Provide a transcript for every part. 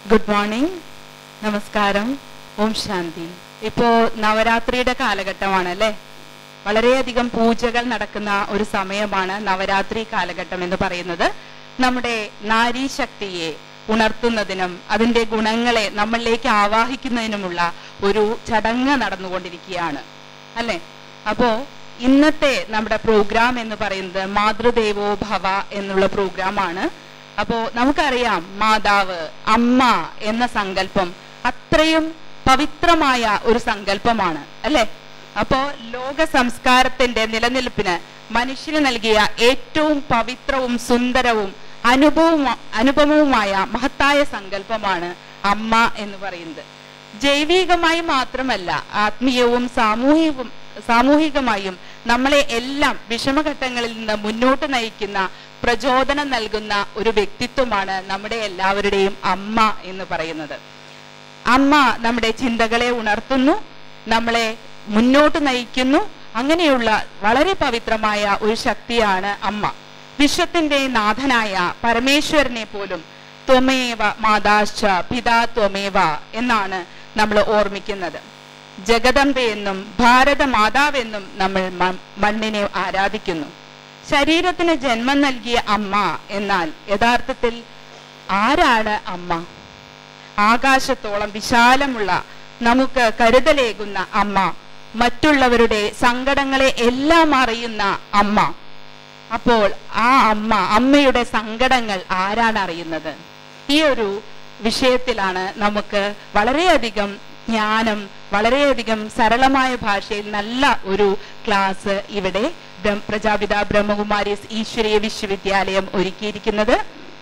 Good morning നമസ്കാരം ഓം ശാന്തി ഇപ്പോ നവരാത്രിയുടെ കാലഘട്ടമാണ് അല്ലേ വളരെയധികം പൂജകൾ നടക്കുന്ന ഒരു സമയമാണ് നവരാത്രി കാലഘട്ടം എന്ന് പറയുന്നത് നമ്മുടെ നാരീശക്തിയെ ഉണർത്തുന്നതിനും അതിന്റെ ഗുണങ്ങളെ നമ്മളിലേക്ക് ആവാഹിക്കുന്നതിനുമുള്ള ഒരു ചടങ്ങ് നടന്നുകൊണ്ടിരിക്കുകയാണ് അല്ലേ അപ്പോ ഇന്നത്തെ നമ്മുടെ പ്രോഗ്രാം എന്ന് പറയുന്നത് മാതൃദേവോ ഭവ എന്നുള്ള പ്രോഗ്രാമാണ് അപ്പോ നമുക്കറിയാം മാതാവ് അമ്മ എന്ന സങ്കല്പം അത്രയും പവിത്രമായ ഒരു സങ്കല്പമാണ് അല്ലെ അപ്പോ ലോക സംസ്കാരത്തിന്റെ നിലനിൽപ്പിന് മനുഷ്യന് നൽകിയ ഏറ്റവും പവിത്രവും സുന്ദരവും അനുഭവവും അനുപമവുമായ മഹത്തായ സങ്കല്പമാണ് അമ്മ എന്ന് പറയുന്നത് ജൈവികമായി മാത്രമല്ല ആത്മീയവും സാമൂഹികവും സാമൂഹികമായും നമ്മളെ എല്ലാം വിഷമഘട്ടങ്ങളിൽ നിന്ന് മുന്നോട്ട് നയിക്കുന്ന പ്രചോദനം നൽകുന്ന ഒരു വ്യക്തിത്വമാണ് നമ്മുടെ എല്ലാവരുടെയും അമ്മ എന്ന് പറയുന്നത് അമ്മ നമ്മുടെ ചിന്തകളെ ഉണർത്തുന്നു നമ്മളെ മുന്നോട്ട് നയിക്കുന്നു അങ്ങനെയുള്ള വളരെ പവിത്രമായ ഒരു ശക്തിയാണ് അമ്മ വിശ്വത്തിന്റെ നാഥനായ പരമേശ്വരനെ പോലും ത്വമേവ മാതാശ്ച പിതാ ത്വമേവ എന്നാണ് നമ്മൾ ഓർമ്മിക്കുന്നത് ജഗദംബയെന്നും ഭാരത മാതാവെന്നും നമ്മൾ മ- മണ്ണിനെ ആരാധിക്കുന്നു ശരീരത്തിന് ജന്മം നൽകിയ അമ്മ എന്നാൽ യഥാർത്ഥത്തിൽ ആരാണ് അമ്മ ആകാശത്തോളം വിശാലമുള്ള നമുക്ക് കരുതലേകുന്ന അമ്മ മറ്റുള്ളവരുടെ സങ്കടങ്ങളെ എല്ലാം അറിയുന്ന അമ്മ അപ്പോൾ ആ അമ്മ അമ്മയുടെ സങ്കടങ്ങൾ ആരാണ് അറിയുന്നത് ഈ ഒരു വിഷയത്തിലാണ് നമുക്ക് വളരെയധികം ജ്ഞാനം വളരെയധികം സരളമായ ഭാഷയിൽ നല്ല ഒരു ക്ലാസ് ഇവിടെ ബ്രഹ്മ- പ്രജാപിത ബ്രഹ്മകുമാരീസ് ഈശ്വരീയ വിശ്വവിദ്യാലയം ഒരുക്കിയിരിക്കുന്നത്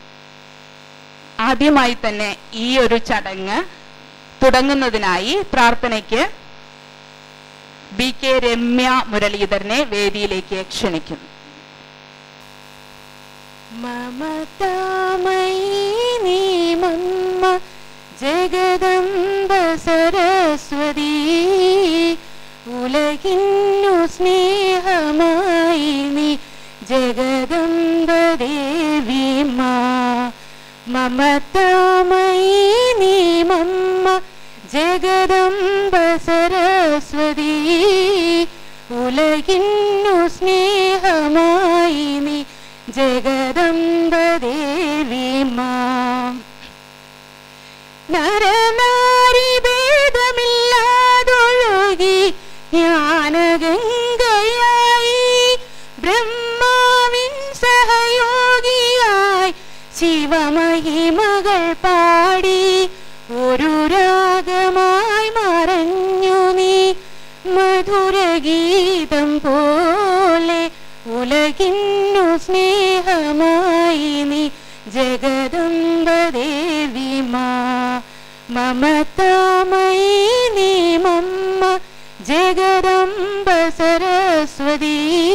ആദ്യമായി തന്നെ ഈ ഒരു ചടങ്ങ് തുടങ്ങുന്നതിനായി പ്രാർത്ഥനയ്ക്ക് ബി കെ രമ്യ മുരളീധരനെ വേദിയിലേക്ക് ക്ഷണിക്കുന്നു മമതാമയീ നീ മമ്മ ജഗദംബ സരസ്വതി ഉലകിന്നു സ്നേഹമായി നീ ജഗദംബ ദേവി മാ മമതാമയീ നീ മമ്മ ജഗദംബ സരസ്വതി ഉലകിന്നു സ്നേഹമായി നീ ജഗദംബ ദേവി മാ നരനാരി ഭേദമില്ലാതൊഴുകി ജ്ഞാനഗംഗയായി ബ്രഹ്മാവിൻ സഹയോഗിയായി ശിവമഹിമകൾ പാടി ഒരു രാഗമായി മറഞ്ഞു നീ മധുരഗീതം പോലെ ഉലകിന്നു സ്നേഹമായി നീ ജഗദംബ ദേവി മാ മമതാമയീ നീ മമ്മ ജഗദംബ സരസ്വതി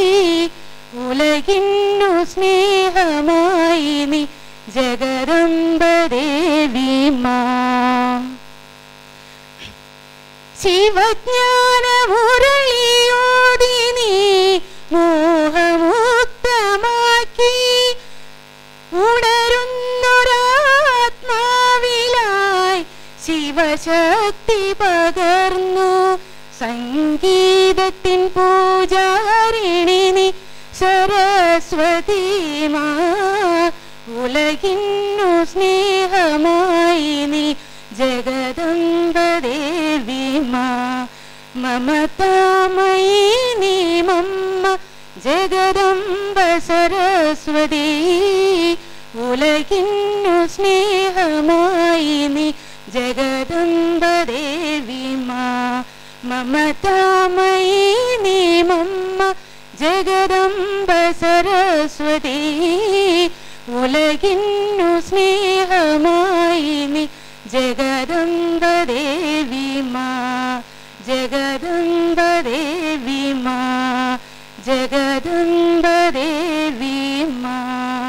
ഉലകിന്നു സ്നേഹമായി നീ ജഗദംബ ദേവി മാ ശിവജ്ഞാനമുരളിയോതി നീ മോഹമുക്തമാക്കി ഉണരുന്നൊരാത്മാവിലായി ശിവശക്തി പകർന്നു സംഗീതത്തിൻ പൂജാരിണി നീ സരസ്വതി മാ ഉലകിന്നു സ്നേഹമായി നീ ജഗദംബ ദേവി മാ മമതാമയീ നീ മമ്മ ജഗദംബ സരസ്വതി ഉലകിന്നു സ്നേഹമായി നീ ജഗദംബ ദേവി മാ മമതാമയീ നീ മമ്മ ജഗദംബ സരസ്വതി ഉലകിന്നു സ്നേഹമായി നീ ജഗദംബ ദേവി മാ ജഗദംബ ദേവി മാ ജഗദംബ ദേവി മാ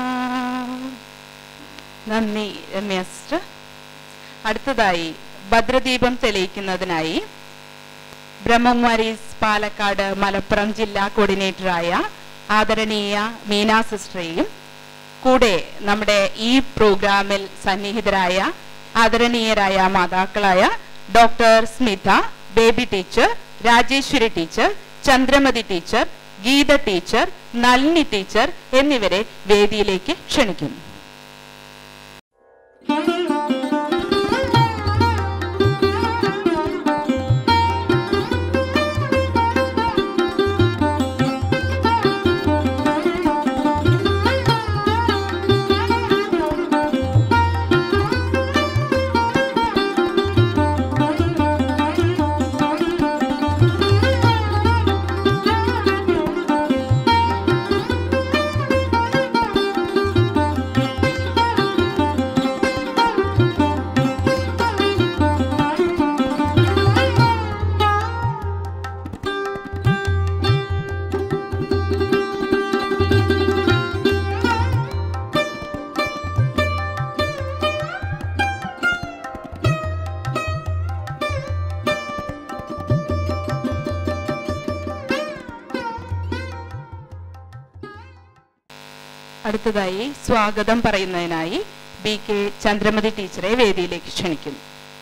നന്ദി രമ്യ സിസ്റ്റർ അടുത്തതായി ഭദ്രദീപം തെളിയിക്കുന്നതിനായി ബ്രഹ്മകുമാരീസ് പാലക്കാട് മലപ്പുറം ജില്ലാ കോർഡിനേറ്ററായ ആദരണീയ മീന സിസ്റ്ററെയും കൂടെ നമ്മുടെ ഈ പ്രോഗ്രാമിൽ സന്നിഹിതരായ ആദരണീയരായ മാതാക്കളായ doctor Smitha Baby teacher Rajeshwari teacher Chandramathi teacher Geetha teacher Nalini teacher എന്നിവരെ വേദിയിലേക്ക് ക്ഷണിക്കുന്നു അടുത്തതായി സ്വാഗതം പറയുന്നതിനായി ബി കെ ചന്ദ്രമതി ടീച്ചറെ വേദിയിലേക്ക് ക്ഷണിക്കുന്നു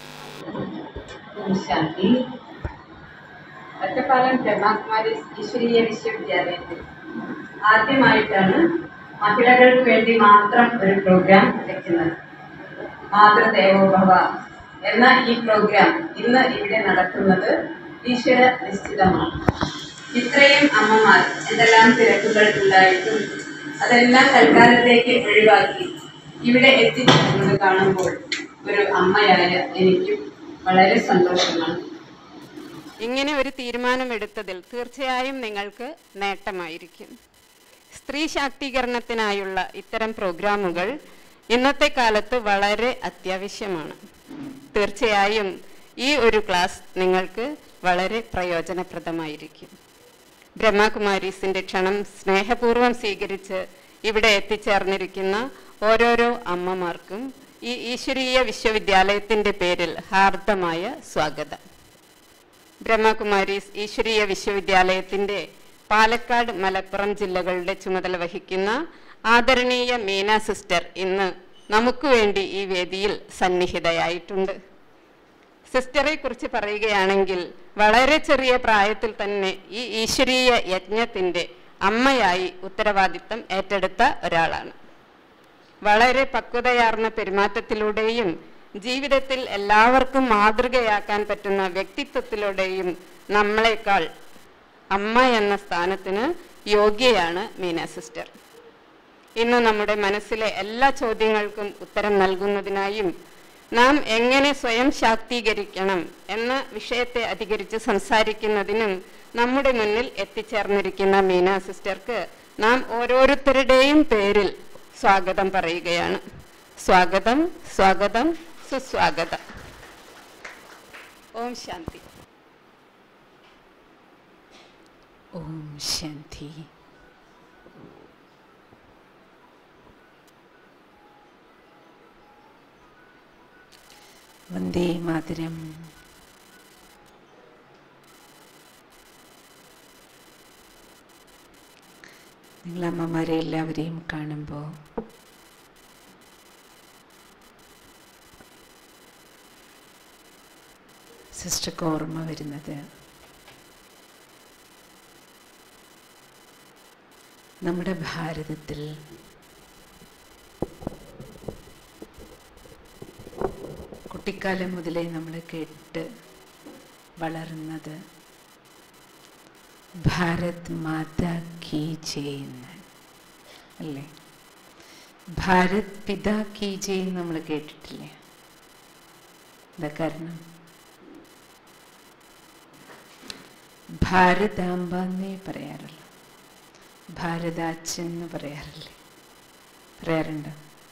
ശാന്തി ഒറ്റപ്പാലം ബ്രഹ്മകുമാരി ഈശ്വരീയ വിശ്വവിദ്യാലയത്തിൽ ആദ്യമായിട്ടാണ് മഹിളകൾക്ക് വേണ്ടി മാത്രം ഒരു പ്രോഗ്രാം വെക്കുന്നത് മാതൃദേവോഭവ എന്ന ഈ പ്രോഗ്രാം ഇന്ന് ഇവിടെ നടക്കുന്നത് ഈശ്വര നിശ്ചിതമാണ് ഇത്രയും അമ്മമാർ എന്തെല്ലാം തിരക്കുകൾ ഉണ്ടായിട്ടും അതെല്ലാം തൽക്കാലത്തേക്ക് ഒഴിവാക്കി ഇവിടെ എത്തിച്ചേർന്നത് കാണുമ്പോൾ ഒരു അമ്മയായ എനിക്കും വളരെ സന്തോഷമാണ് ഇങ്ങനെ ഒരു തീരുമാനമെടുത്തതിൽ തീർച്ചയായും നിങ്ങൾക്ക് നേട്ടമായിരിക്കും സ്ത്രീ ശാക്തീകരണത്തിനായുള്ള ഇത്തരം പ്രോഗ്രാമുകൾ ഇന്നത്തെ കാലത്ത് വളരെ അത്യാവശ്യമാണ് തീർച്ചയായും ഈ ഒരു ക്ലാസ് നിങ്ങൾക്ക് വളരെ പ്രയോജനപ്രദമായിരിക്കും ബ്രഹ്മകുമാരീസിന്റെ ക്ഷണം സ്നേഹപൂർവ്വം സ്വീകരിച്ച് ഇവിടെ എത്തിച്ചേർന്നിരിക്കുന്ന ഓരോരോ അമ്മമാർക്കും ഈ ഈശ്വരീയ വിശ്വവിദ്യാലയത്തിന്റെ പേരിൽ ഹാർദമായ സ്വാഗതം ബ്രഹ്മകുമാരീസ് ഈശ്വരീയ വിശ്വവിദ്യാലയത്തിന്റെ പാലക്കാട് മലപ്പുറം ജില്ലകളുടെ ചുമതല വഹിക്കുന്ന ആദരണീയ മീന സിസ്റ്റർ ഇന്ന് നമുക്ക് വേണ്ടി ഈ വേദിയിൽ സന്നിഹിതയായിട്ടുണ്ട് സിസ്റ്ററെ കുറിച്ച് പറയുകയാണെങ്കിൽ വളരെ ചെറിയ പ്രായത്തിൽ തന്നെ ഈ ഈശ്വരീയ യജ്ഞത്തിന്റെ അമ്മയായി ഉത്തരവാദിത്തം ഏറ്റെടുത്ത ഒരാളാണ് വളരെ പക്വതയാർന്ന പെരുമാറ്റത്തിലൂടെയും ജീവിതത്തിൽ എല്ലാവർക്കും മാതൃകയാക്കാൻ പറ്റുന്ന വ്യക്തിത്വത്തിലൂടെയും നമ്മളെക്കാൾ അമ്മ എന്ന സ്ഥാനത്തിന് യോഗ്യയാണ് മീന സിസ്റ്റർ ഇന്ന് നമ്മുടെ മനസ്സിലെ എല്ലാ ചോദ്യങ്ങൾക്കും ഉത്തരം നൽകുന്നതിനായും നാം എങ്ങനെ സ്വയം ശാക്തീകരിക്കണം എന്ന വിഷയത്തെ അധികരിച്ച് സംസാരിക്കുന്നതിനും നമ്മുടെ മുന്നിൽ എത്തിച്ചേർന്നിരിക്കുന്ന മീന സിസ്റ്റർക്ക് നാം ഓരോരുത്തരുടെയും പേരിൽ സ്വാഗതം പറയുകയാണ് സ്വാഗതം സ്വാഗതം സുസ്വാഗതം ഓം ശാന്തി ഓം ശാന്തി വന്ദേ മാതരം നിങ്ങൾ അമ്മമാരെ എല്ലാവരെയും കാണുമ്പോൾ സിസ്റ്റർക്ക് ഓർമ്മ വരുന്നത് നമ്മുടെ ഭാരതത്തിൽ കുട്ടിക്കാലം മുതലേ നമ്മൾ കേട്ട് വളർന്നത് ഭാരത് മാതാ കീ ചെയ്യുന്ന അല്ലേ ഭാരത് പിതാ കീ ചെയ്യുന്ന നമ്മൾ കേട്ടിട്ടില്ലേ എന്താ കാരണം ഭാരതാംബ എന്നേ പറയാറുള്ളൂ ഭാരതാച്ചൻ എന്ന് പറയാറില്ലേ പറയാറുണ്ട്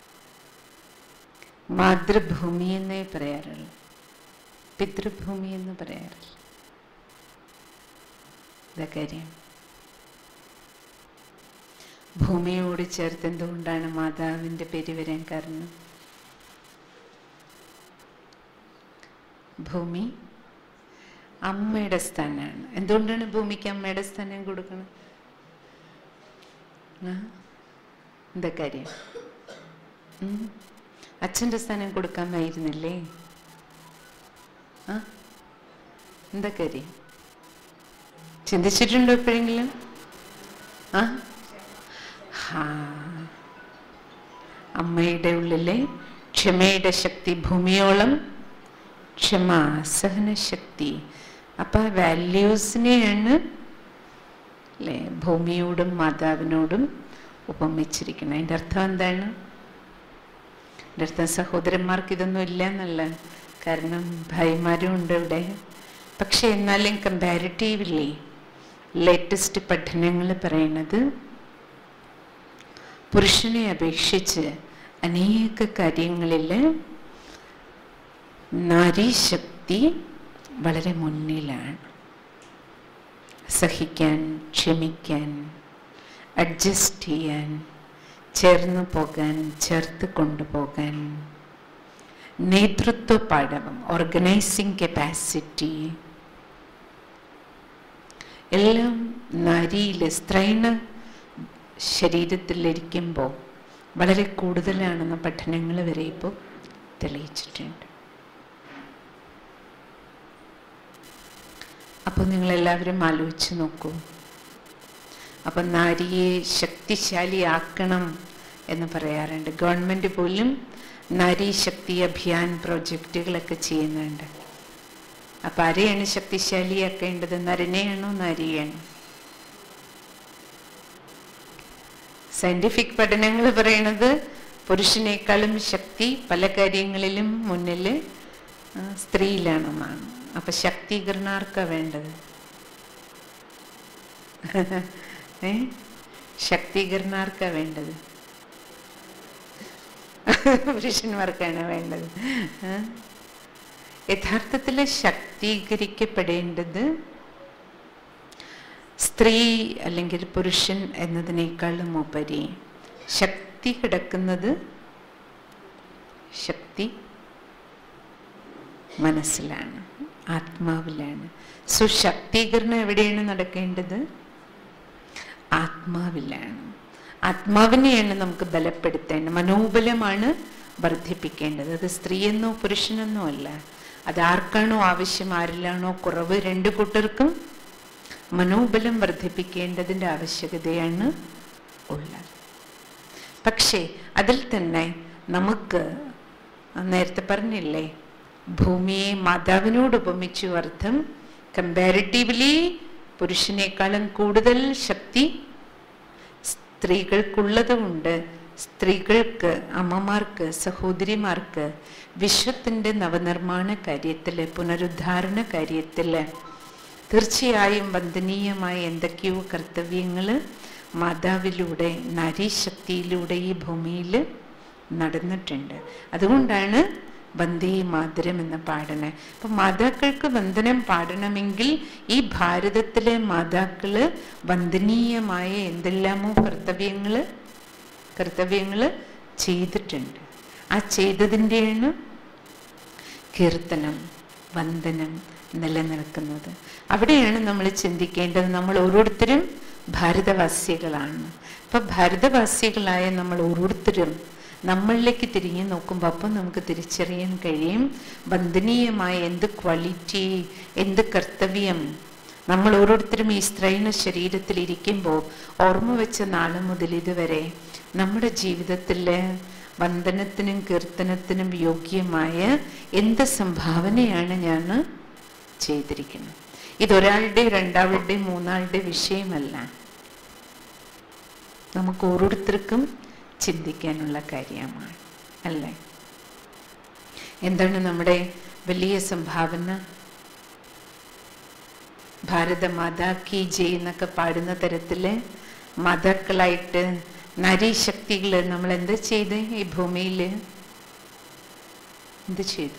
മാതൃഭൂമി എന്നേ പറയാറുള്ളൂ പിതൃഭൂമി എന്ന് പറയാറില്ല എന്താ കാര്യം ഭൂമിയോട് ചേർത്ത് എന്തുകൊണ്ടാണ് മാതാവിൻ്റെ പേര് വരാൻ കാരണം ഭൂമി അമ്മയുടെ സ്ഥാനമാണ് എന്തുകൊണ്ടാണ് ഭൂമിക്ക് അമ്മയുടെ സ്ഥാനം കൊടുക്കുന്നത് ആ? എന്താ കാര്യം ഉം? അച്ഛൻ്റെ സ്ഥാനം കൊടുക്കാമായിരുന്നില്ലേ ആ എന്താ കാര്യം ചിന്തിച്ചിട്ടുണ്ടോ എപ്പോഴെങ്കിലും ആ ഹാ അമ്മയുടെ ഉള്ളിലെ ക്ഷമയുടെ ശക്തി ഭൂമിയോളം ക്ഷമ സഹനശക്തി അപ്പൊ വാല്യൂസിനെയാണ് അല്ലേ ഭൂമിയോടും മാതാവിനോടും ഉപമിച്ചിരിക്കുന്നത് അതിൻ്റെ അർത്ഥം എന്താണ് എൻ്റെ അർത്ഥം സഹോദരന്മാർക്ക് ഇതൊന്നും ഇല്ല എന്നല്ല കാരണം ഭായിമാരും ഉണ്ട് ഇവിടെ പക്ഷെ എന്നാലും കമ്പാരിറ്റീവ്ലി ലേറ്റസ്റ്റ് പഠനങ്ങൾ പറയണത് പുരുഷനെ അപേക്ഷിച്ച് അനേക കാര്യങ്ങളിൽ നാരീശക്തി വളരെ മുന്നിലാണ് സഹിക്കാൻ ക്ഷമിക്കാൻ അഡ്ജസ്റ്റ് ചെയ്യാൻ ചേർന്ന് പോകാൻ ചേർത്ത് കൊണ്ടുപോകാൻ നേതൃത്വ പാഠവം ഓർഗനൈസിങ് കപ്പാസിറ്റി എല്ലാം നാരിയിൽ സ്ത്രൈണ ശരീരത്തിലിരിക്കുമ്പോൾ വളരെ കൂടുതലാണെന്ന പഠനങ്ങൾ വരെ ഇപ്പോൾ തെളിയിച്ചിട്ടുണ്ട് അപ്പോൾ നിങ്ങളെല്ലാവരും ആലോചിച്ച് നോക്കൂ അപ്പം നാരിയെ ശക്തിശാലിയാക്കണം എന്ന് പറയാറുണ്ട് ഗവൺമെൻറ് പോലും നാരി ശക്തി അഭിയാൻ പ്രോജക്റ്റുകളൊക്കെ ചെയ്യുന്നുണ്ട് അപ്പം ആരെയാണ് ശക്തിശാലിയാക്കേണ്ടത് നരനെയാണോ നാരിയാണോ സയന്റിഫിക് പഠനങ്ങൾ പറയണത് പുരുഷനേക്കാളും ശക്തി പല കാര്യങ്ങളിലും മുന്നിൽ ആ, സ്ത്രീയിലാണെന്നാണ് അപ്പൊ ശക്തീകരണാർക്കാ വേണ്ടത് ഏ ശക്തീകരണാർക്കാ വേണ്ടത് പുരുഷന്മാർക്കാണ് വേണ്ടത് ആ? യഥാർത്ഥത്തിൽ ശക്തീകരിക്കപ്പെടേണ്ടത് സ്ത്രീ അല്ലെങ്കിൽ പുരുഷൻ എന്നതിനേക്കാളും ഉപരി ശക്തി കിടക്കുന്നത് ശക്തി മനസ്സിലാണ് ആത്മാവിലാണ് സുശക്തീകരണം എവിടെയാണ് നടക്കേണ്ടത് ആത്മാവിലാണ് ആത്മാവിനെയാണ് നമുക്ക് ബലപ്പെടുത്തേണ്ടത് മനോബലമാണ് വർദ്ധിപ്പിക്കേണ്ടത് അത് സ്ത്രീയെന്നോ പുരുഷനെന്നോ അല്ല അത് ആർക്കാണോ ആവശ്യം ആരിലാണോ കുറവ് രണ്ടു കൂട്ടർക്കും മനോബലം വർദ്ധിപ്പിക്കേണ്ടതിൻ്റെ ആവശ്യകതയാണ് ഉള്ളത് പക്ഷേ അതിൽ തന്നെ നമുക്ക് നേരത്തെ പറഞ്ഞില്ലേ ഭൂമിയെ മാതാവിനോട് ഉപമിച്ചു അർത്ഥം കമ്പാരിറ്റീവ്ലി പുരുഷനേക്കാളും കൂടുതൽ ശക്തി സ്ത്രീകൾക്കുള്ളതുകൊണ്ട് സ്ത്രീകൾക്ക് അമ്മമാർക്ക് സഹോദരിമാർക്ക് വിശ്വത്തിൻ്റെ നവനിർമ്മാണ കാര്യത്തിൽ പുനരുദ്ധാരണ കാര്യത്തിൽ തീർച്ചയായും വന്ദനീയമായ എന്തൊക്കെയോ കർത്തവ്യങ്ങൾ മാതാവിലൂടെ നാരീശക്തിയിലൂടെ ഈ ഭൂമിയിൽ നടന്നിട്ടുണ്ട് അതുകൊണ്ടാണ് വന്ദേ മാതരം എന്ന് പാടണേ അപ്പൊ മാതാക്കൾക്ക് വന്ദനം പാടണമെങ്കിൽ ഈ ഭാരതത്തിലെ മാതാക്കള് വന്ദനീയമായ എന്തെല്ലാമോ കർത്തവ്യങ്ങള് കർത്തവ്യങ്ങള് ചെയ്തിട്ടുണ്ട് ആ ചെയ്തതിൻ്റെയാണ് കീർത്തനം വന്ദനം നിലനിൽക്കുന്നത് അവിടെയാണ് നമ്മൾ ചിന്തിക്കേണ്ടത് നമ്മൾ ഓരോരുത്തരും ഭാരതവാസികളാണ് അപ്പൊ ഭാരതവാസികളായ നമ്മൾ ഓരോരുത്തരും നമ്മളിലേക്ക് തിരിഞ്ഞു നോക്കുമ്പോൾ അപ്പം നമുക്ക് തിരിച്ചറിയാൻ കഴിയും വന്ദനീയമായ എന്ത് ക്വാളിറ്റി എന്ത് കർത്തവ്യം നമ്മൾ ഓരോരുത്തരും ഈ സ്ത്രൈണ ശരീരത്തിൽ ഇരിക്കുമ്പോൾ ഓർമ്മ വെച്ച നാള് മുതൽ ഇതുവരെ നമ്മുടെ ജീവിതത്തിലെ വന്ദനത്തിനും കീർത്തനത്തിനും യോഗ്യമായ എന്ത് സംഭാവനയാണ് ഞാൻ ചെയ്തിരിക്കുന്നത് ഇതൊരാളുടെ രണ്ടാളുടെ മൂന്നാളുടെ വിഷയമല്ല നമുക്ക് ഓരോരുത്തർക്കും ചിന്തിക്കാനുള്ള കാര്യമാണ് അല്ലേ എന്താണ് നമ്മുടെ വലിയ സംഭാവന ഭാരത മാതാ കി ജയ് എന്നൊക്കെ പാടുന്ന തരത്തില് മാതാക്കളായിട്ട് നരീശക്തികള് നമ്മൾ എന്താ ചെയ്ത് ഈ ഭൂമിയിൽ എന്ത് ചെയ്തു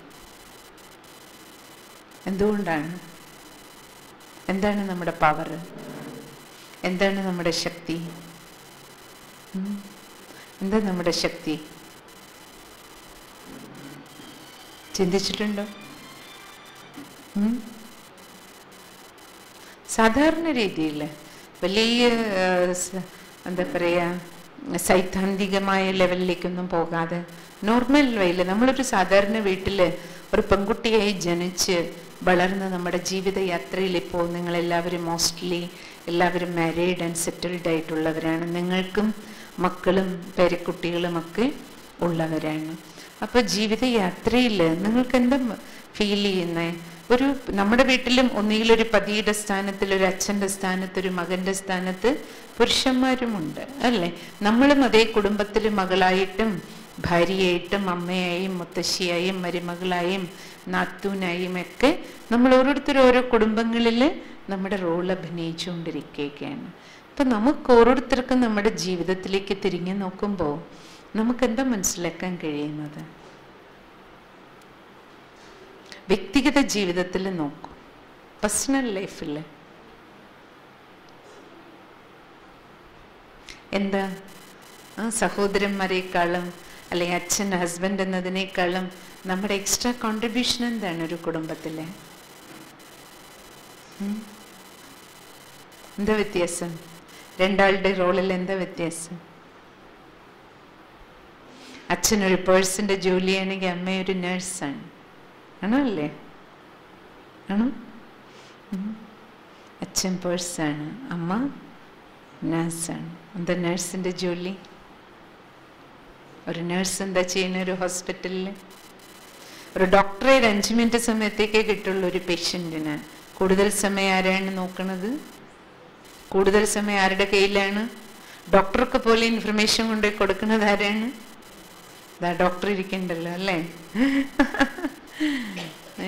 എന്തുകൊണ്ടാണ് എന്താണ് നമ്മുടെ പവർ എന്താണ് നമ്മുടെ ശക്തി ഉം? എന്താ നമ്മുടെ ശക്തി ചിന്തിച്ചിട്ടുണ്ടോ ഉം? സാധാരണ രീതിയിൽ വലിയ ആ, സ- എന്താ പറയാ സൈദ്ധാന്തികമായ ലെവലിലേക്കൊന്നും പോകാതെ നോർമൽ വേയിൽ നമ്മളൊരു സാധാരണ വീട്ടിൽ ഒരു പെൺകുട്ടിയായി ജനിച്ച് വളർന്ന് നമ്മുടെ ജീവിതയാത്രയിൽ ഇപ്പോൾ നിങ്ങളെല്ലാവരും മോസ്റ്റ്ലി എല്ലാവരും മാരീഡ് ആൻഡ് സെറ്റിൽഡ് ആയിട്ടുള്ളവരാണ് നിങ്ങൾക്കും മക്കളും പേരക്കുട്ടികളുമൊക്കെ ഉള്ളവരാണ് അപ്പോൾ ജീവിതയാത്രയിൽ നിങ്ങൾക്ക് എന്താ ഫീൽ ചെയ്യുന്നത് ഒരു നമ്മുടെ വീട്ടിലും ഒന്നുകിൽ ഒരു പതിയുടെ സ്ഥാനത്തിൽ ഒരു അച്ഛൻ്റെ സ്ഥാനത്ത് ഒരു മകൻ്റെ സ്ഥാനത്ത് പുരുഷന്മാരുമുണ്ട് അല്ലേ നമ്മളും അതേ കുടുംബത്തിൽ മകളായിട്ടും ഭാര്യയായിട്ടും അമ്മയായും മുത്തശ്ശിയായും മരുമകളായും നാത്തൂനായും ഒക്കെ നമ്മൾ ഓരോരുത്തരും ഓരോ കുടുംബങ്ങളിൽ നമ്മുടെ റോൾ അഭിനയിച്ചുകൊണ്ടിരിക്കുകയാണ് അപ്പം നമുക്ക് ഓരോരുത്തർക്കും നമ്മുടെ ജീവിതത്തിലേക്ക് തിരിഞ്ഞു നോക്കുമ്പോൾ നമുക്ക് എന്താ മനസ്സിലാക്കാൻ കഴിയുന്നത് വ്യക്തിഗത ജീവിതത്തിൽ നോക്കും പേഴ്സണൽ ലൈഫിൽ എന്താ ആ സഹോദരന്മാരെക്കാളും അല്ലെങ്കിൽ അച്ഛൻ ഹസ്ബൻഡ് എന്നതിനേക്കാളും നമ്മുടെ എക്സ്ട്രാ കോൺട്രിബ്യൂഷൻ എന്താണ് ഒരു കുടുംബത്തിലെ ഉം? എന്താ വ്യത്യാസം രണ്ടാളുടെ റോളിൽ എന്താ വ്യത്യാസം അച്ഛൻ ഒരു പേഴ്സന്റെ ജോലിയാണെങ്കിൽ അമ്മ ഒരു നേഴ്സാണ് ആണോ അല്ലേ ആണോ ഉം. അച്ഛൻ പേഴ്സാണ് അമ്മ നേഴ്സാണ് എന്താ നേഴ്സിന്റെ ജോലി ഒരു നേഴ്സ് എന്താ ചെയ്യുന്ന ഒരു ഹോസ്പിറ്റലിൽ ഒരു ഡോക്ടറെ ഒരു അഞ്ച് മിനിറ്റ് സമയത്തേക്കേ കിട്ടുള്ളൂ ഒരു പേഷ്യൻറ്റിന് കൂടുതൽ സമയം ആരാണ് നോക്കുന്നത് കൂടുതൽ സമയം ആരുടെ കയ്യിലാണ് ഡോക്ടർക്ക് പോലെ ഇൻഫർമേഷൻ കൊണ്ട് കൊടുക്കുന്നത് ആരാണ് ദാ ഡോക്ടർ ഇരിക്കണ്ടല്ലോ അല്ലേ ഏ?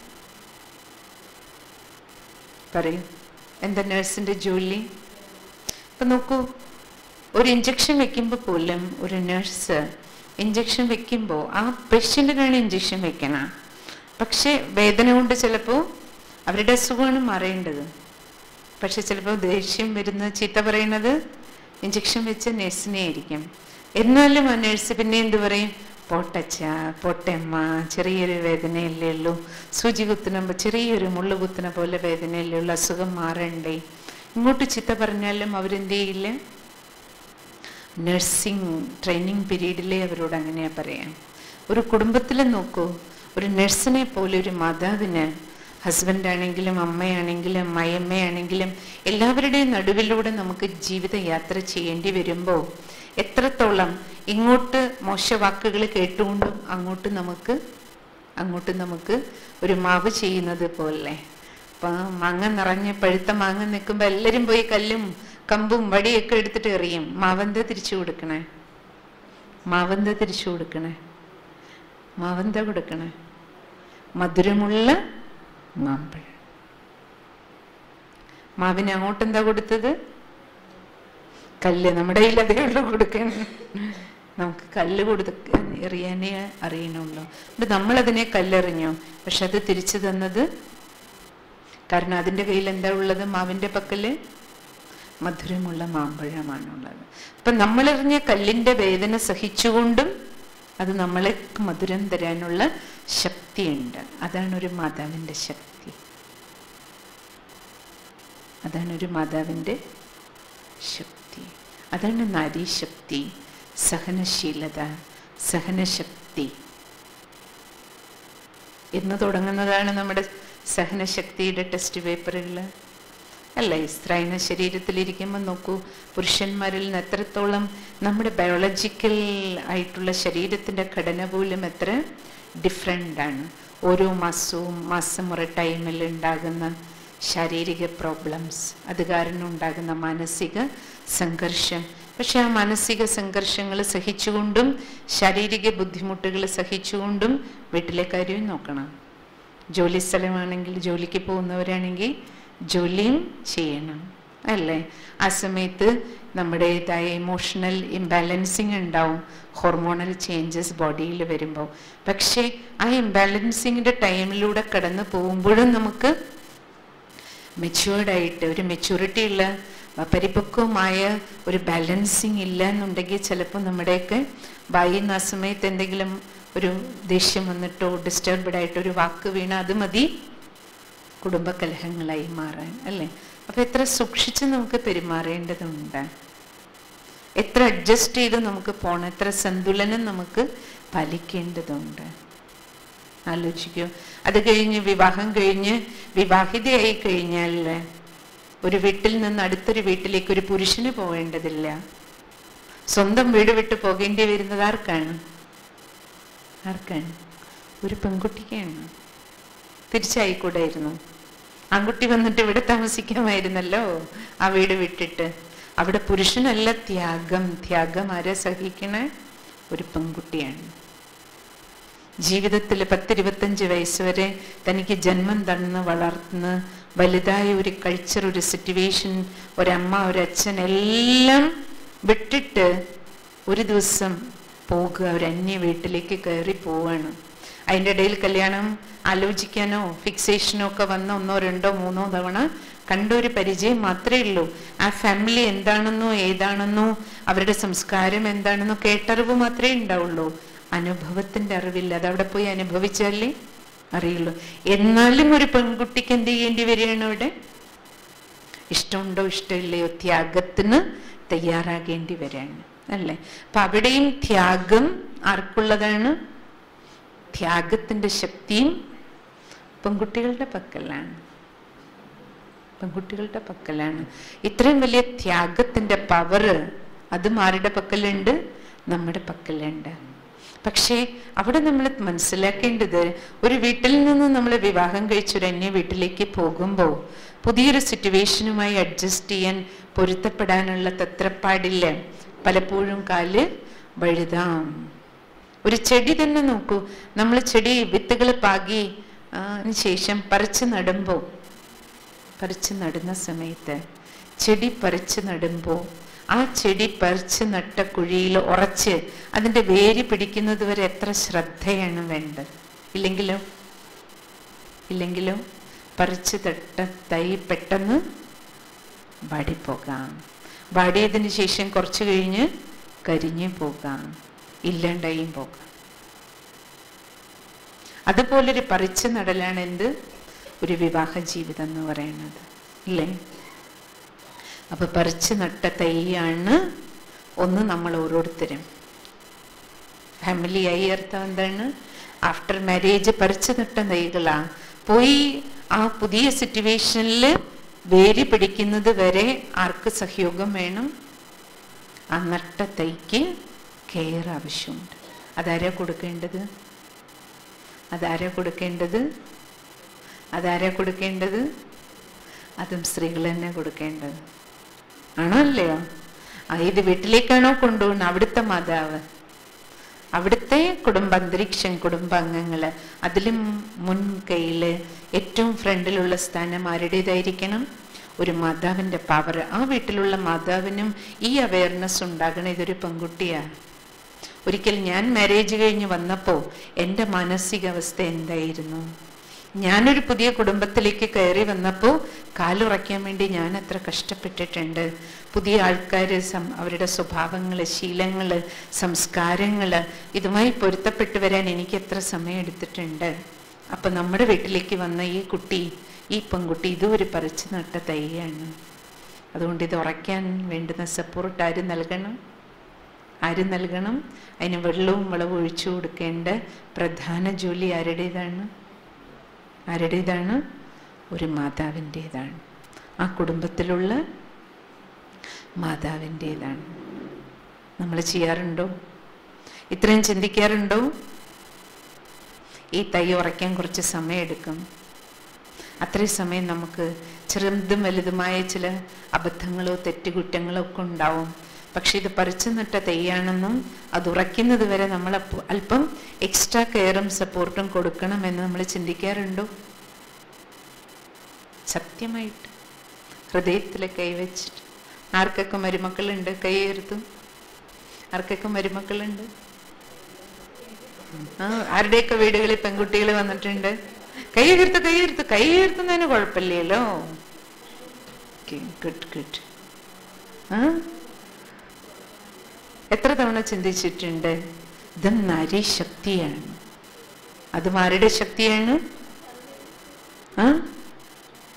പറയൂ എന്താ നഴ്സിന്റെ ജോലി ഇപ്പൊ നോക്കൂ ഒരു ഇഞ്ചക്ഷൻ വെക്കുമ്പോൾ പോലും ഒരു നഴ്സ് ഇഞ്ചക്ഷൻ വെക്കുമ്പോൾ ആ പേഷ്യൻറ്റിനാണ് ഇഞ്ചക്ഷൻ വെക്കണം പക്ഷെ വേദന കൊണ്ട് ചിലപ്പോൾ അവരുടെ അസുഖമാണ് മാറേണ്ടത് പക്ഷെ ചിലപ്പോൾ ദേഷ്യം വരുന്ന ചീത്ത പറയുന്നത് ഇഞ്ചക്ഷൻ വെച്ച നഴ്സിനെ ആയിരിക്കും എന്നാലും ആ നഴ്സ് പിന്നെ എന്ത് പറയും പോട്ടച്ച പോട്ടമ്മ ചെറിയൊരു വേദനയല്ലേ ഉള്ളൂ സൂചി കുത്തുന്നുമ്പോൾ ചെറിയൊരു മുള്ളു കുത്തുന്ന പോലെ വേദനയല്ലേ ഉള്ളൂ അസുഖം മാറണ്ടേ ഇങ്ങോട്ട് ചിത്ത പറഞ്ഞാലും അവരെന്ത് ചെയ്യില്ല നഴ്സിംഗ് ട്രെയിനിങ് പീരീഡിലേ അവരോട് അങ്ങനെയാ പറയാം ഒരു കുടുംബത്തിൽ നോക്കൂ ഒരു നഴ്സിനെ പോലെ ഒരു മാതാവിന് ഹസ്ബൻഡ് ആണെങ്കിലും അമ്മയാണെങ്കിലും അമ്മയമ്മയാണെങ്കിലും എല്ലാവരുടെയും നടുവിലൂടെ നമുക്ക് ജീവിതയാത്ര ചെയ്യേണ്ടി വരുമ്പോൾ എത്രത്തോളം ഇങ്ങോട്ട് മോശവാക്കുകൾ കേട്ടുകൊണ്ടും അങ്ങോട്ട് നമുക്ക് അങ്ങോട്ട് നമുക്ക് ഒരു മാവ് ചെയ്യുന്നത് പോലെ അപ്പൊ മാങ്ങ നിറഞ്ഞ് പഴുത്ത മാങ്ങ നിൽക്കുമ്പോൾ എല്ലാവരും പോയി കല്ലും കമ്പും വടിയൊക്കെ എടുത്തിട്ട് എറിയും മാവന്ത തിരിച്ചു കൊടുക്കണേ മാവന്ത തിരിച്ചു കൊടുക്കണേ മാവന്ത കൊടുക്കണേ മധുരമുള്ള മാമ്പഴം മാവിന് അങ്ങോട്ട് എന്താ കൊടുത്തത് കല്ല് നമ്മുടെ കയ്യിൽ അതേ ഉള്ളൂ കൊടുക്കാൻ നമുക്ക് കല്ല് കൊടുക്കാൻ എറിയാനേ അറിയണുള്ളൂ എന്നിട്ട് നമ്മളതിനെ കല്ലെറിഞ്ഞു പക്ഷെ അത് തിരിച്ചു തന്നത് കാരണം അതിൻ്റെ കയ്യിൽ എന്താ ഉള്ളത് മാവിൻ്റെ പക്കല് മധുരമുള്ള മാമ്പഴമാണുള്ളത് അപ്പം നമ്മളെറിഞ്ഞ കല്ലിൻ്റെ വേദന സഹിച്ചുകൊണ്ടും അത് നമ്മളെ മധുരം തരാനുള്ള ശക്തിയുണ്ട് അതാണ് ഒരു മാതാവിൻ്റെ ശക്തി അതാണ് ഒരു മാതാവിൻ്റെ ശക്തി അതാണ് നാരീശക്തി സഹനശീലത സഹനശക്തി എന്ന് തുടങ്ങുന്നതാണ് നമ്മുടെ സഹനശക്തിയുടെ ടെസ്റ്റ് പേപ്പറുകൾ അല്ലേ സ്ത്രൈന ശരീരത്തിലിരിക്കുമ്പോൾ നോക്കൂ പുരുഷന്മാരിൽ നിന്ന് എത്രത്തോളം നമ്മുടെ ബയോളജിക്കൽ ആയിട്ടുള്ള ശരീരത്തിൻ്റെ ഘടന പോലും എത്ര ഡിഫറെൻ്റ് ആണ് ഓരോ മാസവും മാസമുറ ടൈമിൽ ഉണ്ടാകുന്ന ശാരീരിക പ്രോബ്ലംസ് അത് കാരണം ഉണ്ടാകുന്ന മാനസിക സംഘർഷം പക്ഷെ ആ മാനസിക സംഘർഷങ്ങൾ സഹിച്ചുകൊണ്ടും ശാരീരിക ബുദ്ധിമുട്ടുകൾ സഹിച്ചുകൊണ്ടും വീട്ടിലെ കാര്യവും നോക്കണം ജോലി സ്ഥലമാണെങ്കിൽ ജോലിക്ക് പോകുന്നവരാണെങ്കിൽ ജോലിയും ചെയ്യണം അല്ലേ ആ സമയത്ത് നമ്മുടേതായ ഇമോഷണൽ ഇംബാലൻസിങ് ഉണ്ടാവും ഹോർമോണൽ ചേഞ്ചസ് ബോഡിയിൽ വരുമ്പോൾ പക്ഷേ ആ ഇംബാലൻസിങ്ങിൻ്റെ ടൈമിലൂടെ കടന്നു പോകുമ്പോഴും നമുക്ക് മെച്യൂർഡായിട്ട് ഒരു മെച്യൂരിറ്റി ഉള്ള പരിപക്വമായ ഒരു ബാലൻസിങ് ഇല്ല എന്നുണ്ടെങ്കിൽ ചിലപ്പോൾ നമ്മുടെയൊക്കെ വായിന്ന് ആ സമയത്ത് എന്തെങ്കിലും ഒരു ദേഷ്യം വന്നിട്ടോ ഡിസ്റ്റർബ്ഡ് ആയിട്ട് ഒരു വാക്ക് വീണ അത് മതി കുടുംബകലഹങ്ങളായി മാറാൻ അല്ലേ അപ്പൊ എത്ര സൂക്ഷിച്ച് നമുക്ക് പെരുമാറേണ്ടതുണ്ട് എത്ര അഡ്ജസ്റ്റ് ചെയ്ത് നമുക്ക് പോകണം എത്ര സന്തുലനം നമുക്ക് പാലിക്കേണ്ടതുണ്ട് ആലോചിക്കൂ അത് കഴിഞ്ഞ് വിവാഹം കഴിഞ്ഞ് വിവാഹിതയായി കഴിഞ്ഞാൽ ഒരു വീട്ടിൽ നിന്ന് അടുത്തൊരു വീട്ടിലേക്ക് ഒരു പുരുഷന് പോകേണ്ടതില്ല സ്വന്തം വീട് വിട്ട് പോകേണ്ടി വരുന്നത് ആർക്കാണ് ആർക്കാണ് ഒരു പെൺകുട്ടിക്കാണ് തിരിച്ചായിക്കൂടായിരുന്നു ആൺകുട്ടി വന്നിട്ട് ഇവിടെ താമസിക്കാമായിരുന്നല്ലോ ആ വീട് വിട്ടിട്ട് അവിടെ പുരുഷനല്ല ത്യാഗം ത്യാഗം ആരെ സഹിക്കണേ ഒരു പെൺകുട്ടിയാണ് ജീവിതത്തിൽ പത്തിരുപത്തഞ്ച് വയസ്സ് വരെ തനിക്ക് ജന്മം തന്ന് വളർന്ന് വലുതായ ഒരു കൾച്ചർ ഒരു സിറ്റുവേഷൻ ഒരമ്മ ഒരച്ഛൻ എല്ലാം വിട്ടിട്ട് ഒരു ദിവസം പോകുക ഒരു അന്യ വീട്ടിലേക്ക് കയറി പോവാണ് അതിൻ്റെ ഇടയിൽ കല്യാണം ആലോചിക്കാനോ ഫിക്സേഷനോ ഒക്കെ വന്ന ഒന്നോ രണ്ടോ മൂന്നോ തവണ കണ്ട ഒരു പരിചയം മാത്രമേ ഉള്ളൂ ആ ഫാമിലി എന്താണെന്നോ ഏതാണെന്നോ അവരുടെ സംസ്കാരം എന്താണെന്നോ കേട്ടറിവ് മാത്രമേ ഉണ്ടാവുള്ളൂ അനുഭവത്തിന്റെ അറിവില്ല അതവിടെ പോയി അനുഭവിച്ചാലേ അറിയുള്ളൂ എന്നാലും ഒരു പെൺകുട്ടിക്ക് എന്ത് ചെയ്യേണ്ടി വരികയാണ് അവിടെ ഇഷ്ടമുണ്ടോ ഇഷ്ടമില്ലയോ ത്യാഗത്തിന് തയ്യാറാകേണ്ടി വരികയാണ് അല്ലേ അപ്പൊ അവിടെയും ത്യാഗം ആർക്കുള്ളതാണ് ത്യാഗത്തിന്റെ ശക്തിയും പെൺകുട്ടികളുടെ പക്കലാണ് പെൺകുട്ടികളുടെ പക്കലാണ് ഇത്രയും വലിയ ത്യാഗത്തിന്റെ പവർ അതും ആരുടെ പക്കലുണ്ട് നമ്മുടെ പക്കലുണ്ട് പക്ഷേ അവിടെ നമ്മൾ മനസ്സിലാക്കേണ്ടത് ഒരു വീട്ടിൽ നിന്ന് നമ്മൾ വിവാഹം കഴിച്ചൊരു അന്യ വീട്ടിലേക്ക് പോകുമ്പോൾ പുതിയൊരു സിറ്റുവേഷനുമായി അഡ്ജസ്റ്റ് ചെയ്യാൻ പൊരുത്തപ്പെടാനുള്ള തത്രപ്പാടില്ല പലപ്പോഴും കാല് വഴുതാം ഒരു ചെടി തന്നെ നോക്കൂ നമ്മൾ ചെടി വിത്തുകൾ പാകി ആ, അതിന് ശേഷം പറിച്ച് നടുമ്പോൾ പറിച്ച് നടുന്ന സമയത്ത് ചെടി പറിച്ച് നടുമ്പോൾ ആ ചെടി പറിച്ച് നട്ട കുഴിയിൽ ഉറച്ച് അതിൻ്റെ വേര് പിടിക്കുന്നത് വരെ എത്ര ശ്രദ്ധയാണ് വേണ്ടത് ഇല്ലെങ്കിലോ ഇല്ലെങ്കിലോ പറിച്ച് തട്ട തൈ പെട്ടെന്ന് വാടിപ്പോകാം വാടിയതിന് ശേഷം കുറച്ച് കഴിഞ്ഞ് കരിഞ്ഞു പോകാം ഇല്ലാണ്ടായും പോകാം അതുപോലൊരു പറിച്ചു നടലാണ് എന്ത് ഒരു വിവാഹ ജീവിതം എന്ന് പറയുന്നത് ഇല്ലേ അപ്പൊ പറിച്ചു നട്ട തൈയാണ് ഒന്ന് നമ്മൾ ഓരോരുത്തരും ഫാമിലിയായി അർത്ഥം എന്താണ് ആഫ്റ്റർ മാരേജ് പറിച്ചു നട്ട തൈകളാ പോയി ആ പുതിയ സിറ്റുവേഷനിൽ വേര് പിടിക്കുന്നത് വരെ ആർക്ക് സഹയോഗം വേണം ആ നട്ട തൈക്ക് കെയർ ആവശ്യമുണ്ട് അതാരാ കൊടുക്കേണ്ടത് അതാരാ കൊടുക്കേണ്ടത് അതാരാ കൊടുക്കേണ്ടത് അതും സ്ത്രീകൾ തന്നെ കൊടുക്കേണ്ടത് ആണോ അല്ലയോ ആ ഇത് വീട്ടിലേക്കാണോ കൊണ്ടുപോകുന്നത് അവിടുത്തെ മാതാവ് അവിടുത്തെ കുടുംബ അന്തരീക്ഷം കുടുംബാംഗങ്ങള് അതിലും മുൻകൈയില് ഏറ്റവും ഫ്രണ്ടിലുള്ള സ്ഥാനം ആരുടേതായിരിക്കണം ഒരു മാതാവിന്റെ പവർ ആ വീട്ടിലുള്ള മാതാവിനും ഈ അവയർനെസ് ഉണ്ടാകണം ഇതൊരു പെൺകുട്ടിയാണ് ഒരിക്കൽ ഞാൻ മാരേജ് കഴിഞ്ഞ് വന്നപ്പോൾ എൻ്റെ മാനസികാവസ്ഥ എന്തായിരുന്നു ഞാനൊരു പുതിയ കുടുംബത്തിലേക്ക് കയറി വന്നപ്പോൾ കാലുറയ്ക്കാൻ വേണ്ടി ഞാൻ എത്ര കഷ്ടപ്പെട്ടിട്ടുണ്ട് പുതിയ ആൾക്കാർ അവരുടെ സ്വഭാവങ്ങൾ ശീലങ്ങൾ സംസ്കാരങ്ങൾ ഇതുമായി പൊരുത്തപ്പെട്ടു വരാൻ എനിക്ക് എത്ര സമയം എടുത്തിട്ടുണ്ട് അപ്പം നമ്മുടെ വീട്ടിലേക്ക് വന്ന ഈ കുട്ടി ഈ പെൺകുട്ടി ഇതും ഒരു പറിച്ചു നട്ട തൈയാണ് അതുകൊണ്ട് ഇത് ഉറയ്ക്കാൻ വേണ്ടുന്ന സപ്പോർട്ട് ആര് നൽകണം ആര് നൽകണം അതിന് വെള്ളവും വളവും ഒഴിച്ചു കൊടുക്കേണ്ട പ്രധാന ജോലി ആരുടേതാണ് ആരുടേതാണ് ഒരു മാതാവിൻ്റേതാണ് ആ കുടുംബത്തിലുള്ള മാതാവിൻ്റേതാണ് നമ്മൾ ചെയ്യാറുണ്ടോ ഇത്രയും ചിന്തിക്കാറുണ്ടോ ഈ തൈ ഉറയ്ക്കാൻ കുറച്ച് സമയമെടുക്കും അത്രയും സമയം നമുക്ക് ചെറുതും വലുതുമായ ചില അബദ്ധങ്ങളോ തെറ്റുകുറ്റങ്ങളോ ഒക്കെ ഉണ്ടാവും പക്ഷെ ഇത് പറിച്ചു നട്ട തെയ്യാണെന്നും അത് ഉറയ്ക്കുന്നത് വരെ നമ്മൾ അപ്പ- അല്പം എക്സ്ട്രാ കെയറും സപ്പോർട്ടും കൊടുക്കണമെന്ന് നമ്മൾ ചിന്തിക്കാറുണ്ടോ സത്യമായിട്ട് ഹൃദയത്തിൽ കൈവച്ചിട്ട് ആർക്കൊക്കെ മരുമക്കളുണ്ട് കൈ ഉയർത്തും ആർക്കൊക്കെ മരുമക്കളുണ്ട് ആ ആരുടെയൊക്കെ വീടുകളിൽ പെൺകുട്ടികൾ വന്നിട്ടുണ്ട് കൈ ഉയർത്ത് കൈ ഉയർത്ത് കൈ ഉയർത്തുന്നതിന് കുഴപ്പമില്ലല്ലോ ഗുഡ് ഗുഡ് ആ എത്ര തവണ ചിന്തിച്ചിട്ടുണ്ട് ഇത് നാരീശക്തിയാണ് അതും ആരുടെ ശക്തിയാണ് ആ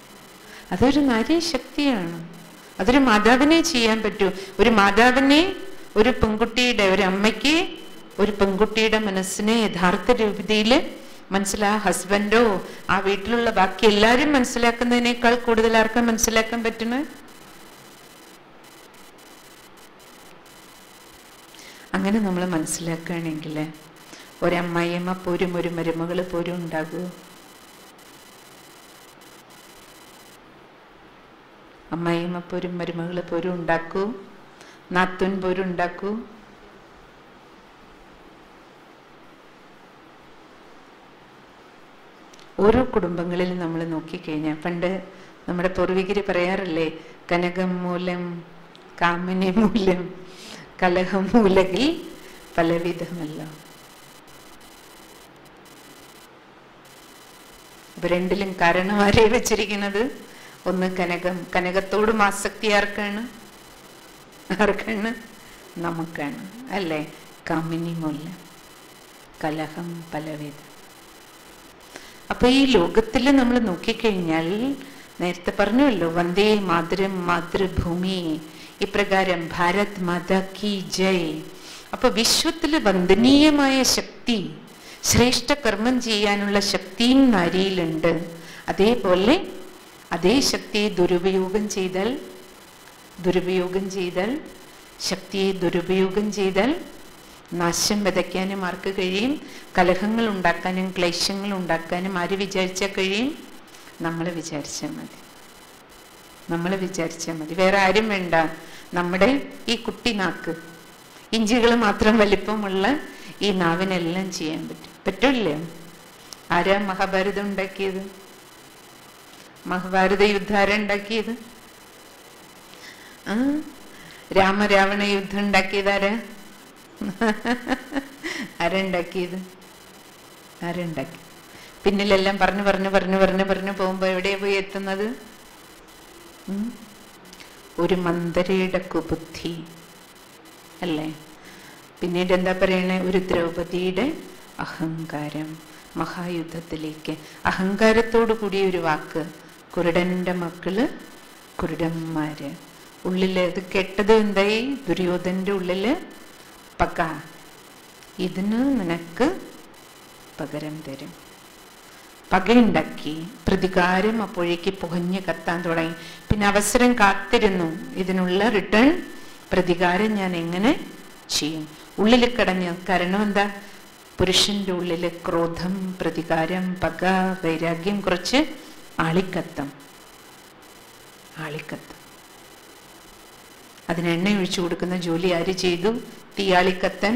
അതൊരു നാരീശക്തിയാണ് അതൊരു മാതാവിനെ ചെയ്യാൻ പറ്റൂ ഒരു മാതാവിനെ ഒരു പെൺകുട്ടിയുടെ ഒരു അമ്മയ്ക്ക് ഒരു പെൺകുട്ടിയുടെ മനസ്സിനെ യഥാർത്ഥ രൂപതയിൽ മനസ്സിലാ ഹസ്ബൻഡോ ആ വീട്ടിലുള്ള ബാക്കി എല്ലാവരും മനസ്സിലാക്കുന്നതിനേക്കാൾ കൂടുതൽ ആർക്കും മനസ്സിലാക്കാൻ പറ്റുന്നത് അങ്ങനെ നമ്മൾ മനസ്സിലാക്കുകയാണെങ്കിൽ ഒരമ്മായിയമ്മ പോരും ഒരു മരുമകൾ പോരും ഉണ്ടാകൂ അമ്മായിയമ്മ പോരും മരുമകൾ പോരും ഉണ്ടാക്കൂ നാത്തൂൻ പോരും ഉണ്ടാക്കൂ ഓരോ കുടുംബങ്ങളിലും നമ്മൾ നോക്കിക്കഴിഞ്ഞാൽ പണ്ട് നമ്മുടെ പൂർവികര് പറയാറില്ലേ കനകം മൂലം കാമിനി മൂലം കലഹം മൂലകിൽ പലവിധമല്ല അപ്പൊ രണ്ടിലും കാരണമാരെ വെച്ചിരിക്കുന്നത് ഒന്ന് കനകം കനകത്തോടും ആസക്തി ആർക്കാണ് ആർക്കാണ് നമുക്കാണ് അല്ലേ കാമിനി മൂലം കലഹം പലവിധം അപ്പൊ ഈ ലോകത്തിൽ നമ്മൾ നോക്കിക്കഴിഞ്ഞാൽ നേരത്തെ പറഞ്ഞുവല്ലോ വന്ദേ മാതരം മാതൃഭൂമി ഇപ്രകാരം ഭാരത് മാതാ കി ജയ് അപ്പൊ വിശ്വത്തിൽ വന്ദനീയമായ ശക്തി ശ്രേഷ്ഠ കർമ്മം ചെയ്യാനുള്ള ശക്തിയും നാരിയിലുണ്ട് അതേപോലെ അതേ ശക്തിയെ ദുരുപയോഗം ചെയ്താൽ ദുരുപയോഗം ചെയ്താൽ ശക്തിയെ ദുരുപയോഗം ചെയ്താൽ നാശം വിതയ്ക്കാനും ആർക്ക് കഴിയും കലഹങ്ങൾ ഉണ്ടാക്കാനും ക്ലേശങ്ങൾ ഉണ്ടാക്കാനും ആര് വിചാരിച്ചാൽ കഴിയും നമ്മൾ വിചാരിച്ചാൽ മതി നമ്മൾ വിചാരിച്ചാൽ മതി വേറെ ആരും വേണ്ട നമ്മുടെ ഈ കുട്ടി നാക്ക് ഇഞ്ചികൾ മാത്രം വലിപ്പമുള്ള ഈ നാവിനെല്ലാം ചെയ്യാൻ പറ്റും പറ്റില്ലേ ആരാ മഹാഭാരതം ഉണ്ടാക്കിയത് മഹാഭാരത യുദ്ധം ആരാ ഉണ്ടാക്കിയത് ആ രാമരാവണ യുദ്ധം ഉണ്ടാക്കിയത് ആരാ ആരുണ്ടാക്കിയത് ആരുണ്ടാക്കി പിന്നിലെല്ലാം പറഞ്ഞു പറഞ്ഞു പറഞ്ഞു പറഞ്ഞു പറഞ്ഞു പോകുമ്പോ എവിടെയാ പോയി എത്തുന്നത് ഉം? ഒരു മന്ദരയുടെ കുബുദ്ധി അല്ലേ പിന്നീട് എന്താ പറയണേ ഒരു ദ്രൗപതിയുടെ അഹങ്കാരം മഹായുദ്ധത്തിലേക്ക് അഹങ്കാരത്തോടു കൂടിയ ഒരു വാക്ക് കുരുടന്റെ മക്കള് കുരുടന്മാര് ഉള്ളില് ഇത് കെട്ടത് എന്തായി ദുര്യോധന്റെ ഉള്ളില് പക ഇതിന് നിനക്ക് പകരം തരും പകയുണ്ടാക്കി പ്രതികാരം അപ്പോഴേക്ക് പുകഞ്ഞ് കത്താൻ തുടങ്ങി പിന്നെ അവസരം കാത്തിരുന്നു ഇതിനുള്ള റിട്ടേൺ പ്രതികാരം ഞാൻ എങ്ങനെ ചെയ്യും ഉള്ളിൽ കടഞ്ഞ് കാരണം എന്താ പുരുഷന്റെ ഉള്ളില് ക്രോധം പ്രതികാരം പക വൈരാഗ്യം കുറച്ച് ആളിക്കത്തം ആളിക്കത്തം അതിന് എണ്ണ ഒഴിച്ചു കൊടുക്കുന്ന ജോലി ആര് ചെയ്തു തീയാളിക്കത്തൻ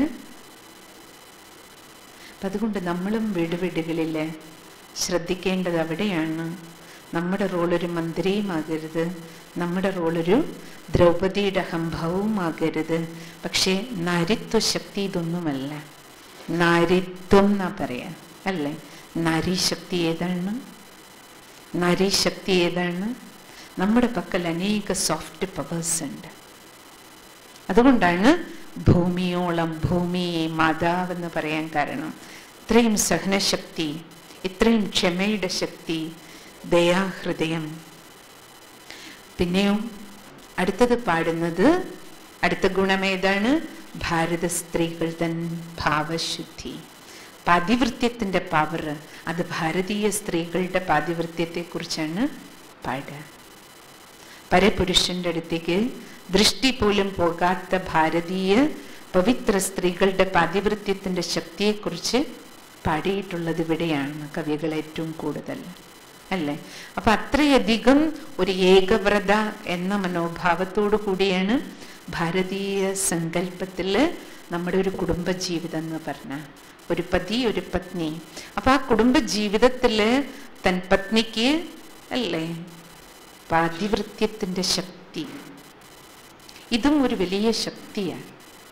അപ്പൊ അതുകൊണ്ട് നമ്മളും വീട് വീടുകളിൽ ശ്രദ്ധിക്കേണ്ടത് അവിടെയാണ് നമ്മുടെ റോളൊരു മന്ത്രിയുമാകരുത് നമ്മുടെ റോളൊരു ദ്രൗപദിയുടെ അഹംഭാവവുമാകരുത് പക്ഷേ നാരിത്വ ശക്തി ഇതൊന്നുമല്ല നാരിത്വം എന്നാ പറയാ അല്ലേ നാരീശക്തി ഏതാണ് നാരീശക്തി ഏതാണ് നമ്മുടെ പക്കൽ അനേക സോഫ്റ്റ് പവേഴ്സ് ഉണ്ട് അതുകൊണ്ടാണ് ഭൂമിയോളം ഭൂമിയെ മാതാവെന്ന് പറയാൻ കാരണം ഇത്രയും സഹനശക്തി ഇത്രയും ക്ഷമയുടെ ശക്തി ദയാഹൃദയം പിന്നെയും അടുത്തത് പാടുന്നത് അടുത്ത ഗുണം ഏതാണ് ഭാരത സ്ത്രീകൾ തൻ ഭാവശുദ്ധി പാതിവൃത്യത്തിന്റെ പവർ അത് ഭാരതീയ സ്ത്രീകളുടെ പാതിവൃത്യത്തെ കുറിച്ചാണ് പാടുക പരപുരുഷന്റെ അടുത്തേക്ക് ദൃഷ്ടി പോലും പോകാത്ത ഭാരതീയ പവിത്ര സ്ത്രീകളുടെ പാതിവൃത്യത്തിന്റെ ശക്തിയെക്കുറിച്ച് പാടിയിട്ടുള്ളത് ഇവിടെയാണ് കവികൾ ഏറ്റവും കൂടുതൽ അല്ലേ അപ്പൊ അത്രയധികം ഒരു ഏകവ്രത എന്ന മനോഭാവത്തോടു കൂടിയാണ് ഭാരതീയ സങ്കല്പത്തില് നമ്മുടെ ഒരു കുടുംബ ജീവിതം എന്ന് പറഞ്ഞ ഒരു പതി ഒരു പത്നി അപ്പൊ ആ കുടുംബ ജീവിതത്തില് തൻ പത്നിക്ക് അല്ലേ പാതിവൃത്യത്തിന്റെ ശക്തി ഇതും ഒരു വലിയ ശക്തിയാണ്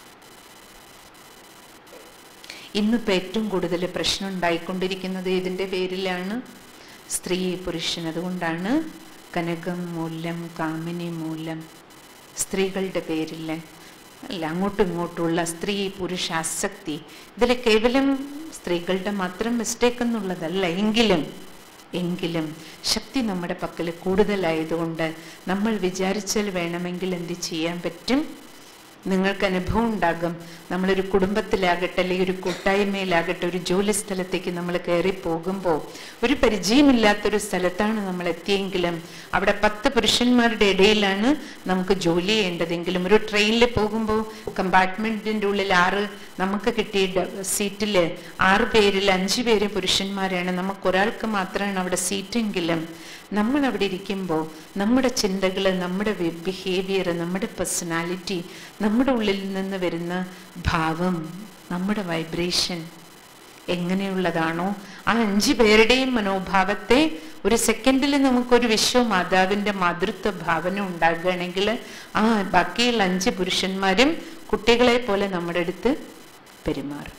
ഇന്നിപ്പോ ഏറ്റവും കൂടുതൽ പ്രശ്നം ഉണ്ടായിക്കൊണ്ടിരിക്കുന്നത് ഇതിന്റെ പേരിലാണ് സ്ത്രീ പുരുഷൻ അതുകൊണ്ടാണ് കനകം മൂലം കാമിനി മൂലം സ്ത്രീകളുടെ പേരിൽ അല്ല അങ്ങോട്ടും ഇങ്ങോട്ടുമുള്ള സ്ത്രീ പുരുഷ ആസക്തി ഇതിൽ കേവലം സ്ത്രീകളുടെ മാത്രം മിസ്റ്റേക്ക് എന്നുള്ളതല്ല എങ്കിലും എങ്കിലും ശക്തി നമ്മുടെ പക്കൽ കൂടുതലായതുകൊണ്ട് നമ്മൾ വിചാരിച്ചാൽ വേണമെങ്കിൽ എന്ത് ചെയ്യാൻ പറ്റും നിങ്ങൾക്ക് അനുഭവം ഉണ്ടാകും നമ്മളൊരു കുടുംബത്തിലാകട്ടെ അല്ലെങ്കിൽ ഒരു കൂട്ടായ്മയിലാകട്ടെ ഒരു ജോലി സ്ഥലത്തേക്ക് നമ്മൾ കയറി പോകുമ്പോൾ ഒരു പരിചയമില്ലാത്തൊരു സ്ഥലത്താണ് നമ്മൾ എത്തിയെങ്കിലും അവിടെ പത്ത് പുരുഷന്മാരുടെ ഇടയിലാണ് നമുക്ക് ജോലി ചെയ്യേണ്ടതെങ്കിലും ഒരു ട്രെയിനിൽ പോകുമ്പോൾ കമ്പാർട്ട്മെന്റിന്റെ ഉള്ളിൽ ആറ് നമുക്ക് കിട്ടിയ ഡ- സീറ്റില് ആറ് പേരിൽ അഞ്ച് പേര് പുരുഷന്മാരാണ് നമുക്ക് ഒരാൾക്ക് മാത്രമാണ് അവിടെ സീറ്റെങ്കിലും നമ്മൾ അവിടെ ഇരിക്കുമ്പോൾ നമ്മുടെ ചിന്തകൾ നമ്മുടെ ബിഹേവിയർ നമ്മുടെ പേഴ്സണാലിറ്റി നമ്മുടെ ഉള്ളിൽ നിന്ന് വരുന്ന ഭാവം നമ്മുടെ വൈബ്രേഷൻ എങ്ങനെയുള്ളതാണോ ആ അഞ്ചു പേരുടെയും മനോഭാവത്തെ ഒരു സെക്കൻഡിൽ നമുക്കൊരു വിശ്വമാതാവിന്റെ മാതൃത്വ ഭാവന ഉണ്ടാകുകയാണെങ്കിൽ ആ ബാക്കിയുള്ള അഞ്ച് പുരുഷന്മാരും കുട്ടികളെ പോലെ നമ്മുടെ അടുത്ത് പെരുമാറും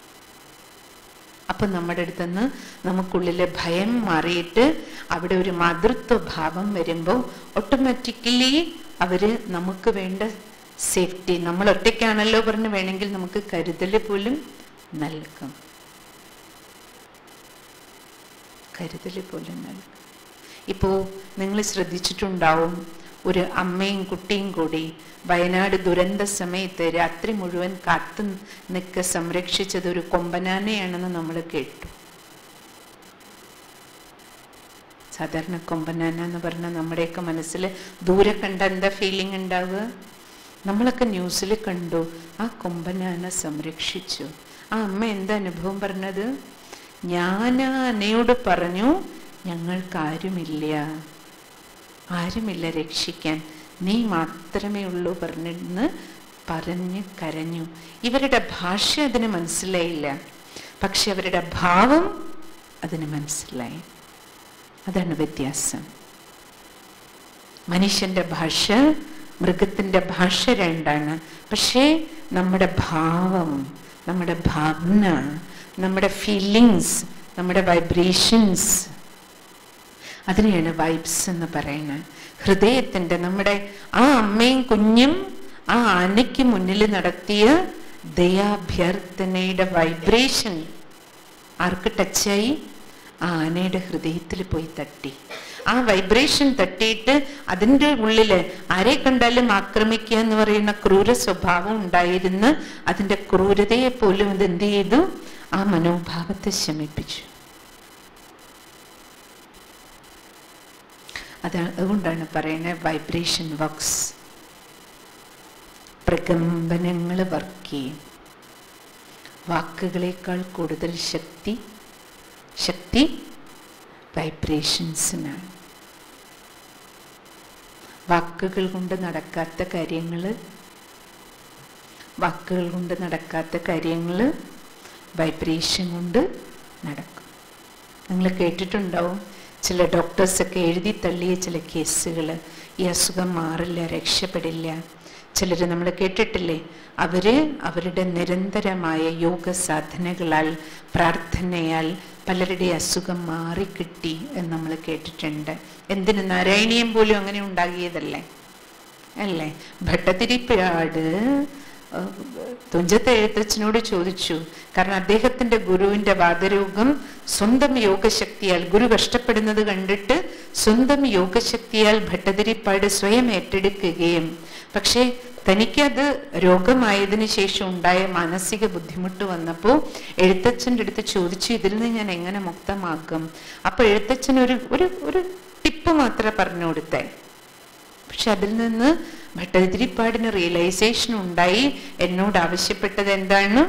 അപ്പൊ നമ്മുടെ അടുത്തുനിന്ന് നമുക്കുള്ളിലെ ഭയം മാറിയിട്ട് അവിടെ ഒരു മാതൃത്വ ഭാവം വരുമ്പോൾ ഓട്ടോമാറ്റിക്കലി അവര് നമുക്ക് വേണ്ട സേഫ്റ്റി നമ്മൾ ഒറ്റയ്ക്കാണല്ലോ പറഞ്ഞ് വേണമെങ്കിൽ നമുക്ക് കരുതൽ പോലും നൽകും കരുതൽ പോലും നൽകും ഇപ്പോ നിങ്ങൾ ശ്രദ്ധിച്ചിട്ടുണ്ടാവും ഒരു അമ്മയും കുട്ടിയും കൂടി വയനാട് ദുരന്ത സമയത്ത് രാത്രി മുഴുവൻ കാത്തു നിൽക്ക സംരക്ഷിച്ചത് ഒരു കൊമ്പനാനയാണെന്ന് നമ്മൾ കേട്ടു സാധാരണ കൊമ്പനാന എന്ന് പറഞ്ഞാൽ നമ്മുടെയൊക്കെ മനസ്സിൽ ദൂരെ കണ്ട എന്താ ഫീലിംഗ് ഉണ്ടാവുക നമ്മളൊക്കെ ന്യൂസിൽ കണ്ടു ആ കൊമ്പനാന സംരക്ഷിച്ചു ആ അമ്മ എന്താ അനുഭവം പറഞ്ഞത് ഞാൻ ആ ആനയോട് പറഞ്ഞു ഞങ്ങൾക്ക് ആരുമില്ല ആരുമില്ല രക്ഷിക്കാൻ നീ മാത്രമേ ഉള്ളൂ പറഞ്ഞിരുന്ന് പറഞ്ഞ് കരഞ്ഞു ഇവരുടെ ഭാഷ അതിന് മനസ്സിലായില്ല പക്ഷെ അവരുടെ ഭാവം അതിന് മനസ്സിലായി അതാണ് വ്യത്യാസം മനുഷ്യന്റെ ഭാഷ മൃഗത്തിന്റെ ഭാഷ രണ്ടാണ് പക്ഷേ നമ്മുടെ ഭാവം നമ്മുടെ ഭാവന നമ്മുടെ ഫീലിങ്സ് നമ്മുടെ വൈബ്രേഷൻസ് അതിനെയാണ് വൈബ്സ് എന്ന് പറയുന്നത് ഹൃദയത്തിന്റെ നമ്മുടെ ആ അമ്മയും കുഞ്ഞും ആ ആനയ്ക്ക് മുന്നിൽ നടത്തിയ ദയാഭ്യർത്ഥനയുടെ വൈബ്രേഷൻ ആർക്ക് ടച്ചായി ആ ആനയുടെ ഹൃദയത്തിൽ പോയി തട്ടി ആ വൈബ്രേഷൻ തട്ടിയിട്ട് അതിൻ്റെ ഉള്ളില് ആരെ കണ്ടാലും ആക്രമിക്കുക എന്ന് പറയുന്ന ക്രൂര സ്വഭാവം ഉണ്ടായിരുന്ന് അതിന്റെ ക്രൂരതയെ പോലും അത് എന്ത് ചെയ്തു ആ മനോഭാവത്തെ ശമിപ്പിച്ചു അതാണ് അതുകൊണ്ടാണ് പറയുന്നത് വൈബ്രേഷൻ വർക്സ് പ്രകമ്പനങ്ങൾ വർക്ക് ചെയ്യും വാക്കുകളേക്കാൾ കൂടുതൽ ശക്തി ശക്തി വൈബ്രേഷൻസിനാണ് വാക്കുകൾ കൊണ്ട് നടക്കാത്ത കാര്യങ്ങൾ വാക്കുകൾ കൊണ്ട് നടക്കാത്ത കാര്യങ്ങൾ വൈബ്രേഷൻ കൊണ്ട് നടക്കും നിങ്ങൾ കേട്ടിട്ടുണ്ടാവും ചില ഡോക്ടേഴ്സൊക്കെ എഴുതി തള്ളിയ ചില കേസുകൾ ഈ അസുഖം മാറില്ല രക്ഷപ്പെടില്ല ചിലർ നമ്മൾ കേട്ടിട്ടില്ലേ അവര് അവരുടെ നിരന്തരമായ യോഗ സാധനകളാൽ പ്രാർത്ഥനയാൽ പലരുടെ അസുഖം മാറിക്കിട്ടി എന്ന് നമ്മൾ കേട്ടിട്ടുണ്ട് എന്തിന് നാരായണീയം പോലും അങ്ങനെ ഉണ്ടാകിയതല്ലേ അല്ലേ ഭട്ടതിരിപ്പാട് തുഞ്ചത്തെ എഴുത്തച്ഛനോട് ചോദിച്ചു കാരണം അദ്ദേഹത്തിന്റെ ഗുരുവിന്റെ വാദരോഗം സ്വന്തം യോഗശക്തിയാൽ ഗുരു കഷ്ടപ്പെടുന്നത് കണ്ടിട്ട് സ്വന്തം യോഗശക്തിയാൽ ഭട്ടതിരിപ്പാട് സ്വയം ഏറ്റെടുക്കുകയും പക്ഷേ തനിക്കത് രോഗമായതിനു ശേഷം ഉണ്ടായ മാനസിക ബുദ്ധിമുട്ട് വന്നപ്പോൾ എഴുത്തച്ഛൻ്റെ അടുത്ത് ചോദിച്ചു ഇതിൽ നിന്ന് ഞാൻ എങ്ങനെ മുക്തമാക്കും അപ്പൊ എഴുത്തച്ഛൻ ഒരു ഒരു ഒരു ടിപ്പ് മാത്രമേ പറഞ്ഞു കൊടുത്തേ പക്ഷെ അതിൽ നിന്ന് ഭട്ടതിരിപ്പാടിന് റിയലൈസേഷൻ ഉണ്ടായി എന്നോട് ആവശ്യപ്പെട്ടത് എന്താണ്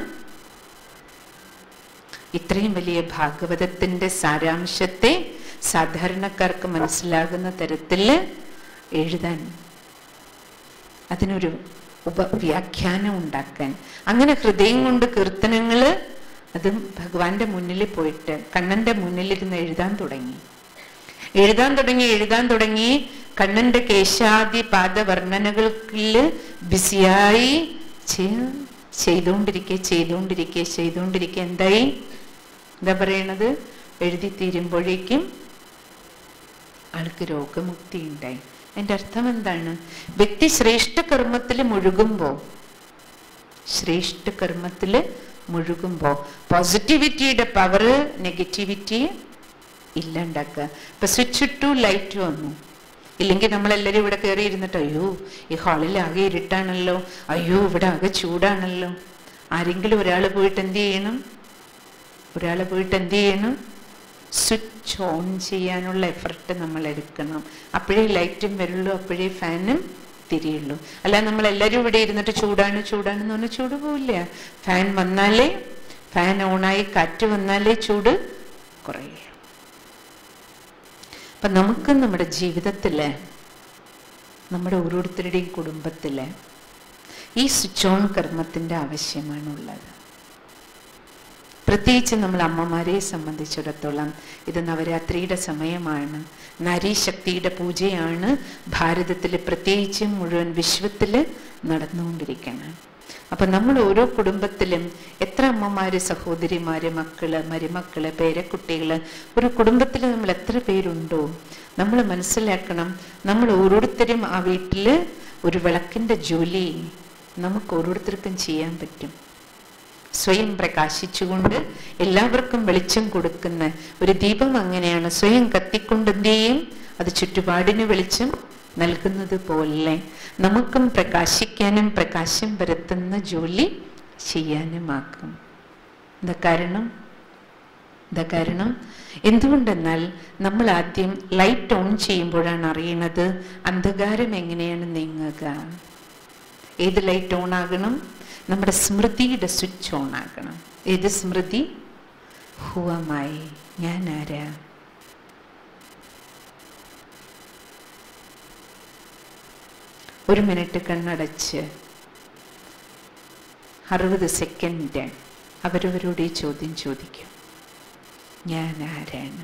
ഇത്രയും വലിയ ഭാഗവതത്തിന്റെ സാരാംശത്തെ സാധാരണക്കാർക്ക് മനസ്സിലാകുന്ന തരത്തിൽ എഴുതാൻ അതിനൊരു ഉപവ്യാഖ്യാനം ഉണ്ടാക്കാൻ അങ്ങനെ ഹൃദയം കൊണ്ട് കീർത്തനങ്ങള് അതും ഭഗവാന്റെ മുന്നിൽ പോയിട്ട് കണ്ണന്റെ മുന്നിലിരുന്ന് എഴുതാൻ തുടങ്ങി എഴുതാൻ തുടങ്ങി എഴുതാൻ തുടങ്ങി കണ്ണന്റെ കേശാദി പാദവർണ്ണനകളിൽ ബിസിയായി ചെയ്തുകൊണ്ടിരിക്കെ ചെയ്തുകൊണ്ടിരിക്കെ ചെയ്തുകൊണ്ടിരിക്കെ എന്തായി എന്താ പറയണത് എഴുതി തീരുമ്പോഴേക്കും ആൾക്ക് രോഗമുക്തി ഉണ്ടായി അതിന്റെ അർത്ഥം എന്താണ് വ്യക്തി ശ്രേഷ്ഠ കർമ്മത്തിൽ മുഴുകുമ്പോ ശ്രേഷ്ഠ കർമ്മത്തിൽ മുഴുകുമ്പോ പോസിറ്റിവിറ്റിയുടെ പവർ നെഗറ്റിവിറ്റിയെ ഇല്ലാണ്ടാക്കുക ഇപ്പൊ സ്വിച്ച് ഇട്ടു ലൈറ്റ് വന്നു ഇല്ലെങ്കിൽ നമ്മളെല്ലാവരും ഇവിടെ കയറി ഇരുന്നിട്ട് അയ്യോ ഈ ഹാളിൽ ആകെ ഇരുട്ടാണല്ലോ അയ്യോ ഇവിടെ ആകെ ചൂടാണല്ലോ ആരെങ്കിലും ഒരാൾ പോയിട്ട് എന്ത് ചെയ്യണം ഒരാൾ പോയിട്ട് എന്ത് ചെയ്യണം സ്വിച്ച് ഓൺ ചെയ്യാനുള്ള എഫർട്ട് നമ്മൾ എടുക്കണം അപ്പോഴേ ലൈറ്റും വരുള്ളൂ അപ്പോഴേ ഫാനും തിരിയുള്ളൂ അല്ല നമ്മൾ എല്ലാവരും ഇവിടെ ഇരുന്നിട്ട് ചൂടാണ് ചൂടാണെന്ന് പറഞ്ഞാൽ ചൂട് പോവില്ല ഫാൻ വന്നാലേ ഫാൻ ഓണായി കാറ്റ് വന്നാലേ ചൂട് കുറയുള്ളൂ അപ്പൊ നമുക്ക് നമ്മുടെ ജീവിതത്തില് നമ്മുടെ ഓരോരുത്തരുടെയും കുടുംബത്തില് ഈ സ്വിച്ച് ഓൺ കർമ്മത്തിന്റെ ആവശ്യമാണുള്ളത് പ്രത്യേകിച്ച് നമ്മൾ അമ്മമാരെ സംബന്ധിച്ചിടത്തോളം ഇത് നവരാത്രിയുടെ സമയമാണ് നാരീശക്തിയുടെ പൂജയാണ് ഭാരതത്തിൽ പ്രത്യേകിച്ചും മുഴുവൻ വിശ്വത്തിൽ നടന്നുകൊണ്ടിരിക്കുന്നത് അപ്പൊ നമ്മൾ ഓരോ കുടുംബത്തിലും എത്ര അമ്മമാര് സഹോദരിമാര് മക്കള് മരുമക്കള് പേരക്കുട്ടികള് ഒരു കുടുംബത്തിൽ നമ്മൾ എത്ര പേരുണ്ടോ നമ്മൾ മനസ്സിലാക്കണം നമ്മൾ ഓരോരുത്തരും ആ വീട്ടില് ഒരു വിളക്കിന്റെ ജോലി നമുക്ക് ഓരോരുത്തർക്കും ചെയ്യാൻ പറ്റും സ്വയം പ്രകാശിച്ചുകൊണ്ട് എല്ലാവർക്കും വെളിച്ചം കൊടുക്കുന്ന ഒരു ദീപം അങ്ങനെയാണ് സ്വയം കത്തിക്കൊണ്ട് എന്ത് ചെയ്യും അത് ചുറ്റുപാടിന് വെളിച്ചം നൽകുന്നത് പോലെ നമുക്കും പ്രകാശിക്കാനും പ്രകാശം പരത്തുന്ന ജോലി ചെയ്യാനുമാക്കും എന്താ കാരണം എന്താ കാരണം എന്തുകൊണ്ടെന്നാൽ നമ്മൾ ആദ്യം ലൈറ്റ് ഓൺ ചെയ്യുമ്പോഴാണ് അറിയുന്നത് അന്ധകാരം എങ്ങനെയാണ് നീങ്ങുക ഏത് ലൈറ്റ് ഓൺ ആകണം നമ്മുടെ സ്മൃതിയുടെ സ്വിച്ച് ഓൺ ആകണം ഏത് സ്മൃതി ഹുവമായി ഞാൻ ആരാ ഒരു മിനിറ്റ് കണ്ണടച്ച് അറുപത് സെക്കൻഡ് അവരവരോട് ഈ ചോദ്യം ചോദിക്കും ഞാൻ ആരാണ്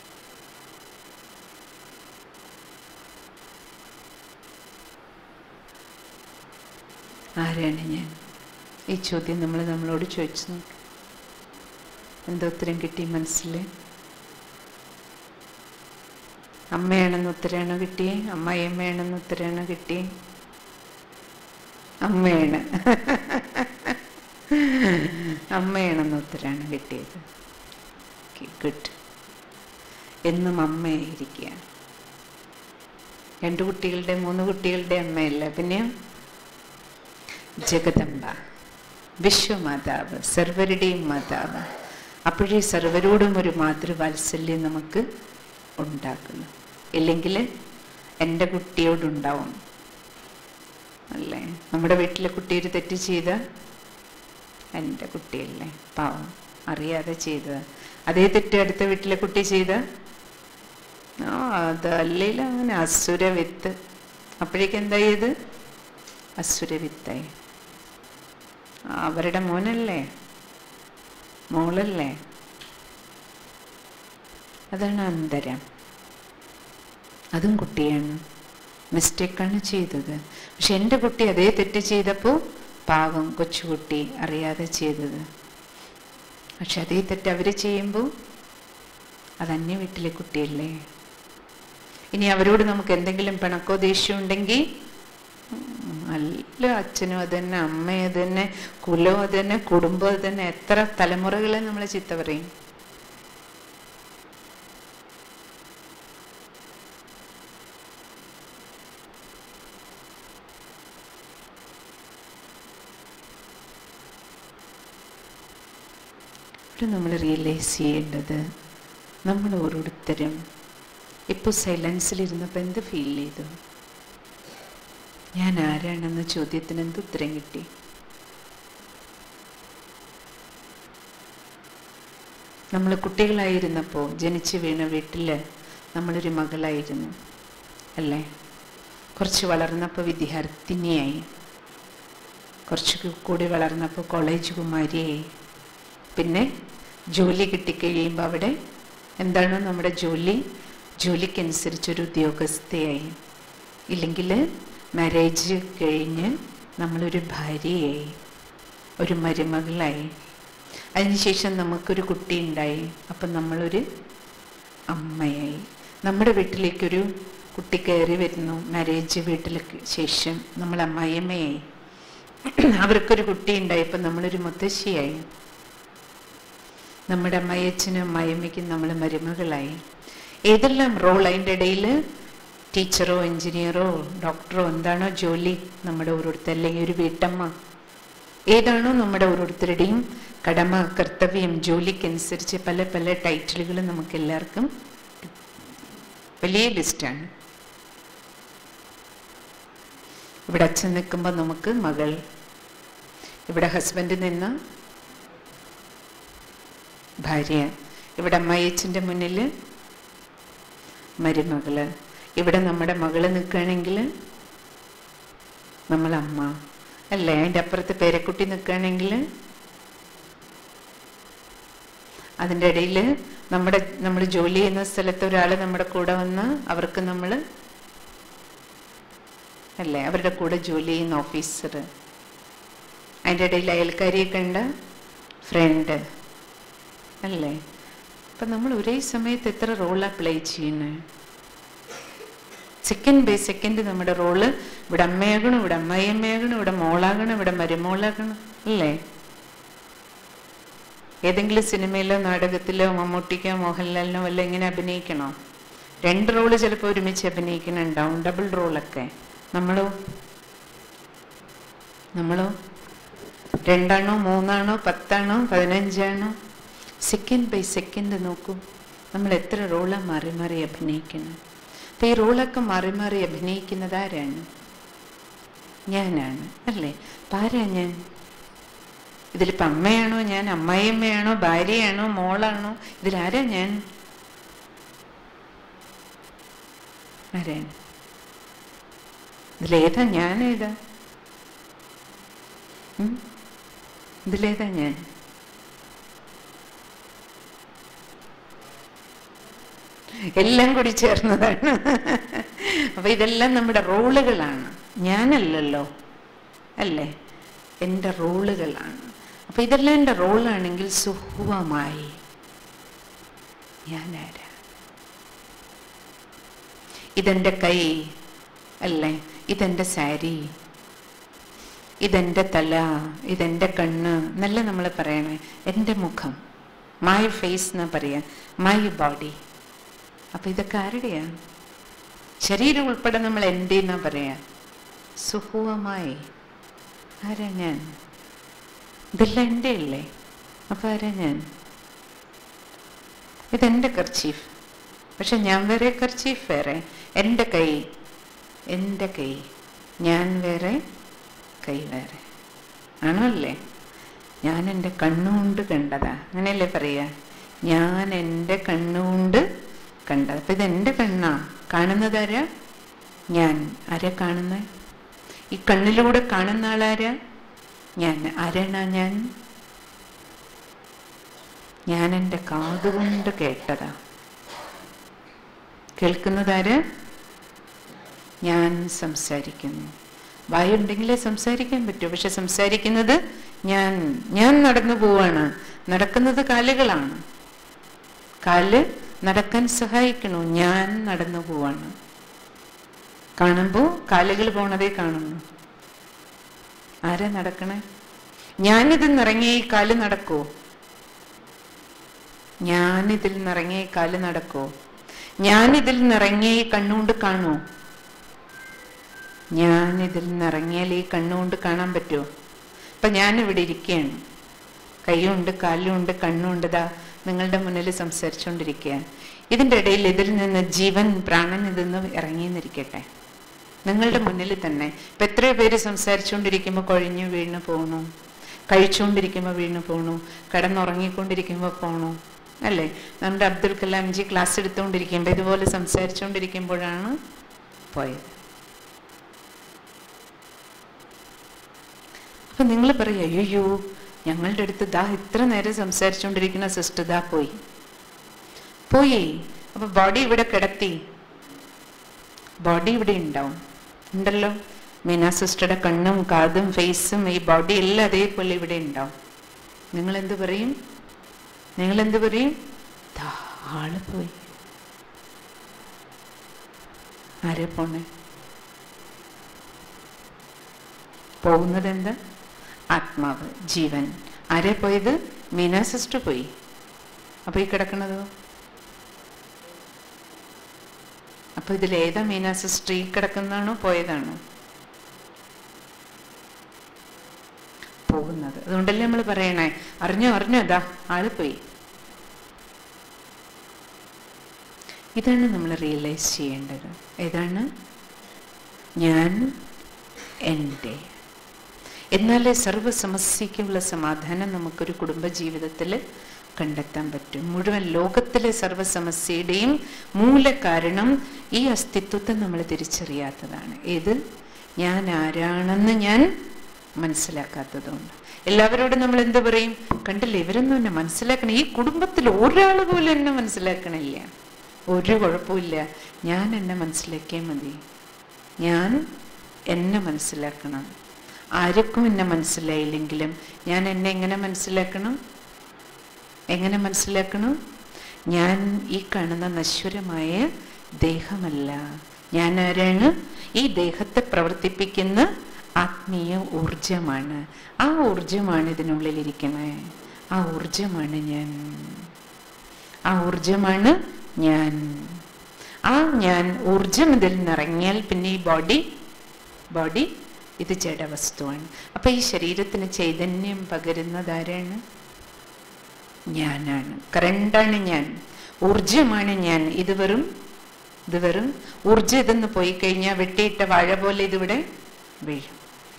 ആരാണ് ഞാൻ ഈ ചോദ്യം നമ്മൾ നമ്മളോട് ചോദിച്ചു നോക്കി എന്താ ഉത്തരം കിട്ടി മനസ്സിൽ അമ്മയാണെന്ന് ഉത്തരമാണോ കിട്ടിയേ അമ്മായിയമ്മയാണെന്ന് ഉത്തരമാണോ കിട്ടിയേ അമ്മയാണ് അമ്മയാണെന്ന് ഉത്തരമാണ് കിട്ടിയത് ഗുഡ് എന്നും അമ്മയായിരിക്കുക രണ്ട് കുട്ടികളുടെ മൂന്ന് കുട്ടികളുടെ അമ്മയല്ല പിന്നെ ജഗദമ്പ വിശ്വമാതാവ് സർവരുടെയും മാതാവ് അപ്പോഴേ സർവരോടും ഒരു മാതൃവാത്സല്യം നമുക്ക് ഉണ്ടാക്കുന്നു ഇല്ലെങ്കിൽ എൻ്റെ കുട്ടിയോടുണ്ടാവും അല്ലേ നമ്മുടെ വീട്ടിലെ കുട്ടി ഒരു തെറ്റ് ചെയ്ത എൻ്റെ കുട്ടിയല്ലേ പാവം അറിയാതെ ചെയ്തത് അതേ തെറ്റ് അടുത്ത വീട്ടിലെ കുട്ടി ചെയ്ത ആ അതല്ലേലും അങ്ങനെ അസുര വിത്ത് അപ്പോഴേക്ക് എന്തായത് അസുര വിത്തായി ആ, അവരുടെ മോനല്ലേ മോളല്ലേ അതാണ് അന്തരം അതും കുട്ടിയാണ് മിസ്റ്റേക്കാണ് ചെയ്തത് പക്ഷെ എൻ്റെ കുട്ടി അതേ തെറ്റ് ചെയ്തപ്പോൾ പാവം കൊച്ചുകുട്ടി അറിയാതെ ചെയ്തത് പക്ഷെ അതേ തെറ്റ് അവർ ചെയ്യുമ്പോൾ അത് അന്യ വീട്ടിലെ കുട്ടിയല്ലേ ഇനി അവരോട് നമുക്ക് എന്തെങ്കിലും പിണക്കോ ദേഷ്യം ഉണ്ടെങ്കിൽ ഉം, അല്ല അച്ഛനും അത് തന്നെ അമ്മയും അത് തന്നെ കുലവും അത് തന്നെ കുടുംബം അത് തന്നെ എത്ര തലമുറകളെ നമ്മൾ ചിത്ത പറയും ഇവിടെ നമ്മൾ റിയലൈസ് ചെയ്യേണ്ടത് നമ്മൾ ഓരോരുത്തരും ഇപ്പോൾ സൈലൻസിലിരുന്നപ്പോൾ എന്ത് ഫീൽ ചെയ്തു ഞാൻ ആരാണെന്ന ചോദ്യത്തിന് എന്ത് ഉത്തരം കിട്ടി നമ്മൾ കുട്ടികളായിരുന്നപ്പോൾ ജനിച്ചു വീണ വീട്ടിൽ നമ്മളൊരു മകളായിരുന്നു അല്ലേ കുറച്ച് വളർന്നപ്പോൾ വിദ്യാർത്ഥിനിയായി കുറച്ച് കൂടി വളർന്നപ്പോൾ കോളേജ് കുമാരിയായി പിന്നെ ജോലി കിട്ടിക്കഴിയുമ്പോൾ അവിടെ എന്താണ് നമ്മുടെ ജോലി ജോലിക്കനുസരിച്ചൊരു ഉദ്യോഗസ്ഥയായി ഇല്ലെങ്കിൽ മാരേജ് കഴിഞ്ഞ് നമ്മളൊരു ഭാര്യയായി ഒരു മരുമകളായി അതിനുശേഷം നമുക്കൊരു കുട്ടി ഉണ്ടായി അപ്പം നമ്മളൊരു അമ്മയായി നമ്മുടെ വീട്ടിലേക്കൊരു കുട്ടി കയറി വരുന്നു മാരേജ് വീട്ടിലേക്ക് ശേഷം നമ്മൾ അമ്മായിയമ്മയായി അവർക്കൊരു കുട്ടി ഉണ്ടായപ്പോൾ നമ്മളൊരു മുത്തശ്ശിയായി നമ്മുടെ അമ്മയച്ഛനും അമ്മായിയമ്മയ്ക്കും നമ്മൾ മരുമകളായി ഏതെല്ലാം റോൾ അതിൻ്റെ ഇടയിൽ ടീച്ചറോ എഞ്ചിനീയറോ ഡോക്ടറോ എന്താണോ ജോലി നമ്മുടെ ഓരോരുത്തർ അല്ലെങ്കിൽ ഒരു വീട്ടമ്മ ഏതാണോ നമ്മുടെ ഓരോരുത്തരുടെയും കടമ കർത്തവ്യം ജോലിക്കനുസരിച്ച് പല പല ടൈറ്റിലുകൾ നമുക്ക് എല്ലാവർക്കും വലിയ ലിസ്റ്റാണ് ഇവിടെ അച്ഛൻ നിൽക്കുമ്പോൾ നമുക്ക് മകൾ ഇവിടെ ഹസ്ബൻഡ് നിന്ന് ഭാര്യ ഇവിടെ അമ്മയച്ചൻ്റെ മുന്നിൽ മരുമകള് ഇവിടെ നമ്മുടെ മകള് നിൽക്കുകയാണെങ്കിൽ നമ്മൾ അമ്മ അല്ലേ അതിൻ്റെ അപ്പുറത്ത് പേരക്കുട്ടി നിൽക്കുകയാണെങ്കിൽ അതിൻ്റെ ഇടയിൽ നമ്മുടെ നമ്മൾ ജോലി ചെയ്യുന്ന സ്ഥലത്ത് ഒരാൾ നമ്മുടെ കൂടെ വന്ന് അവർക്ക് നമ്മൾ അല്ലേ അവരുടെ കൂടെ ജോലി ചെയ്യുന്ന ഓഫീസർ അതിൻ്റെ ഇടയിൽ അയൽക്കാരിയെ കണ്ട ഫ്രണ്ട് അല്ലേ അപ്പം നമ്മൾ ഒരേ സമയത്ത് എത്ര റോളാണ് പ്ലേ ചെയ്യുന്നത് സെക്കൻഡ് ബൈ സെക്കൻഡ് നമ്മുടെ റോള് ഇവിടെ അമ്മയാകണം ഇവിടെ അമ്മായിയമ്മയാകണം ഇവിടെ മോളാകണം ഇവിടെ മരുമോളാകണം അല്ലേ ഏതെങ്കിലും സിനിമയിലോ നാടകത്തിലോ മമ്മൂട്ടിക്കോ മോഹൻലാലിനോ വല്ല ഇങ്ങനെ അഭിനയിക്കണോ രണ്ട് റോള് ചിലപ്പോൾ ഒരുമിച്ച് അഭിനയിക്കുന്നുണ്ടാവും ഡബിൾ റോളൊക്കെ നമ്മളോ നമ്മളോ രണ്ടാണോ മൂന്നാണോ പത്താണോ പതിനഞ്ചാണോ സെക്കൻഡ് ബൈ സെക്കൻഡ് നോക്കൂ നമ്മൾ എത്ര റോളാണ് മാറി മാറി അഭിനയിക്കണം അപ്പം ഈ റോളൊക്കെ മാറി മാറി അഭിനയിക്കുന്നത് ആരാണ് ഞാനാണ് അല്ലേ അപ്പം ആരാ ഞാൻ ഇതിലിപ്പോൾ അമ്മയാണോ ഞാൻ അമ്മായിയമ്മയാണോ ഭാര്യയാണോ മോളാണോ ഇതിലാരാ ഞാൻ ആരാണ് ഇതിലേതാ ഞാൻ ഏതാ ഉം? ഇതിലേതാ ഞാൻ എല്ലാം കൂടി ചേർന്നതാണ് അപ്പൊ ഇതെല്ലാം നമ്മുടെ റോളുകളാണ് ഞാനല്ലല്ലോ അല്ലേ എൻ്റെ റോളുകളാണ് അപ്പൊ ഇതെല്ലാം എൻ്റെ റോളാണെങ്കിൽ സുഹുവമായി ഞാനാരാ ഇതെൻ്റെ കൈ അല്ലേ ഇതെൻ്റെ സാരി ഇതെൻ്റെ തല ഇതെൻ്റെ കണ്ണ് എന്നല്ല നമ്മൾ പറയണേ എൻ്റെ മുഖം മൈ ഫേസ് എന്നാ പറയാ മൈ ബോഡി അപ്പൊ ഇതൊക്കെ ആരുടെയാ ശരീരം ഉൾപ്പെടെ നമ്മൾ എൻ്റെ എന്നാ പറയാ സുഹുവമായി ആരാ ഞാൻ ഇതെല്ലാം എൻ്റെ അല്ലേ അപ്പൊ ആരാ ഞാൻ ഇതെൻ്റെ കർച്ചീഫ് പക്ഷെ ഞാൻ വേറെ കർച്ചീഫ് വേറെ എൻ്റെ കൈ എൻ്റെ കൈ ഞാൻ വേറെ കൈ വേറെ ആണോ അല്ലേ ഞാൻ എൻ്റെ കണ്ണുകൊണ്ട് കണ്ടതാ അങ്ങനെയല്ലേ പറയാ ഞാൻ എൻ്റെ കണ്ണുകൊണ്ട് കണ്ടത് അപ്പൊ ഇത് എൻ്റെ കണ്ണാ കാണുന്നത് ആരാ ഞാൻ ആരാ കാണുന്നത് ഈ കണ്ണിലൂടെ കാണുന്ന ആളാരാ ഞാൻ ആരാണ് ഞാൻ ഞാൻ എൻ്റെ കാതുകൊണ്ട് കേട്ടതാ കേൾക്കുന്നതാര് ഞാൻ സംസാരിക്കുന്നു വായുണ്ടെങ്കിലേ സംസാരിക്കാൻ പറ്റൂ പക്ഷെ സംസാരിക്കുന്നത് ഞാൻ ഞാൻ നടന്നു പോവാണ് നടക്കുന്നത് കാലുകളാണ് കാല് നടക്കാൻ സഹായിക്കണു ഞാൻ നടന്നു പോവാണ് കാണുമ്പോൾ കാലുകൾ പോണതേ കാണുന്നു ആരാ നടക്കണേ ഞാനിതിൽ നിറങ്ങി ഈ കാല് നടക്കോ ഞാനിതിൽ നിറങ്ങി ഈ കാല് നടക്കോ ഞാനിതിൽ നിറങ്ങിയ ഈ കണ്ണുകൊണ്ട് കാണുമോ ഞാനിതിൽ നിറങ്ങിയാൽ ഈ കണ്ണുകൊണ്ട് കാണാൻ പറ്റുമോ അപ്പൊ ഞാനിവിടെ ഇരിക്കുകയാണ് കൈയുണ്ട് കാലുണ്ട് കണ്ണുണ്ട് ദാ നിങ്ങളുടെ മുന്നിൽ സംസാരിച്ചുകൊണ്ടിരിക്കുക ഇതിൻ്റെ ഇടയിൽ ഇതിൽ നിന്ന് ജീവൻ പ്രാണൻ ഇതിന്ന് ഇറങ്ങിയെന്നിരിക്കട്ടെ നിങ്ങളുടെ മുന്നിൽ തന്നെ ഇപ്പൊ എത്രയോ പേര് സംസാരിച്ചുകൊണ്ടിരിക്കുമ്പോൾ കൊഴിഞ്ഞു വീണ് പോണു കഴിച്ചുകൊണ്ടിരിക്കുമ്പോൾ വീണ് പോണു കിടന്നുറങ്ങിക്കൊണ്ടിരിക്കുമ്പോൾ പോണു അല്ലേ നമ്മുടെ അബ്ദുൽ കലാം ജി ക്ലാസ് എടുത്തുകൊണ്ടിരിക്കുമ്പോൾ ഇതുപോലെ സംസാരിച്ചുകൊണ്ടിരിക്കുമ്പോഴാണ് പോയത് അപ്പൊ നിങ്ങൾ പറയും അയ്യോ ഞങ്ങളുടെ അടുത്ത് ദാ ഇത്ര നേരം സംസാരിച്ചുകൊണ്ടിരിക്കുന്ന സിസ്റ്റർ ദാ പോയി പോയി അപ്പൊ ബോഡി ഇവിടെ കിടത്തി ബോഡി ഇവിടെ ഉണ്ടാവും ഉണ്ടല്ലോ മീന സിസ്റ്ററുടെ കണ്ണും കാതും ഫേസും ഈ ബോഡി എല്ലാം അതേപോലെ ഇവിടെ ഉണ്ടാവും നിങ്ങൾ എന്ത് പറയും നിങ്ങൾ എന്ത് പറയും ദാ ആള് പോയി ആരെ പോണേ പോകുന്നത് എന്താ ആത്മാവ് ജീവൻ ആരെ പോയത് മീന സിസ്റ്റർ പോയി അപ്പൊ ഈ കിടക്കണതോ അപ്പൊ ഇതിൽ ഏതാ മീനാ സിസ്റ്റർ ഈ കിടക്കുന്നതാണോ പോയതാണോ പോകുന്നത് അതുകൊണ്ടല്ലേ നമ്മൾ പറയണേ അറിഞ്ഞോ അറിഞ്ഞോ അതാ ആള് പോയി ഇതാണ് നമ്മൾ റിയലൈസ് ചെയ്യേണ്ടത് ഏതാണ് ഞാൻ എൻ്റെ എന്നാലേ സർവ്വ സമസ്യയ്ക്കുള്ള സമാധാനം നമുക്കൊരു കുടുംബ ജീവിതത്തിൽ കണ്ടെത്താൻ പറ്റും മുഴുവൻ ലോകത്തിലെ സർവ്വ സമസ്യയുടെയും മൂല കാരണം ഈ അസ്തിത്വത്തെ നമ്മൾ തിരിച്ചറിയാത്തതാണ് ഏത് ഞാൻ ആരാണെന്ന് ഞാൻ മനസ്സിലാക്കാത്തതുകൊണ്ട് എല്ലാവരോടും നമ്മൾ എന്ത് പറയും കണ്ടില്ലേ ഇവരൊന്നും എന്നെ മനസ്സിലാക്കണം ഈ കുടുംബത്തിൽ ഒരാൾ പോലും എന്നെ മനസ്സിലാക്കണില്ല ഒരു കുഴപ്പമില്ല ഞാൻ എന്നെ മനസ്സിലാക്കിയാൽ മതി ഞാൻ എന്നെ മനസ്സിലാക്കണം ആർക്കും എന്നെ മനസ്സിലായില്ലെങ്കിലും ഞാൻ എന്നെ എങ്ങനെ മനസ്സിലാക്കണം എങ്ങനെ മനസ്സിലാക്കണം ഞാൻ ഈ കാണുന്ന നശ്വരമായ ദേഹമല്ല ഞാൻ ആരാണ് ഈ ദേഹത്തെ പ്രവർത്തിപ്പിക്കുന്ന ആത്മീയ ഊർജമാണ് ആ ഊർജമാണ് ഇതിനുള്ളിലിരിക്കുന്നത് ആ ഊർജമാണ് ഞാൻ ആ ഊർജമാണ് ഞാൻ ആ ഞാൻ ഊർജം ഇതിൽ നിറങ്ങിയാൽ പിന്നെ ഈ ബോഡി ബോഡി ഇത് ജഡവസ്തുവാണ് അപ്പൊ ഈ ശരീരത്തിന് ചൈതന്യം പകരുന്നത് ആരാണ് ഞാനാണ് കറണ്ടാണ് ഞാൻ ഊർജമാണ് ഞാൻ ഇത് വെറും ഇത് വെറും ഊർജം ഇതെന്ന് പോയി കഴിഞ്ഞാൽ വെട്ടിയിട്ട വാഴ പോലെ ഇതിവിടെ വീഴും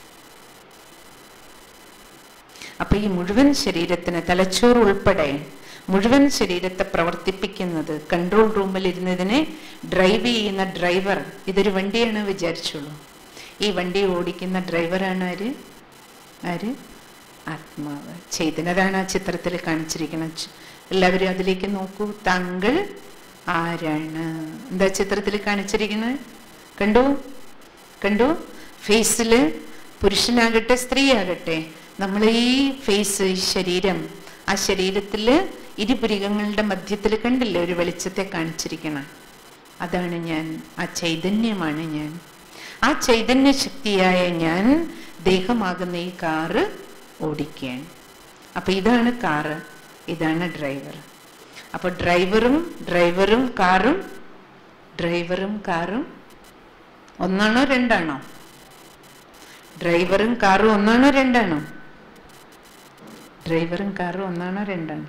അപ്പൊ ഈ മുഴുവൻ ശരീരത്തിന് തലച്ചോറ് ഉൾപ്പെടെ മുഴുവൻ ശരീരത്തെ പ്രവർത്തിപ്പിക്കുന്നത് കൺട്രോൾ റൂമിൽ ഇരുന്നതിനെ ഡ്രൈവ് ചെയ്യുന്ന ഡ്രൈവർ ഇതൊരു വണ്ടിയാണ് വിചാരിച്ചോളൂ ഈ വണ്ടി ഓടിക്കുന്ന ഡ്രൈവറാണ് ആര് ആര് ആത്മാവ് ചൈതന്യതാണ് ആ ചിത്രത്തിൽ കാണിച്ചിരിക്കുന്നത് ച്- എല്ലാവരും അതിലേക്ക് നോക്കൂ താങ്കൾ ആരാണ് എന്താ ചിത്രത്തിൽ കാണിച്ചിരിക്കുന്നത് കണ്ടു കണ്ടു ഫേസില് പുരുഷനാകട്ടെ സ്ത്രീ ആകട്ടെ നമ്മൾ ഈ ഫേസ് ഈ ശരീരം ആ ശരീരത്തില് ഇരുപുരികങ്ങളുടെ മധ്യത്തിൽ കണ്ടില്ലേ ഒരു വെളിച്ചത്തെ കാണിച്ചിരിക്കണം അതാണ് ഞാൻ ആ ചൈതന്യമാണ് ഞാൻ ആ ചൈതന്യ ശക്തിയായ ഞാൻ ദേഹമാകുന്ന ഈ കാറ് ഓടിക്കുകയാണ് അപ്പൊ ഇതാണ് കാറ് ഇതാണ് ഡ്രൈവർ അപ്പൊ ഡ്രൈവറും ഡ്രൈവറും കാറും ഡ്രൈവറും കാറും ഒന്നാണോ രണ്ടാണോ ഡ്രൈവറും കാറും ഒന്നാണോ രണ്ടാണോ ഡ്രൈവറും കാറും ഒന്നാണോ രണ്ടാണോ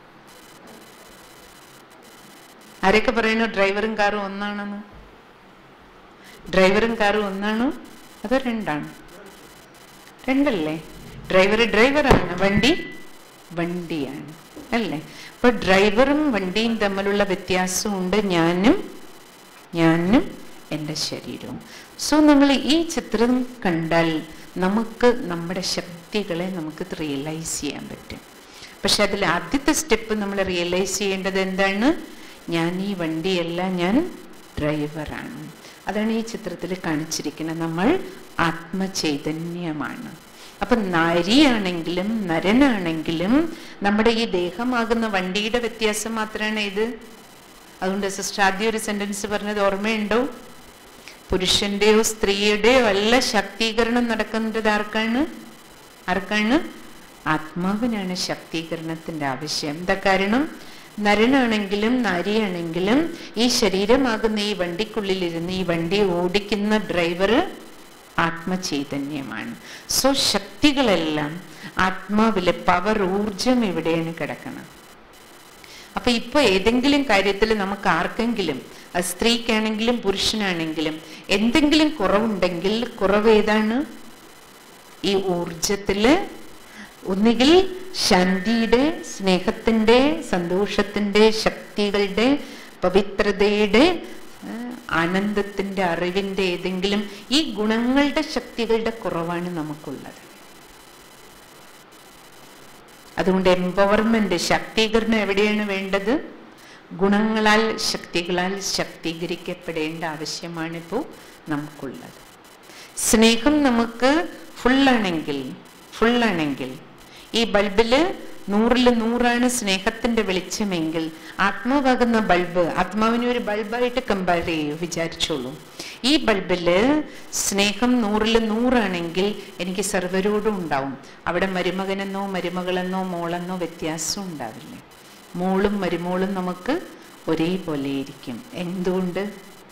ആരൊക്കെ പറയുന്നു ഡ്രൈവറും കാറും ഒന്നാണെന്ന് ഡ്രൈവറും കാറും ഒന്നാണോ അതോ രണ്ടാണോ രണ്ടല്ലേ ഡ്രൈവർ ഡ്രൈവറാണ് വണ്ടി വണ്ടിയാണ് അല്ലേ അപ്പൊ ഡ്രൈവറും വണ്ടിയും തമ്മിലുള്ള വ്യത്യാസമുണ്ട് ഞാനും ഞാനും എൻ്റെ ശരീരവും സോ നമ്മൾ ഈ ചിത്രം കണ്ടാൽ നമുക്ക് നമ്മുടെ ശക്തികളെ നമുക്ക് റിയലൈസ് ചെയ്യാൻ പറ്റും പക്ഷെ അതിൽ ആദ്യത്തെ സ്റ്റെപ്പ് നമ്മൾ റിയലൈസ് ചെയ്യേണ്ടത് എന്താണ് ഞാൻ ഈ വണ്ടിയല്ല ഞാൻ ഡ്രൈവറാണ് അതാണ് ഈ ചിത്രത്തിൽ കാണിച്ചിരിക്കുന്നത് നമ്മൾ ആത്മചൈതന്യമാണ് അപ്പൊ നാരിയാണെങ്കിലും നരനാണെങ്കിലും നമ്മുടെ ഈ ദേഹമാകുന്ന വണ്ടിയുടെ വ്യത്യാസം മാത്രമാണ് ഇത് അതുകൊണ്ട് സിസ്റ്റർ ആദ്യം ഒരു സെന്റൻസ് പറഞ്ഞത് ഓർമ്മയുണ്ടോ പുരുഷന്റെയോ സ്ത്രീയുടെയോ അല്ല ശാക്തീകരണം നടക്കുന്നത് ആർക്കാണ് ആർക്കാണ് ആത്മാവിനാണ് ശാക്തീകരണത്തിന്റെ ആവശ്യം എന്താ കാരണം നരനാണെങ്കിലും നാരിയാണെങ്കിലും ഈ ശരീരമാകുന്ന ഈ വണ്ടിക്കുള്ളിലിരുന്ന് ഈ വണ്ടി ഓടിക്കുന്ന ഡ്രൈവർ ആത്മചൈതന്യമാണ് സോ ശക്തികളെല്ലാം ആത്മാവിലെ പവർ ഊർജം എവിടെയാണ് കിടക്കുന്നത് അപ്പൊ ഇപ്പൊ ഏതെങ്കിലും കാര്യത്തിൽ നമുക്ക് ആർക്കെങ്കിലും അത് സ്ത്രീക്കാണെങ്കിലും പുരുഷനാണെങ്കിലും എന്തെങ്കിലും കുറവുണ്ടെങ്കിൽ കുറവ് ഏതാണ് ഈ ഊർജത്തില് ഒന്നുകിൽ ശാന്തിയുടെ സ്നേഹത്തിന്റെ സന്തോഷത്തിന്റെ ശക്തികളുടെ പവിത്രതയുടെ ആ, ആനന്ദത്തിന്റെ അറിവിന്റെ ഏതെങ്കിലും ഈ ഗുണങ്ങളുടെ ശക്തികളുടെ കുറവാണ് നമുക്കുള്ളത് അതുകൊണ്ട് എംപവർമെന്റ് ശാക്തീകരണം എവിടെയാണ് വേണ്ടത് ഗുണങ്ങളാൽ ശക്തികളാൽ ശക്തീകരിക്കപ്പെടേണ്ട ആവശ്യമാണിപ്പോൾ നമുക്കുള്ളത് സ്നേഹം നമുക്ക് ഫുള്ളാണെങ്കിൽ ഫുള്ളാണെങ്കിൽ ഈ ബൾബില് നൂറിൽ നൂറാണ് സ്നേഹത്തിന്റെ വെളിച്ചമെങ്കിൽ ആത്മാവാകുന്ന ബൾബ് ആത്മാവിനെ ഒരു ബൾബായിട്ട് കമ്പയർ ചെയ്യൂ വിചാരിച്ചോളൂ ഈ ബൾബില് സ്നേഹം നൂറിൽ നൂറാണെങ്കിൽ എനിക്ക് സർവരോടും ഉണ്ടാവും അവിടെ മരുമകനെന്നോ മരുമകളെന്നോ മോളെന്നോ വ്യത്യാസം ഉണ്ടാവില്ല മോളും മരുമോളും നമുക്ക് ഒരേപോലെ ഇരിക്കും എന്തുകൊണ്ട്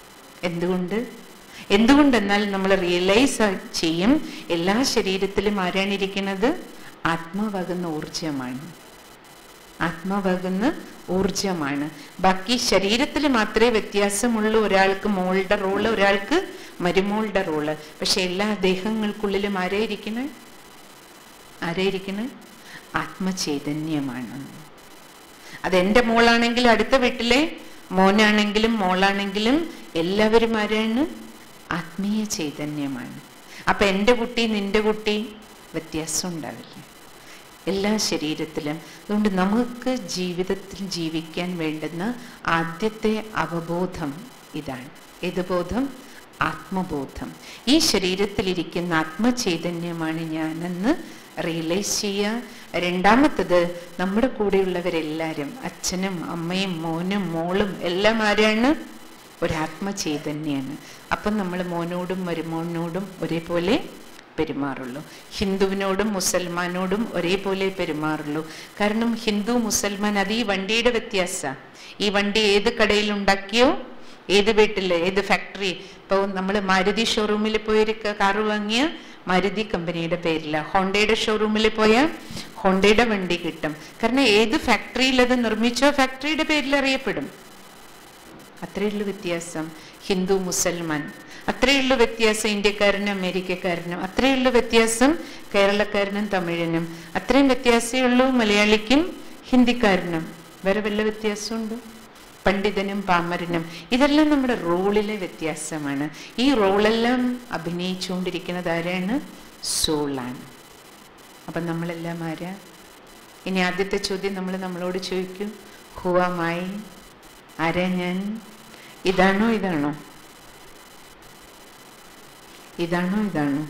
എന്തുകൊണ്ട് എന്തുകൊണ്ടെന്നാൽ നമ്മൾ റിയലൈസ് ചെയ്യും എല്ലാ ശരീരത്തിലും ആരാണ് ഇരിക്കുന്നത് ആത്മാവാകുന്ന ഊർജമാണ് ആത്മാവാകുന്ന ഊർജമാണ് ബാക്കി ശരീരത്തിൽ മാത്രമേ വ്യത്യാസമുള്ളൂ ഒരാൾക്ക് മോളുടെ റോള് ഒരാൾക്ക് മരുമോളുടെ റോള് പക്ഷെ എല്ലാ ദേഹങ്ങൾക്കുള്ളിലും ആരായിരിക്കണേ ആരായിരിക്കണേ ആത്മചൈതന്യമാണ് അതെന്റെ മോളാണെങ്കിലും അടുത്ത വീട്ടിലെ മോനാണെങ്കിലും മോളാണെങ്കിലും എല്ലാവരും ആരാണ് ആത്മീയ ചൈതന്യമാണ് അപ്പൊ എൻ്റെ കുട്ടി നിന്റെ കുട്ടി വ്യത്യാസം ഉണ്ടാവില്ല എല്ലാ ശരീരത്തിലും അതുകൊണ്ട് നമുക്ക് ജീവിതത്തിൽ ജീവിക്കാൻ വേണ്ടുന്ന ആദ്യത്തെ അവബോധം ഇതാണ് ഏത് ബോധം ആത്മബോധം ഈ ശരീരത്തിലിരിക്കുന്ന ആത്മചൈതന്യമാണ് ഞാനെന്ന് റിയലൈസ് ചെയ്യുക രണ്ടാമത്തത് നമ്മുടെ കൂടെയുള്ളവരെല്ലാവരും അച്ഛനും അമ്മയും മോനും മോളും എല്ലാം ആരാണ് ഒരാത്മചൈതന്യാണ് അപ്പം നമ്മൾ മോനോടും മരുമോനോടും ഒരേപോലെ പെരുമാറുള്ളൂ ഹിന്ദുവിനോടും മുസൽമാനോടും ഒരേപോലെ പെരുമാറുള്ളൂ കാരണം ഹിന്ദു മുസൽമാൻ അത് ഈ വണ്ടിയുടെ വ്യത്യാസ ഈ വണ്ടി ഏത് കടയിൽ ഉണ്ടാക്കിയോ ഏത് വീട്ടില് ഏത് ഫാക്ടറി ഇപ്പോൾ നമ്മൾ മാരുതി ഷോറൂമിൽ പോയൊരു കാറ് വാങ്ങിയ മാരുതി കമ്പനിയുടെ പേരില ഹോണ്ടയുടെ ഷോറൂമിൽ പോയാൽ ഹോണ്ടയുടെ വണ്ടി കിട്ടും കാരണം ഏത് ഫാക്ടറിയിൽ അത് നിർമ്മിച്ചോ ഫാക്ടറിയുടെ പേരിൽ അറിയപ്പെടും അത്രയുള്ളൂ വ്യത്യാസം ഹിന്ദു മുസൽമാൻ അത്രയുള്ളൂ വ്യത്യാസം ഇന്ത്യക്കാരനും അമേരിക്കക്കാരനും അത്രയുള്ളൂ വ്യത്യാസം കേരളക്കാരനും തമിഴനും അത്രയും വ്യത്യാസമേ ഉള്ളൂ മലയാളിക്കും ഹിന്ദിക്കാരനും വേറെ വല്ല വ്യത്യാസമുണ്ടോ പണ്ഡിതനും പാമരനും ഇതെല്ലാം നമ്മുടെ റോളിലെ വ്യത്യാസമാണ് ഈ റോളെല്ലാം അഭിനയിച്ചുകൊണ്ടിരിക്കുന്നത് ആരാണ് സോളാണ് അപ്പം നമ്മളെല്ലാം ആരാ ഇനി ആദ്യത്തെ ചോദ്യം നമ്മൾ നമ്മളോട് ചോദിക്കും ഹുവാമായി ആരാ ഞാൻ ഇതാണോ ഇതാണോ ഇതാണോ ഇതാണോ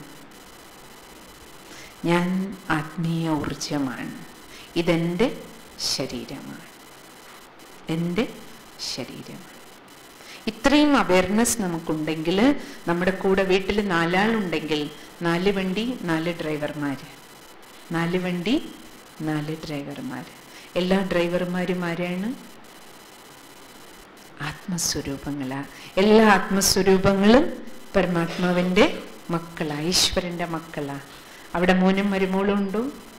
ഞാൻ ആത്മീയ ഊർജമാണ് ഇതെൻ്റെ ശരീരമാണ് എൻ്റെ ശരീരമാണ് ഇത്രയും അവയർനെസ് നമുക്കുണ്ടെങ്കിൽ നമ്മുടെ കൂടെ വീട്ടിൽ നാലാളുണ്ടെങ്കിൽ നാല് വണ്ടി നാല് ഡ്രൈവർമാർ നാല് വണ്ടി നാല് ഡ്രൈവർമാർ എല്ലാ ഡ്രൈവർമാരും ആരാണ് ആത്മസ്വരൂപങ്ങളാ എല്ലാ ആത്മസ്വരൂപങ്ങളും പരമാത്മാവിൻ്റെ മക്കളാ ഈശ്വരൻ്റെ മക്കളാ അവിടെ മോനും മരുമോളും ഉണ്ടോ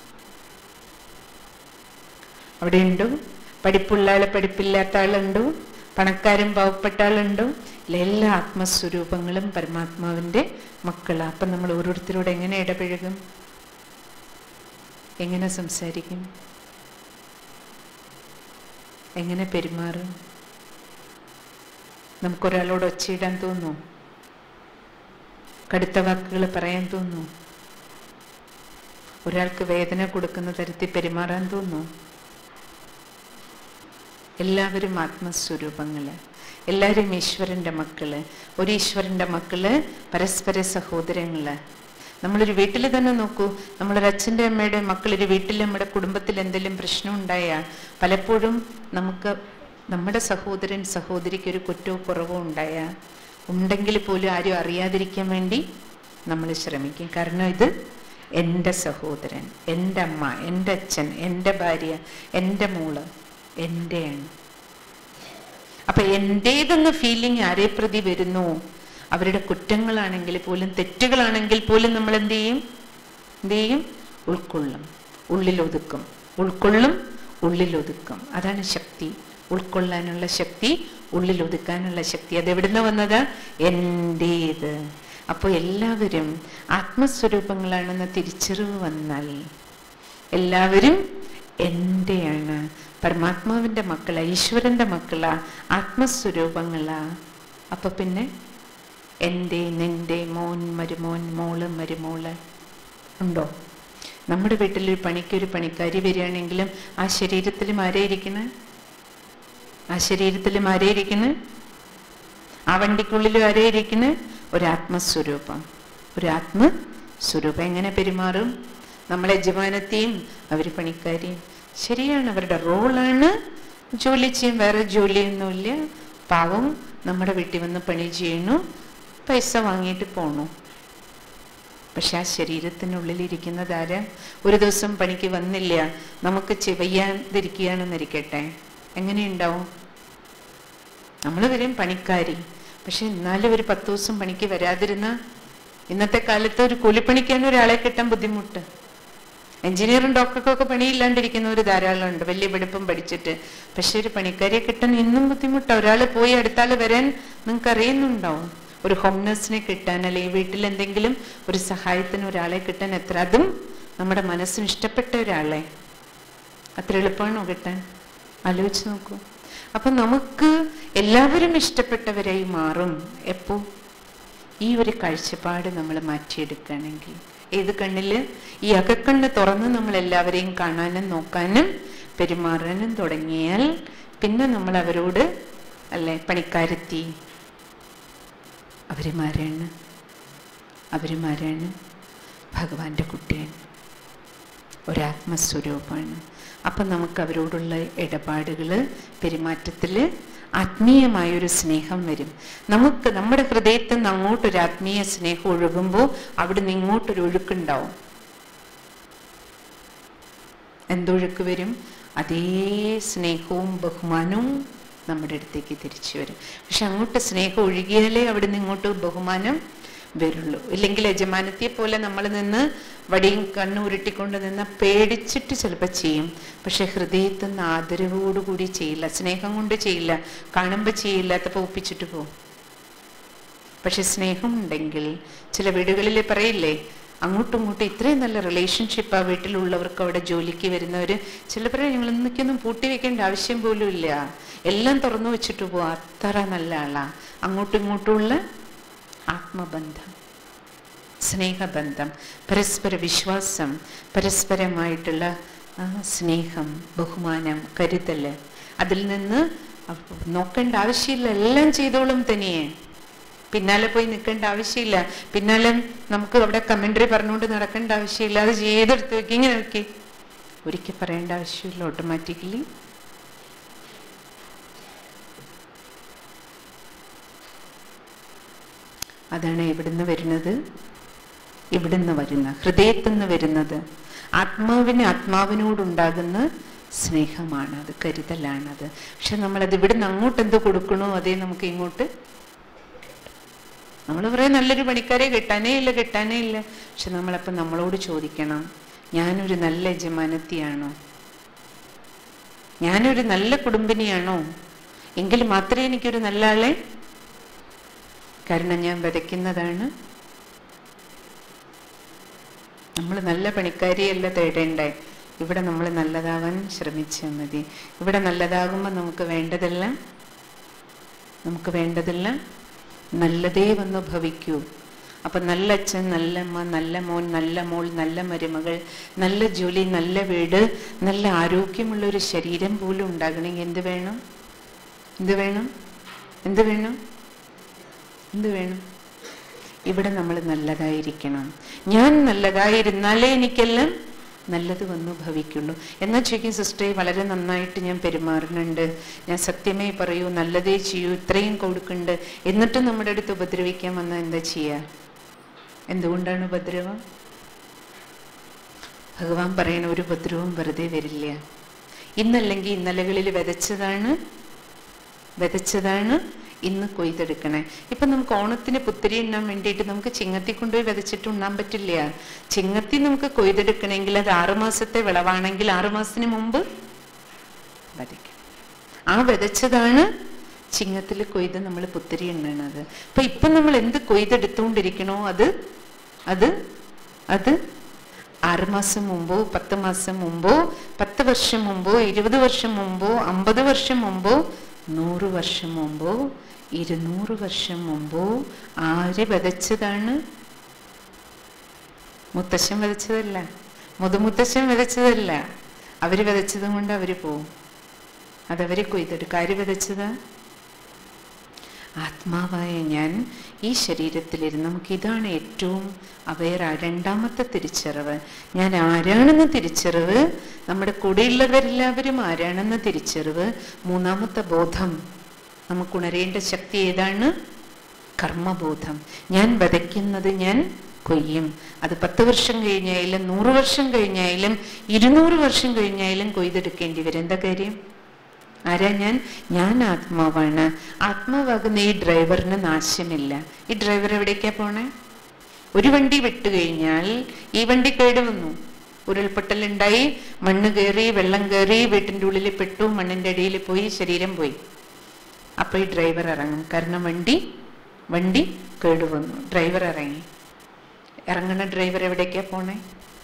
അവിടെ ഉണ്ടോ പഠിപ്പുള്ള ആള് പഠിപ്പില്ലാത്ത ആളുണ്ടോ പണക്കാരും പാവപ്പെട്ട ആളുണ്ടോ ഇല്ല, എല്ലാ ആത്മസ്വരൂപങ്ങളും പരമാത്മാവിൻ്റെ മക്കളാ അപ്പം നമ്മൾ ഓരോരുത്തരോട് എങ്ങനെ ഇടപഴകും എങ്ങനെ സംസാരിക്കും എങ്ങനെ പെരുമാറും നമുക്കൊരാളോട് ഒച്ചയിടാൻ തോന്നുന്നു കടുത്ത വാക്കുകൾ പറയാൻ തോന്നുന്നു ഒരാൾക്ക് വേദന കൊടുക്കുന്ന തരത്തിൽ പെരുമാറാൻ തോന്നുന്നു എല്ലാവരും ആത്മസ്വരൂപങ്ങള് എല്ലാവരും ഈശ്വരൻ്റെ മക്കള് ഒരു ഈശ്വരൻ്റെ മക്കള് പരസ്പര സഹോദരങ്ങള് നമ്മളൊരു വീട്ടിൽ തന്നെ നോക്കൂ നമ്മളൊരു അച്ഛൻ്റെ അമ്മയുടെ മക്കളൊരു വീട്ടിൽ നമ്മുടെ കുടുംബത്തിൽ എന്തെങ്കിലും പ്രശ്നം ഉണ്ടായാൽ പലപ്പോഴും നമുക്ക് നമ്മുടെ സഹോദരൻ സഹോദരിക്ക് ഒരു കുറ്റവും കുറവോ ഉണ്ടായാൽ ഉണ്ടെങ്കിൽ പോലും ആരും അറിയാതിരിക്കാൻ വേണ്ടി നമ്മൾ ശ്രമിക്കും കാരണം ഇത് എൻ്റെ സഹോദരൻ എൻ്റെ അമ്മ എൻ്റെ അച്ഛൻ എൻ്റെ ഭാര്യ എൻ്റെ മോള് എൻ്റെയാണ് അപ്പൊ എൻ്റേതെന്ന ഫീലിംഗ് ആരെ പ്രതി വരുന്നു അവരുടെ കുറ്റങ്ങളാണെങ്കിൽ പോലും തെറ്റുകളാണെങ്കിൽ പോലും നമ്മൾ എന്ത് ചെയ്യും എന്ത് ചെയ്യും ഉൾക്കൊള്ളും ഉള്ളിലൊതുക്കും ഉൾക്കൊള്ളും ഉള്ളിലൊതുക്കും അതാണ് ശക്തി ഉൾക്കൊള്ളാനുള്ള ശക്തി ഉള്ളിലൊതുക്കാനുള്ള ശക്തി അത് എവിടുന്ന് വന്നത് എൻ്റേത് അപ്പോൾ എല്ലാവരും ആത്മസ്വരൂപങ്ങളാണെന്ന തിരിച്ചറിവ് വന്നാൽ എല്ലാവരും എൻ്റെയാണ് പരമാത്മാവിൻ്റെ മക്കളാ ഈശ്വരൻ്റെ മക്കളാ ആത്മസ്വരൂപങ്ങളാ അപ്പൊ പിന്നെ എൻ്റെ നിന്റെ മോൻ മരുമോൻ മോള് മരുമോള് ഉണ്ടോ നമ്മുടെ വീട്ടിലൊരു പണിക്കൊരു പണിക്കാരി വരികയാണെങ്കിലും ആ ശരീരത്തിലും ആരായിരിക്കണേ ആ ശരീരത്തിലും ആരായിരിക്കണേ ആ വണ്ടിക്കുള്ളിലും ആരായിരിക്കണേ ഒരാത്മസ്വരൂപം ഒരാത്മസ്വരൂപം എങ്ങനെ പെരുമാറും നമ്മളെ യജമാനത്തെയും അവർ പണിക്കാരെയും ശരിയാണ് അവരുടെ റോളാണ് ജോലി ചെയ്യും വേറെ ജോലിയൊന്നുമില്ല പാവം നമ്മുടെ വീട്ടിൽ വന്ന് പണി ചെയ്യുന്നു പൈസ വാങ്ങിയിട്ട് പോണു പക്ഷെ ആ ശരീരത്തിനുള്ളിലിരിക്കുന്നത് ആരാ ഒരു ദിവസം പണിക്ക് വന്നില്ല നമുക്ക് ചെവയ്യാതിരിക്കുകയാണെന്നിരിക്കട്ടെ എങ്ങനെയുണ്ടാവും നമ്മൾ വരും പണിക്കാരി പക്ഷെ എന്നാലും ഒരു പത്ത് ദിവസം പണിക്ക് വരാതിരുന്ന ഇന്നത്തെ കാലത്ത് ഒരു കൂലിപ്പണിക്കാൻ ഒരാളെ കിട്ടാൻ ബുദ്ധിമുട്ട് എഞ്ചിനീയറും ഡോക്ടർക്കൊക്കെ പണിയില്ലാണ്ടിരിക്കുന്നവർ ധാരാളം ഉണ്ട് വലിയ വെടുപ്പം പഠിച്ചിട്ട് പക്ഷെ ഒരു പണിക്കാരെ കിട്ടാൻ ഇന്നും ബുദ്ധിമുട്ടാണ് ഒരാൾ പോയി അടുത്താൾ വരാൻ നിങ്ങൾക്ക് അറിയുന്നുണ്ടാവും ഒരു ഹോം നഴ്സിനെ കിട്ടാൻ അല്ലെങ്കിൽ വീട്ടിൽ എന്തെങ്കിലും ഒരു സഹായത്തിന് ഒരാളെ കിട്ടാൻ എത്ര അതും നമ്മുടെ മനസ്സിന് ഇഷ്ടപ്പെട്ട ഒരാളെ അത്ര എളുപ്പമാണോ കിട്ടാൻ ആലോചിച്ച് നോക്കൂ അപ്പൊ നമുക്ക് എല്ലാവരും ഇഷ്ടപ്പെട്ടവരായി മാറും എപ്പോ ഈ ഒരു കാഴ്ചപ്പാട് നമ്മൾ മാറ്റിയെടുക്കുകയാണെങ്കിൽ ഏത് കണ്ണില് ഈ അകക്കണ്ണ് തുറന്ന് നമ്മൾ എല്ലാവരെയും കാണാനും നോക്കാനും പെരുമാറാനും തുടങ്ങിയാൽ പിന്നെ നമ്മൾ അവരോട് അല്ലെ പണിക്കാരെത്തി അവരുമാരാണ് അവരുമാരാണ് ഭഗവാന്റെ കുട്ടിയാണ് ഒരാത്മസ്വരൂപമാണ് അപ്പം നമുക്ക് അവരോടുള്ള ഇടപാടുകൾ പെരുമാറ്റത്തിൽ ആത്മീയമായൊരു സ്നേഹം വരും നമുക്ക് നമ്മുടെ ഹൃദയത്തിൽ നിന്ന് അങ്ങോട്ടൊരു ആത്മീയ സ്നേഹം ഒഴുകുമ്പോൾ അവിടെ നിന്ന് ഇങ്ങോട്ടൊരു ഒഴുക്കുണ്ടാവും എന്തൊഴുക്ക് വരും അതേ സ്നേഹവും ബഹുമാനവും നമ്മുടെ അടുത്തേക്ക് തിരിച്ചു വരും പക്ഷെ അങ്ങോട്ട് സ്നേഹം ഒഴുകിയാലേ അവിടെ നിന്ന് ഇങ്ങോട്ട് ബഹുമാനം വരുള്ളൂ ഇല്ലെങ്കിൽ യജമാനത്തെ പോലെ നമ്മൾ നിന്ന് വടിയും കണ്ണു ഉരുട്ടിക്കൊണ്ട് നിന്ന് പേടിച്ചിട്ട് ചിലപ്പോൾ ചെയ്യും പക്ഷെ ഹൃദയത്തിൽ നിന്ന് ആദരവോടുകൂടി ചെയ്യില്ല സ്നേഹം കൊണ്ട് ചെയ്യില്ല കാണുമ്പോൾ ചെയ്യില്ലാത്തപ്പോൾ ഒപ്പിച്ചിട്ട് പോകും പക്ഷെ സ്നേഹമുണ്ടെങ്കിൽ ചില വീടുകളിൽ പറയില്ലേ അങ്ങോട്ടും ഇങ്ങോട്ടും ഇത്രയും നല്ല റിലേഷൻഷിപ്പ് ആ വീട്ടിലുള്ളവർക്ക് അവിടെ ജോലിക്ക് വരുന്നവർ ചിലപ്പോൾ ഞങ്ങൾ ഇന്നൊക്കെയൊന്നും പൂട്ടി വെക്കേണ്ട ആവശ്യം പോലും ഇല്ല എല്ലാം തുറന്നു വെച്ചിട്ട് പോവാ അത്ര നല്ല ആളാ അങ്ങോട്ടും ഇങ്ങോട്ടുമുള്ള ആത്മബന്ധം സ്നേഹബന്ധം പരസ്പര വിശ്വാസം പരസ്പരമായിട്ടുള്ള ആ, സ്നേഹം ബഹുമാനം കരുതൽ അതിൽ നിന്ന് അപ്പ- നോക്കേണ്ട ആവശ്യമില്ല എല്ലാം ചെയ്തോളും തനിയെ പിന്നാലെ പോയി നിൽക്കേണ്ട ആവശ്യമില്ല പിന്നാലെ നമുക്ക് അവിടെ കമന്ററി പറഞ്ഞുകൊണ്ട് നടക്കേണ്ട ആവശ്യമില്ല അത് ചെയ്തെടുത്ത് വെക്കി ഇങ്ങനെ വെക്കി ഒരിക്കൽ പറയേണ്ട ആവശ്യമില്ല ഓട്ടോമാറ്റിക്കലി അതാണ് എവിടുന്ന് വരുന്നത് ഇവിടുന്ന് വരുന്ന ഹൃദയത്തിൽ നിന്ന് വരുന്നത് ആത്മാവിന് ആത്മാവിനോടുണ്ടാകുന്ന സ്നേഹമാണ് അത് കരുതലാണത് പക്ഷെ നമ്മളത് ഇവിടുന്ന് അങ്ങോട്ട് എന്ത് കൊടുക്കണോ അതേ നമുക്ക് ഇങ്ങോട്ട് നമ്മൾ പറയും നല്ലൊരു പണിക്കാരെ കിട്ടാനേ ഇല്ല കിട്ടാനേ ഇല്ല പക്ഷെ നമ്മളപ്പം നമ്മളോട് ചോദിക്കണം ഞാനൊരു നല്ല യജമാനത്തിയാണോ ഞാനൊരു നല്ല കുടുംബിനിയാണോ എങ്കിൽ മാത്രമേ എനിക്കൊരു നല്ല ആളെ കാരണം ഞാൻ വിതയ്ക്കുന്നതാണ് നമ്മൾ നല്ല പണിക്കാരിയല്ല തേടേണ്ടേ ഇവിടെ നമ്മൾ നല്ലതാവാൻ ശ്രമിച്ചാൽ മതി ഇവിടെ നല്ലതാകുമ്പോൾ നമുക്ക് വേണ്ടതെല്ലാം നമുക്ക് വേണ്ടതെല്ലാം നല്ലതേ വന്ന് ഭവിക്കൂ അപ്പൊ നല്ല അച്ഛൻ നല്ല അമ്മ നല്ല മോൻ നല്ല മോൾ നല്ല മരുമകൾ നല്ല ജോലി നല്ല വീട് നല്ല ആരോഗ്യമുള്ള ഒരു ശരീരം പോലും ഉണ്ടാകണമെങ്കിൽ എന്ത് വേണം എന്ത് വേണം എന്ത് വേണം എന്ത് വേണം ഇവിടെ നമ്മൾ നല്ലതായിരിക്കണം ഞാൻ നല്ലതായിരുന്നാലേ എനിക്കെല്ലാം നല്ലത് വന്നു ഭവിക്കുള്ളൂ എന്നാൽ ചോദിക്കും സിസ്റ്ററെ വളരെ നന്നായിട്ട് ഞാൻ പെരുമാറുന്നുണ്ട് ഞാൻ സത്യമേ പറയൂ നല്ലതേ ചെയ്യൂ ഇത്രയും കൊടുക്കുന്നുണ്ട് എന്നിട്ടും നമ്മുടെ അടുത്ത് ഉപദ്രവിക്കാൻ വന്നാൽ എന്താ ചെയ്യുക എന്തുകൊണ്ടാണ് ഉപദ്രവം ഭഗവാൻ പറയണ ഒരു ഉപദ്രവം വെറുതെ വരില്ല ഇന്നല്ലെങ്കിൽ ഇന്നലകളിൽ വിതച്ചതാണ് വിതച്ചതാണ് ഇന്ന് കൊയ്തെടുക്കണേ ഇപ്പൊ നമുക്ക് ഓണത്തിന് പുത്തരി ഉണ്ണാൻ വേണ്ടിയിട്ട് നമുക്ക് ചിങ്ങത്തി കൊണ്ടുപോയി വിതച്ചിട്ട് ഉണ്ണാൻ പറ്റില്ല ചിങ്ങത്തി നമുക്ക് കൊയ്തെടുക്കണമെങ്കിൽ അത് ആറുമാസത്തെ വിളവാണെങ്കിൽ ആറുമാസത്തിന് മുമ്പ് വിതയ്ക്കണം ആ വിതച്ചതാണ് ചിങ്ങത്തിൽ കൊയ്ത് നമ്മൾ പുത്തരി എണ്ണണത് അപ്പൊ ഇപ്പൊ നമ്മൾ എന്ത് കൊയ്തെടുത്തുകൊണ്ടിരിക്കണോ അത് അത് അത് ആറുമാസം മുമ്പോ പത്ത് മാസം മുമ്പോ പത്ത് വർഷം മുമ്പോ ഇരുപത് വർഷം മുമ്പോ അമ്പത് വർഷം മുമ്പോ നൂറ് വർഷം മുമ്പോ ഇരുന്നൂറ് വർഷം മുമ്പോ ആര് വിതച്ചതാണ് മുത്തശ്ശൻ വിതച്ചതല്ല മുതുമുത്തശ്ശൻ വിതച്ചതല്ല അവര് വിതച്ചതും കൊണ്ട് അവര് പോവും അതവര് കൊയ്തെടുക്കും ആര് വിതച്ചതാ ആത്മാവായ ഞാൻ ഈ ശരീരത്തിലിരുന്ന് നമുക്ക് ഇതാണ് ഏറ്റവും അവയർ രണ്ടാമത്തെ തിരിച്ചറിവ് ഞാൻ ആരാണെന്ന് തിരിച്ചറിവ് നമ്മുടെ കൂടെയുള്ളവരെല്ലാവരും ആരാണെന്ന് തിരിച്ചറിവ് മൂന്നാമത്തെ ബോധം നമുക്ക് ഉണരേണ്ട ശക്തി ഏതാണ് കർമ്മബോധം ഞാൻ വതയ്ക്കുന്നത് ഞാൻ കൊയ്യും അത് പത്ത് വർഷം കഴിഞ്ഞായാലും നൂറ് വർഷം കഴിഞ്ഞായാലും ഇരുന്നൂറ് വർഷം കഴിഞ്ഞായാലും കൊയ്തെടുക്കേണ്ടി വരും എന്താ കാര്യം ആരാ ഞാൻ ഞാൻ ആത്മാവാണ് ആത്മാവാകുന്ന ഈ ഡ്രൈവറിന് നാശമില്ല ഈ ഡ്രൈവർ എവിടേക്കാ പോണേ ഒരു വണ്ടി വിട്ടു കഴിഞ്ഞാൽ ഈ വണ്ടി കേടുവന്നു ഉരുൾപൊട്ടലുണ്ടായി മണ്ണ് കയറി വെള്ളം കയറി വീട്ടിൻ്റെ ഉള്ളിൽ പെട്ടു മണ്ണിൻ്റെ അടിയിൽ പോയി ശരീരം പോയി അപ്പൊ ഈ ഡ്രൈവർ ഇറങ്ങും കാരണം വണ്ടി വണ്ടി കേടുവന്നു ഡ്രൈവർ ഇറങ്ങി ഇറങ്ങണ ഡ്രൈവർ എവിടേക്കാ പോണേ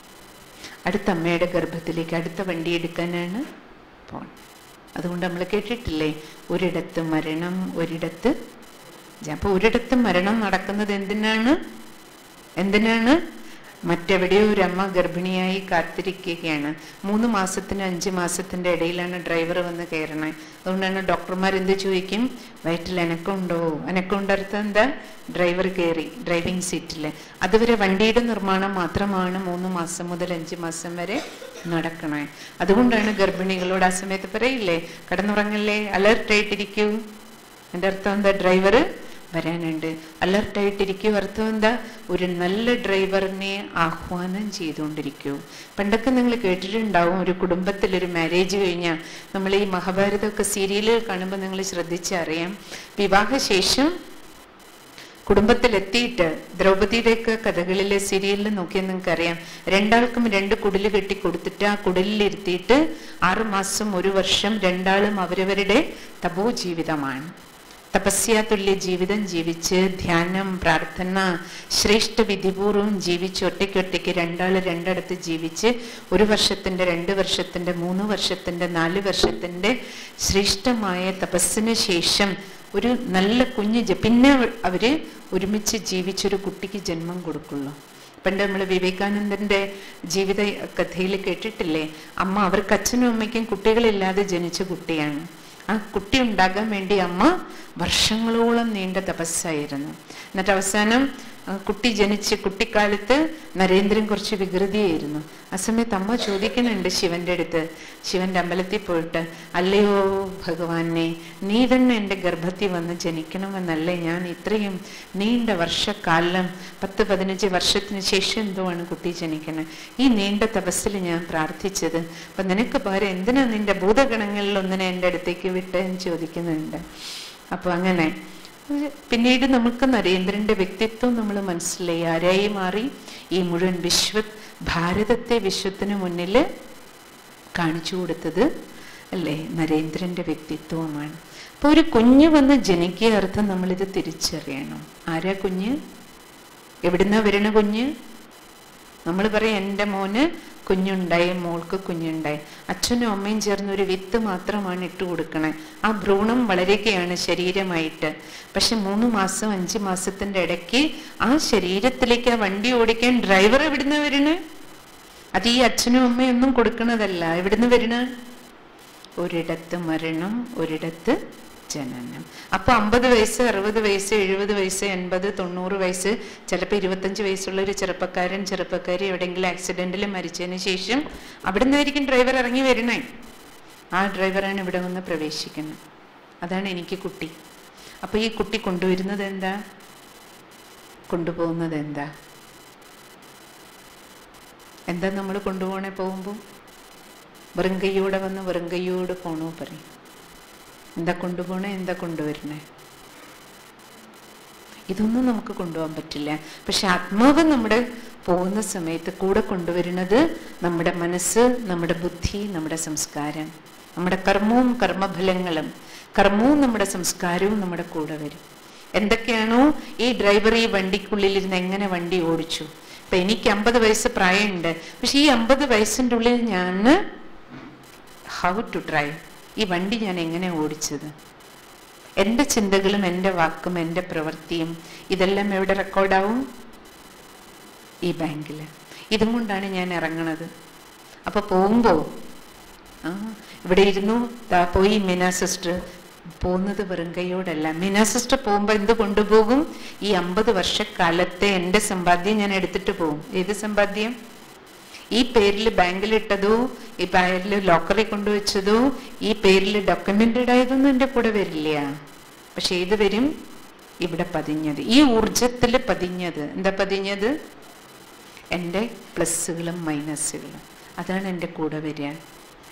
അടുത്ത അമ്മയുടെ ഗർഭത്തിലേക്ക് അടുത്ത വണ്ടി എടുക്കാനാണ് പോണത് അതുകൊണ്ട് നമ്മൾ കേട്ടിട്ടില്ലേ ഒരിടത്ത് മരണം ഒരിടത്ത് അപ്പൊ ഒരിടത്ത് മരണം നടക്കുന്നത് എന്തിനാണ് എന്തിനാണ് മറ്റെവിടെയോ ഒരു അമ്മ ഗർഭിണിയായി കാത്തിരിക്കുകയാണ് മൂന്ന് മാസത്തിന് അഞ്ച് മാസത്തിന്റെ ഇടയിലാണ് ഡ്രൈവർ വന്ന് കയറണേ അതുകൊണ്ടാണ് ഡോക്ടർമാർ എന്ത് ചോദിക്കും വയറ്റിൽ അനക്കമുണ്ടോ അനക്കമുണ്ടടുത്ത് എന്താ ഡ്രൈവർ കയറി ഡ്രൈവിംഗ് സീറ്റിൽ അതുവരെ വണ്ടിയുടെ നിർമ്മാണം മാത്രമാണ് മൂന്ന് മാസം മുതൽ അഞ്ച് മാസം വരെ നടക്കണേ അതുകൊണ്ടാണ് ഗർഭിണികളോട് ആ സമയത്ത് പറയില്ലേ കടന്നുറങ്ങല്ലേ അലർട്ടായിട്ടിരിക്കൂ എൻ്റെ അർത്ഥം എന്താ ഡ്രൈവർ വരാനുണ്ട് അലർട്ടായിട്ടിരിക്കും അർത്ഥം എന്താ ഒരു നല്ല ഡ്രൈവറിനെ ആഹ്വാനം ചെയ്തുകൊണ്ടിരിക്കൂ പണ്ടൊക്കെ നിങ്ങൾ കേട്ടിട്ടുണ്ടാവും ഒരു കുടുംബത്തിൽ ഒരു മാരേജ് കഴിഞ്ഞാൽ നമ്മൾ ഈ മഹാഭാരതമൊക്കെ സീരിയലിൽ കാണുമ്പോൾ നിങ്ങൾ ശ്രദ്ധിച്ചറിയാം വിവാഹശേഷം കുടുംബത്തിലെത്തിയിട്ട് ദ്രൗപതിയുടെയൊക്കെ കഥകളിലെ സീരിയലിൽ നോക്കിയാൽ നിങ്ങൾക്ക് അറിയാം രണ്ടാൾക്കും രണ്ട് കുടില് കെട്ടി കൊടുത്തിട്ട് ആ കുടിലിരുത്തിയിട്ട് ആറു മാസം ഒരു വർഷം രണ്ടാളും അവരവരുടെ തപോ ജീവിതമാണ് തപസ്യാതുല്യ ജീവിതം ജീവിച്ച് ധ്യാനം പ്രാർത്ഥന ശ്രേഷ്ഠ വിധിപൂർവ്വം ജീവിച്ച് ഒറ്റയ്ക്കൊറ്റയ്ക്ക് രണ്ടാള് രണ്ടിടത്ത് ജീവിച്ച് ഒരു വർഷത്തിന്റെ രണ്ട് വർഷത്തിന്റെ മൂന്ന് വർഷത്തിന്റെ നാല് വർഷത്തിന്റെ ശ്രേഷ്ഠമായ തപസ്സിന് ശേഷം ഒരു നല്ല കുഞ്ഞ് ജ- പിന്നെ അവര് ഒരുമിച്ച് ജീവിച്ചൊരു കുട്ടിക്ക് ജന്മം കൊടുക്കുള്ളൂ പണ്ട് നമ്മൾ വിവേകാനന്ദന്റെ ജീവിത കഥയിൽ കേട്ടിട്ടില്ലേ അമ്മ അവർക്ക് അച്ഛനും അമ്മയ്ക്കും കുട്ടികളില്ലാതെ ജനിച്ച കുട്ടിയാണ് ആ കുട്ടി ഉണ്ടാകാൻ വേണ്ടി അമ്മ വർഷങ്ങളോളം നീണ്ട തപസ്സായിരുന്നു എന്നിട്ട് അവസാനം ആ കുട്ടി ജനിച്ച് കുട്ടിക്കാലത്ത് നരേന്ദ്രൻ കുറച്ച് വികൃതിയായിരുന്നു ആ സമയത്ത് അമ്മ ചോദിക്കുന്നുണ്ട് ശിവന്റെ അടുത്ത് ശിവന്റെ അമ്പലത്തിൽ പോയിട്ട് അല്ലയോ ഭഗവാനെ നീ തന്നെ എൻ്റെ ഗർഭത്തിൽ വന്ന് ജനിക്കണമെന്നല്ലേ ഞാൻ ഇത്രയും നീണ്ട വർഷക്കാലം പത്ത് പതിനഞ്ച് വർഷത്തിന് ശേഷം എന്തുവാണ് കുട്ടി ജനിക്കണേ ഈ നീണ്ട തപസ്സിൽ ഞാൻ പ്രാർത്ഥിച്ചത് അപ്പൊ നിനക്ക് പകരം എന്തിനാ നിന്റെ ഭൂതഗണങ്ങളിൽ ഒന്നിനെ എൻ്റെ അടുത്തേക്ക് വിട്ട് എന്ന് ചോദിക്കുന്നുണ്ട് അപ്പൊ അങ്ങനെ പിന്നീട് നമുക്ക് നരേന്ദ്രന്റെ വ്യക്തിത്വം നമ്മൾ മനസ്സിലായി ആരായി മാറി ഈ മുഴുവൻ വിശ്വ ഭാരതത്തെ വിശ്വത്തിന് മുന്നിൽ കാണിച്ചു കൊടുത്തത് അല്ലേ നരേന്ദ്രന്റെ വ്യക്തിത്വമാണ് അപ്പൊ ഒരു കുഞ്ഞ് വന്ന് ജനിക്കിയ അർത്ഥം നമ്മളിത് തിരിച്ചറിയണം ആരാ കുഞ്ഞ് എവിടുന്നാ വരണ കുഞ്ഞ് നമ്മൾ പറയും എൻ്റെ മോന് കുഞ്ഞുണ്ടായി മോൾക്ക് കുഞ്ഞുണ്ടായി അച്ഛനും അമ്മയും ചേർന്ന് ഒരു വിത്ത് മാത്രമാണ് ഇട്ട് കൊടുക്കണേ ആ ഭ്രൂണം വളരുകയാണ് ശരീരമായിട്ട് പക്ഷെ മൂന്ന് മാസം അഞ്ച് മാസത്തിന്റെ ഇടയ്ക്ക് ആ ശരീരത്തിലേക്ക് ആ വണ്ടി ഓടിക്കാൻ ഡ്രൈവർ എവിടുന്ന വരണേ അത് ഈ അച്ഛനും അമ്മയും ഒന്നും കൊടുക്കണതല്ല എവിടുന്ന് വരണ ഒരിടത്ത് മരണം ഒരിടത്ത് ജനനം അപ്പൊ അമ്പത് വയസ്സ് അറുപത് വയസ്സ് എഴുപത് വയസ്സ് എൺപത് തൊണ്ണൂറ് വയസ്സ് ചിലപ്പോൾ ഇരുപത്തഞ്ച് വയസ്സുള്ള ഒരു ചെറുപ്പക്കാരൻ ചെറുപ്പക്കാരി എവിടെയെങ്കിലും ആക്സിഡന്റിൽ മരിച്ചതിന് ശേഷം അവിടെ നിന്നായിരിക്കും ഡ്രൈവർ ഇറങ്ങി വരണേ ആ ഡ്രൈവറാണ് ഇവിടെ വന്ന് പ്രവേശിക്കുന്നത് അതാണ് എനിക്ക് കുട്ടി അപ്പൊ ഈ കുട്ടി കൊണ്ടുവരുന്നത് എന്താ കൊണ്ടുപോകുന്നത് എന്താ എന്താ നമ്മൾ കൊണ്ടുപോകണേ പോകുമ്പോൾ വെറും കൈയോടെ വന്ന് വെറും കൈയോട് പോണോ പറയും എന്താ കൊണ്ടുപോണേ എന്താ കൊണ്ടുവരണേ ഇതൊന്നും നമുക്ക് കൊണ്ടുപോകാൻ പറ്റില്ല പക്ഷെ ആത്മാവ് നമ്മുടെ പോകുന്ന സമയത്ത് കൂടെ കൊണ്ടുവരുന്നത് നമ്മുടെ മനസ്സ് നമ്മുടെ ബുദ്ധി നമ്മുടെ സംസ്കാരം നമ്മുടെ കർമ്മവും കർമ്മഫലങ്ങളും കർമ്മവും നമ്മുടെ സംസ്കാരവും നമ്മുടെ കൂടെ വരും എന്തൊക്കെയാണോ ഈ ഡ്രൈവർ ഈ വണ്ടിക്കുള്ളിലിരുന്ന് എങ്ങനെ വണ്ടി ഓടിച്ചു ഇപ്പൊ എനിക്ക് അമ്പത് വയസ്സ് പ്രായമുണ്ട് പക്ഷെ ഈ അമ്പത് വയസ്സിൻ്റെ ഉള്ളിൽ ഞാൻ ഹൗ ടു ഡ്രൈവ് ഈ വണ്ടി ഞാൻ എങ്ങനെ ഓടിച്ചത് എൻ്റെ ചിന്തകളും എൻ്റെ വാക്കും എൻ്റെ പ്രവൃത്തിയും ഇതെല്ലാം എവിടെ റെക്കോർഡാവും ഈ ബാങ്കിൽ ഇതും കൊണ്ടാണ് ഞാൻ ഇറങ്ങണത് അപ്പൊ പോകുമ്പോൾ ആ ഇവിടെ ഇരുന്നു ദാ പോയി മീന സിസ്റ്റർ പോകുന്നത് വെറും കൈയോടല്ല മീന സിസ്റ്റർ പോകുമ്പോൾ എന്ത് കൊണ്ടുപോകും ഈ അമ്പത് വർഷക്കാലത്തെ എൻ്റെ സമ്പാദ്യം ഞാൻ എടുത്തിട്ട് പോകും ഏത് സമ്പാദ്യം ഈ പേരിൽ ബാങ്കിൽ ഇട്ടതോ ഈ പേരിൽ ലോക്കറിൽ കൊണ്ടുവച്ചതോ ഈ പേരിൽ ഡോക്യുമെന്റഡ് ആയതൊന്നും എൻ്റെ കൂടെ വരില്ല പക്ഷെ ഏത് വരും ഇവിടെ പതിഞ്ഞത് ഈ ഊർജത്തിൽ പതിഞ്ഞത് എന്താ പതിഞ്ഞത് എൻ്റെ പ്ലസ്സുകളും മൈനസുകളും അതാണ് എൻ്റെ കൂടെ വരിക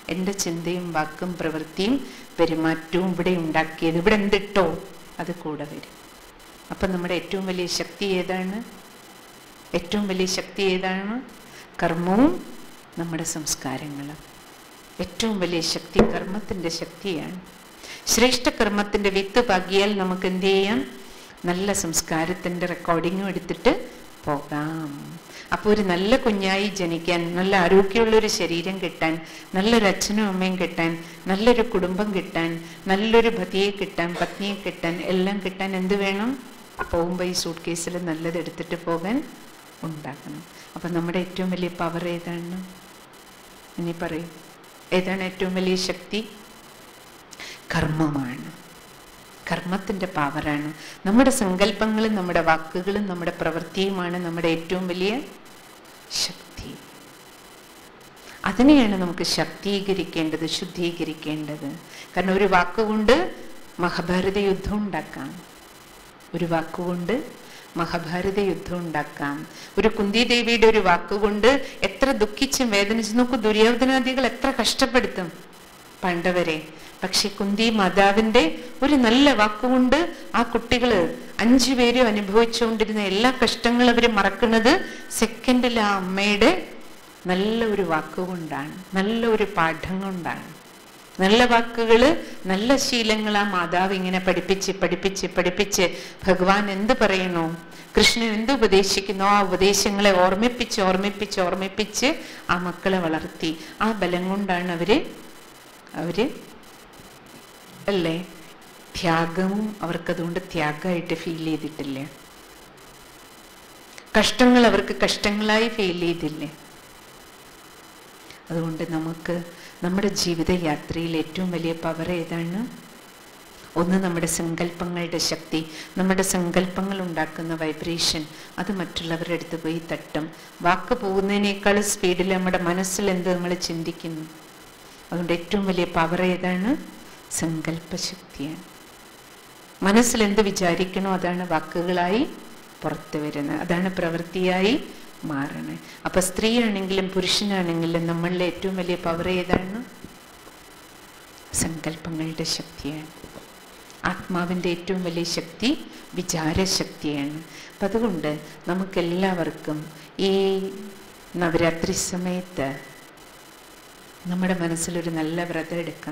എൻ്റെ ചിന്തയും വാക്കും പ്രവൃത്തിയും പെരുമാറ്റവും ഇവിടെ ഉണ്ടാക്കിയത് ഇവിടെ എന്തിട്ടോ അത് കൂടെ വരും അപ്പം നമ്മുടെ ഏറ്റവും വലിയ ശക്തി ഏതാണ് ഏറ്റവും വലിയ ശക്തി ഏതാണ് കർമ്മവും നമ്മുടെ സംസ്കാരങ്ങളും ഏറ്റവും വലിയ ശക്തി കർമ്മത്തിൻ്റെ ശക്തിയാണ് ശ്രേഷ്ഠ കർമ്മത്തിൻ്റെ വിത്ത് പാകിയാൽ നമുക്ക് എന്ത് ചെയ്യാം നല്ല സംസ്കാരത്തിൻ്റെ റെക്കോർഡിങ്ങും എടുത്തിട്ട് പോകാം അപ്പോൾ ഒരു നല്ല കുഞ്ഞായി ജനിക്കാൻ നല്ല ആരോഗ്യമുള്ളൊരു ശരീരം കിട്ടാൻ നല്ലൊരു അച്ഛനും അമ്മയും കിട്ടാൻ നല്ലൊരു കുടുംബം കിട്ടാൻ നല്ലൊരു പതിയെ കിട്ടാൻ പത്നിയെ കിട്ടാൻ എല്ലാം കിട്ടാൻ എന്ത് വേണം പോകുമ്പോൾ ഈ സൂട്ട് കേസിൽ നല്ലത് എടുത്തിട്ട് പോകാൻ ഉണ്ടാക്കണം അപ്പം നമ്മുടെ ഏറ്റവും വലിയ പവർ ഏതാണ് ഇനി പറയും ഏതാണ് ഏറ്റവും വലിയ ശക്തി കർമ്മമാണ് കർമ്മത്തിൻ്റെ പവറാണ് നമ്മുടെ സങ്കല്പങ്ങളും നമ്മുടെ വാക്കുകളും നമ്മുടെ പ്രവൃത്തിയുമാണ് നമ്മുടെ ഏറ്റവും വലിയ ശക്തി അതിനെയാണ് നമുക്ക് ശക്തീകരിക്കേണ്ടത് ശുദ്ധീകരിക്കേണ്ടത് കാരണം ഒരു വാക്കുകൊണ്ട് മഹാഭാരത യുദ്ധം ഉണ്ടാക്കാം ഒരു വാക്കുകൊണ്ട് മഹാഭാരത യുദ്ധം ഉണ്ടാക്കാം ഒരു കുന്തി ദേവിയുടെ ഒരു വാക്കുകൊണ്ട് എത്ര ദുഃഖിച്ചും വേദനിച്ചും നോക്കൂ ദുര്യോധനാദികൾ എത്ര കഷ്ടപ്പെടുത്തും പണ്ടവരെ പക്ഷെ കുന്തി മാതാവിന്റെ ഒരു നല്ല വാക്കുകൊണ്ട് ആ കുട്ടികള് അഞ്ചു പേരും അനുഭവിച്ചുകൊണ്ടിരുന്ന എല്ലാ കഷ്ടങ്ങളും അവർ മറക്കുന്നത് സെക്കൻഡിൽ ആ അമ്മയുടെ നല്ല ഒരു വാക്കുകൊണ്ടാണ് നല്ല ഒരു പാഠം കൊണ്ടാണ് നല്ല വാക്കുകള് നല്ല ശീലങ്ങൾ ആ മാതാവ് ഇങ്ങനെ പഠിപ്പിച്ച് പഠിപ്പിച്ച് പഠിപ്പിച്ച് ഭഗവാൻ എന്ത് പറയണോ കൃഷ്ണൻ എന്ത് ഉപദേശിക്കുന്നോ ആ ഉപദേശങ്ങളെ ഓർമ്മിപ്പിച്ച് ഓർമ്മിപ്പിച്ച് ഓർമ്മിപ്പിച്ച് ആ മക്കളെ വളർത്തി ആ ബലം കൊണ്ടാണ് അവര് അവര് അല്ലേ ത്യാഗവും അവർക്കതുകൊണ്ട് ത്യാഗമായിട്ട് ഫീൽ ചെയ്തിട്ടില്ലേ കഷ്ടങ്ങൾ അവർക്ക് കഷ്ടങ്ങളായി ഫീൽ ചെയ്തില്ലേ അതുകൊണ്ട് നമുക്ക് നമ്മുടെ ജീവിതയാത്രയിൽ ഏറ്റവും വലിയ പവർ ഏതാണ് ഒന്ന് നമ്മുടെ സങ്കല്പങ്ങളുടെ ശക്തി നമ്മുടെ സങ്കല്പങ്ങൾ ഉണ്ടാക്കുന്ന വൈബ്രേഷൻ അത് മറ്റുള്ളവരുടെ അടുത്ത് പോയി തട്ടും വാക്ക് പോകുന്നതിനേക്കാൾ സ്പീഡിൽ നമ്മുടെ മനസ്സിൽ എന്ത് നമ്മൾ ചിന്തിക്കുന്നു അതുകൊണ്ട് ഏറ്റവും വലിയ പവർ ഏതാണ് സങ്കല്പശക്തിയാണ് മനസ്സിൽ എന്ത് വിചാരിക്കണോ അതാണ് വാക്കുകളായി പുറത്തു വരുന്നത് അതാണ് പ്രവൃത്തിയായി മാറണത് അപ്പൊ സ്ത്രീയാണെങ്കിലും പുരുഷനാണെങ്കിലും നമ്മളിലെ ഏറ്റവും വലിയ പവർ ഏതാണ് സങ്കല്പങ്ങളുടെ ശക്തിയാണ് ആത്മാവിൻ്റെ ഏറ്റവും വലിയ ശക്തി വിചാരശക്തിയാണ് അപ്പം അതുകൊണ്ട് നമുക്കെല്ലാവർക്കും ഈ നവരാത്രി സമയത്ത് നമ്മുടെ മനസ്സിലൊരു നല്ല വ്രതം എടുക്കാം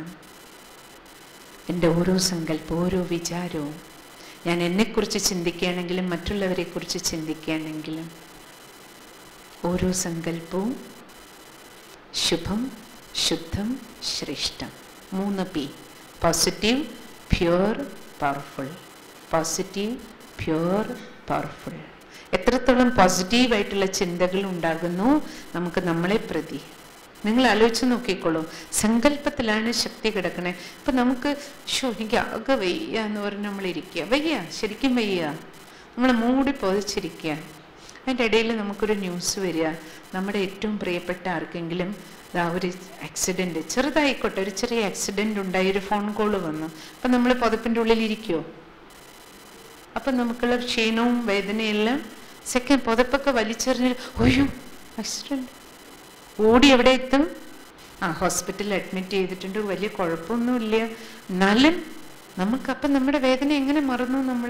എൻ്റെ ഓരോ സങ്കല്പം ഓരോ വിചാരവും ഞാൻ എന്നെക്കുറിച്ച് ചിന്തിക്കുകയാണെങ്കിലും മറ്റുള്ളവരെക്കുറിച്ച് ചിന്തിക്കുകയാണെങ്കിലും ഓരോ സങ്കല്പവും ശുഭം ശുദ്ധം ശ്രേഷ്ഠം മൂന്ന് P positive pure powerful positive pure powerful എത്രത്തോളം പോസിറ്റീവായിട്ടുള്ള ചിന്തകൾ ഉണ്ടാകുന്നു നമുക്ക് നമ്മളെ പ്രതി നിങ്ങൾ ആലോചിച്ച് നോക്കിക്കോളൂ സങ്കല്പത്തിലാണ് ശക്തി കിടക്കണേ ഇപ്പൊ നമുക്ക് ഷോ എനിക്ക് ആകെ വയ്യ എന്ന് പറഞ്ഞ് നമ്മൾ ഇരിക്കുക വയ്യ ശരിക്കും വയ്യ നമ്മൾ മൂടി പൊതിച്ചിരിക്കുക അതിൻ്റെ ഇടയിൽ നമുക്കൊരു ന്യൂസ് വരിക നമ്മുടെ ഏറ്റവും പ്രിയപ്പെട്ട ആർക്കെങ്കിലും ആ ഒരു ആക്സിഡൻറ്റ് ചെറുതായിക്കോട്ടെ ഒരു ചെറിയ ആക്സിഡൻറ്റ് ഉണ്ടായി ഒരു ഫോൺ കോൾ വന്നു അപ്പം നമ്മൾ പുതപ്പിൻ്റെ ഉള്ളിൽ ഇരിക്കുമോ അപ്പം നമുക്കുള്ള ക്ഷീണവും വേദനയെല്ലാം സെക്കൻഡ് പുതപ്പൊക്കെ വലിച്ചെറിഞ്ഞ് ഒയ്യോ ആക്സിഡൻറ്റ് ഓടി എവിടെ എത്തും ആ ഹോസ്പിറ്റലിൽ അഡ്മിറ്റ് ചെയ്തിട്ടുണ്ട് വലിയ കുഴപ്പമൊന്നുമില്ല എന്നാലും നമുക്കപ്പം നമ്മുടെ വേദന എങ്ങനെ മറന്നു നമ്മൾ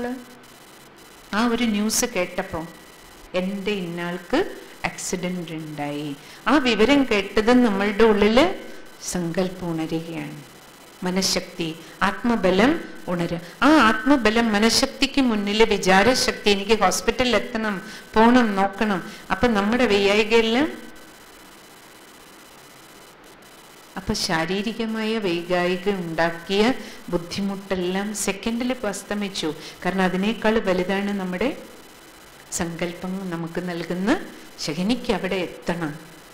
ആ ഒരു ന്യൂസ് കേട്ടപ്പോൾ എൻ്റെ ഇന്നാൾക്ക് ആക്സിഡൻ്റ് ഉണ്ടായി ആ വിവരം കേട്ടത് നമ്മളുടെ ഉള്ളിൽ സങ്കല്പം ഉണരുകയാണ് മനഃശക്തി ആത്മബലം ഉണരുക ആ ആത്മബലം മനഃശക്തിക്ക് മുന്നിൽ വിചാരശക്തി എനിക്ക് ഹോസ്പിറ്റലിൽ എത്തണം പോണം നോക്കണം അപ്പം നമ്മുടെ വൈയായികയെല്ലാം അപ്പൊ ശാരീരികമായ വൈകായിക ഉണ്ടാക്കിയ ബുദ്ധിമുട്ടെല്ലാം സെക്കൻഡിൽ അസ്തമിച്ചു കാരണം അതിനേക്കാൾ വലുതാണ് നമ്മുടെ സങ്കല്പം നമുക്ക് നൽകുന്ന ശകനിക്ക് അവിടെ എത്തണം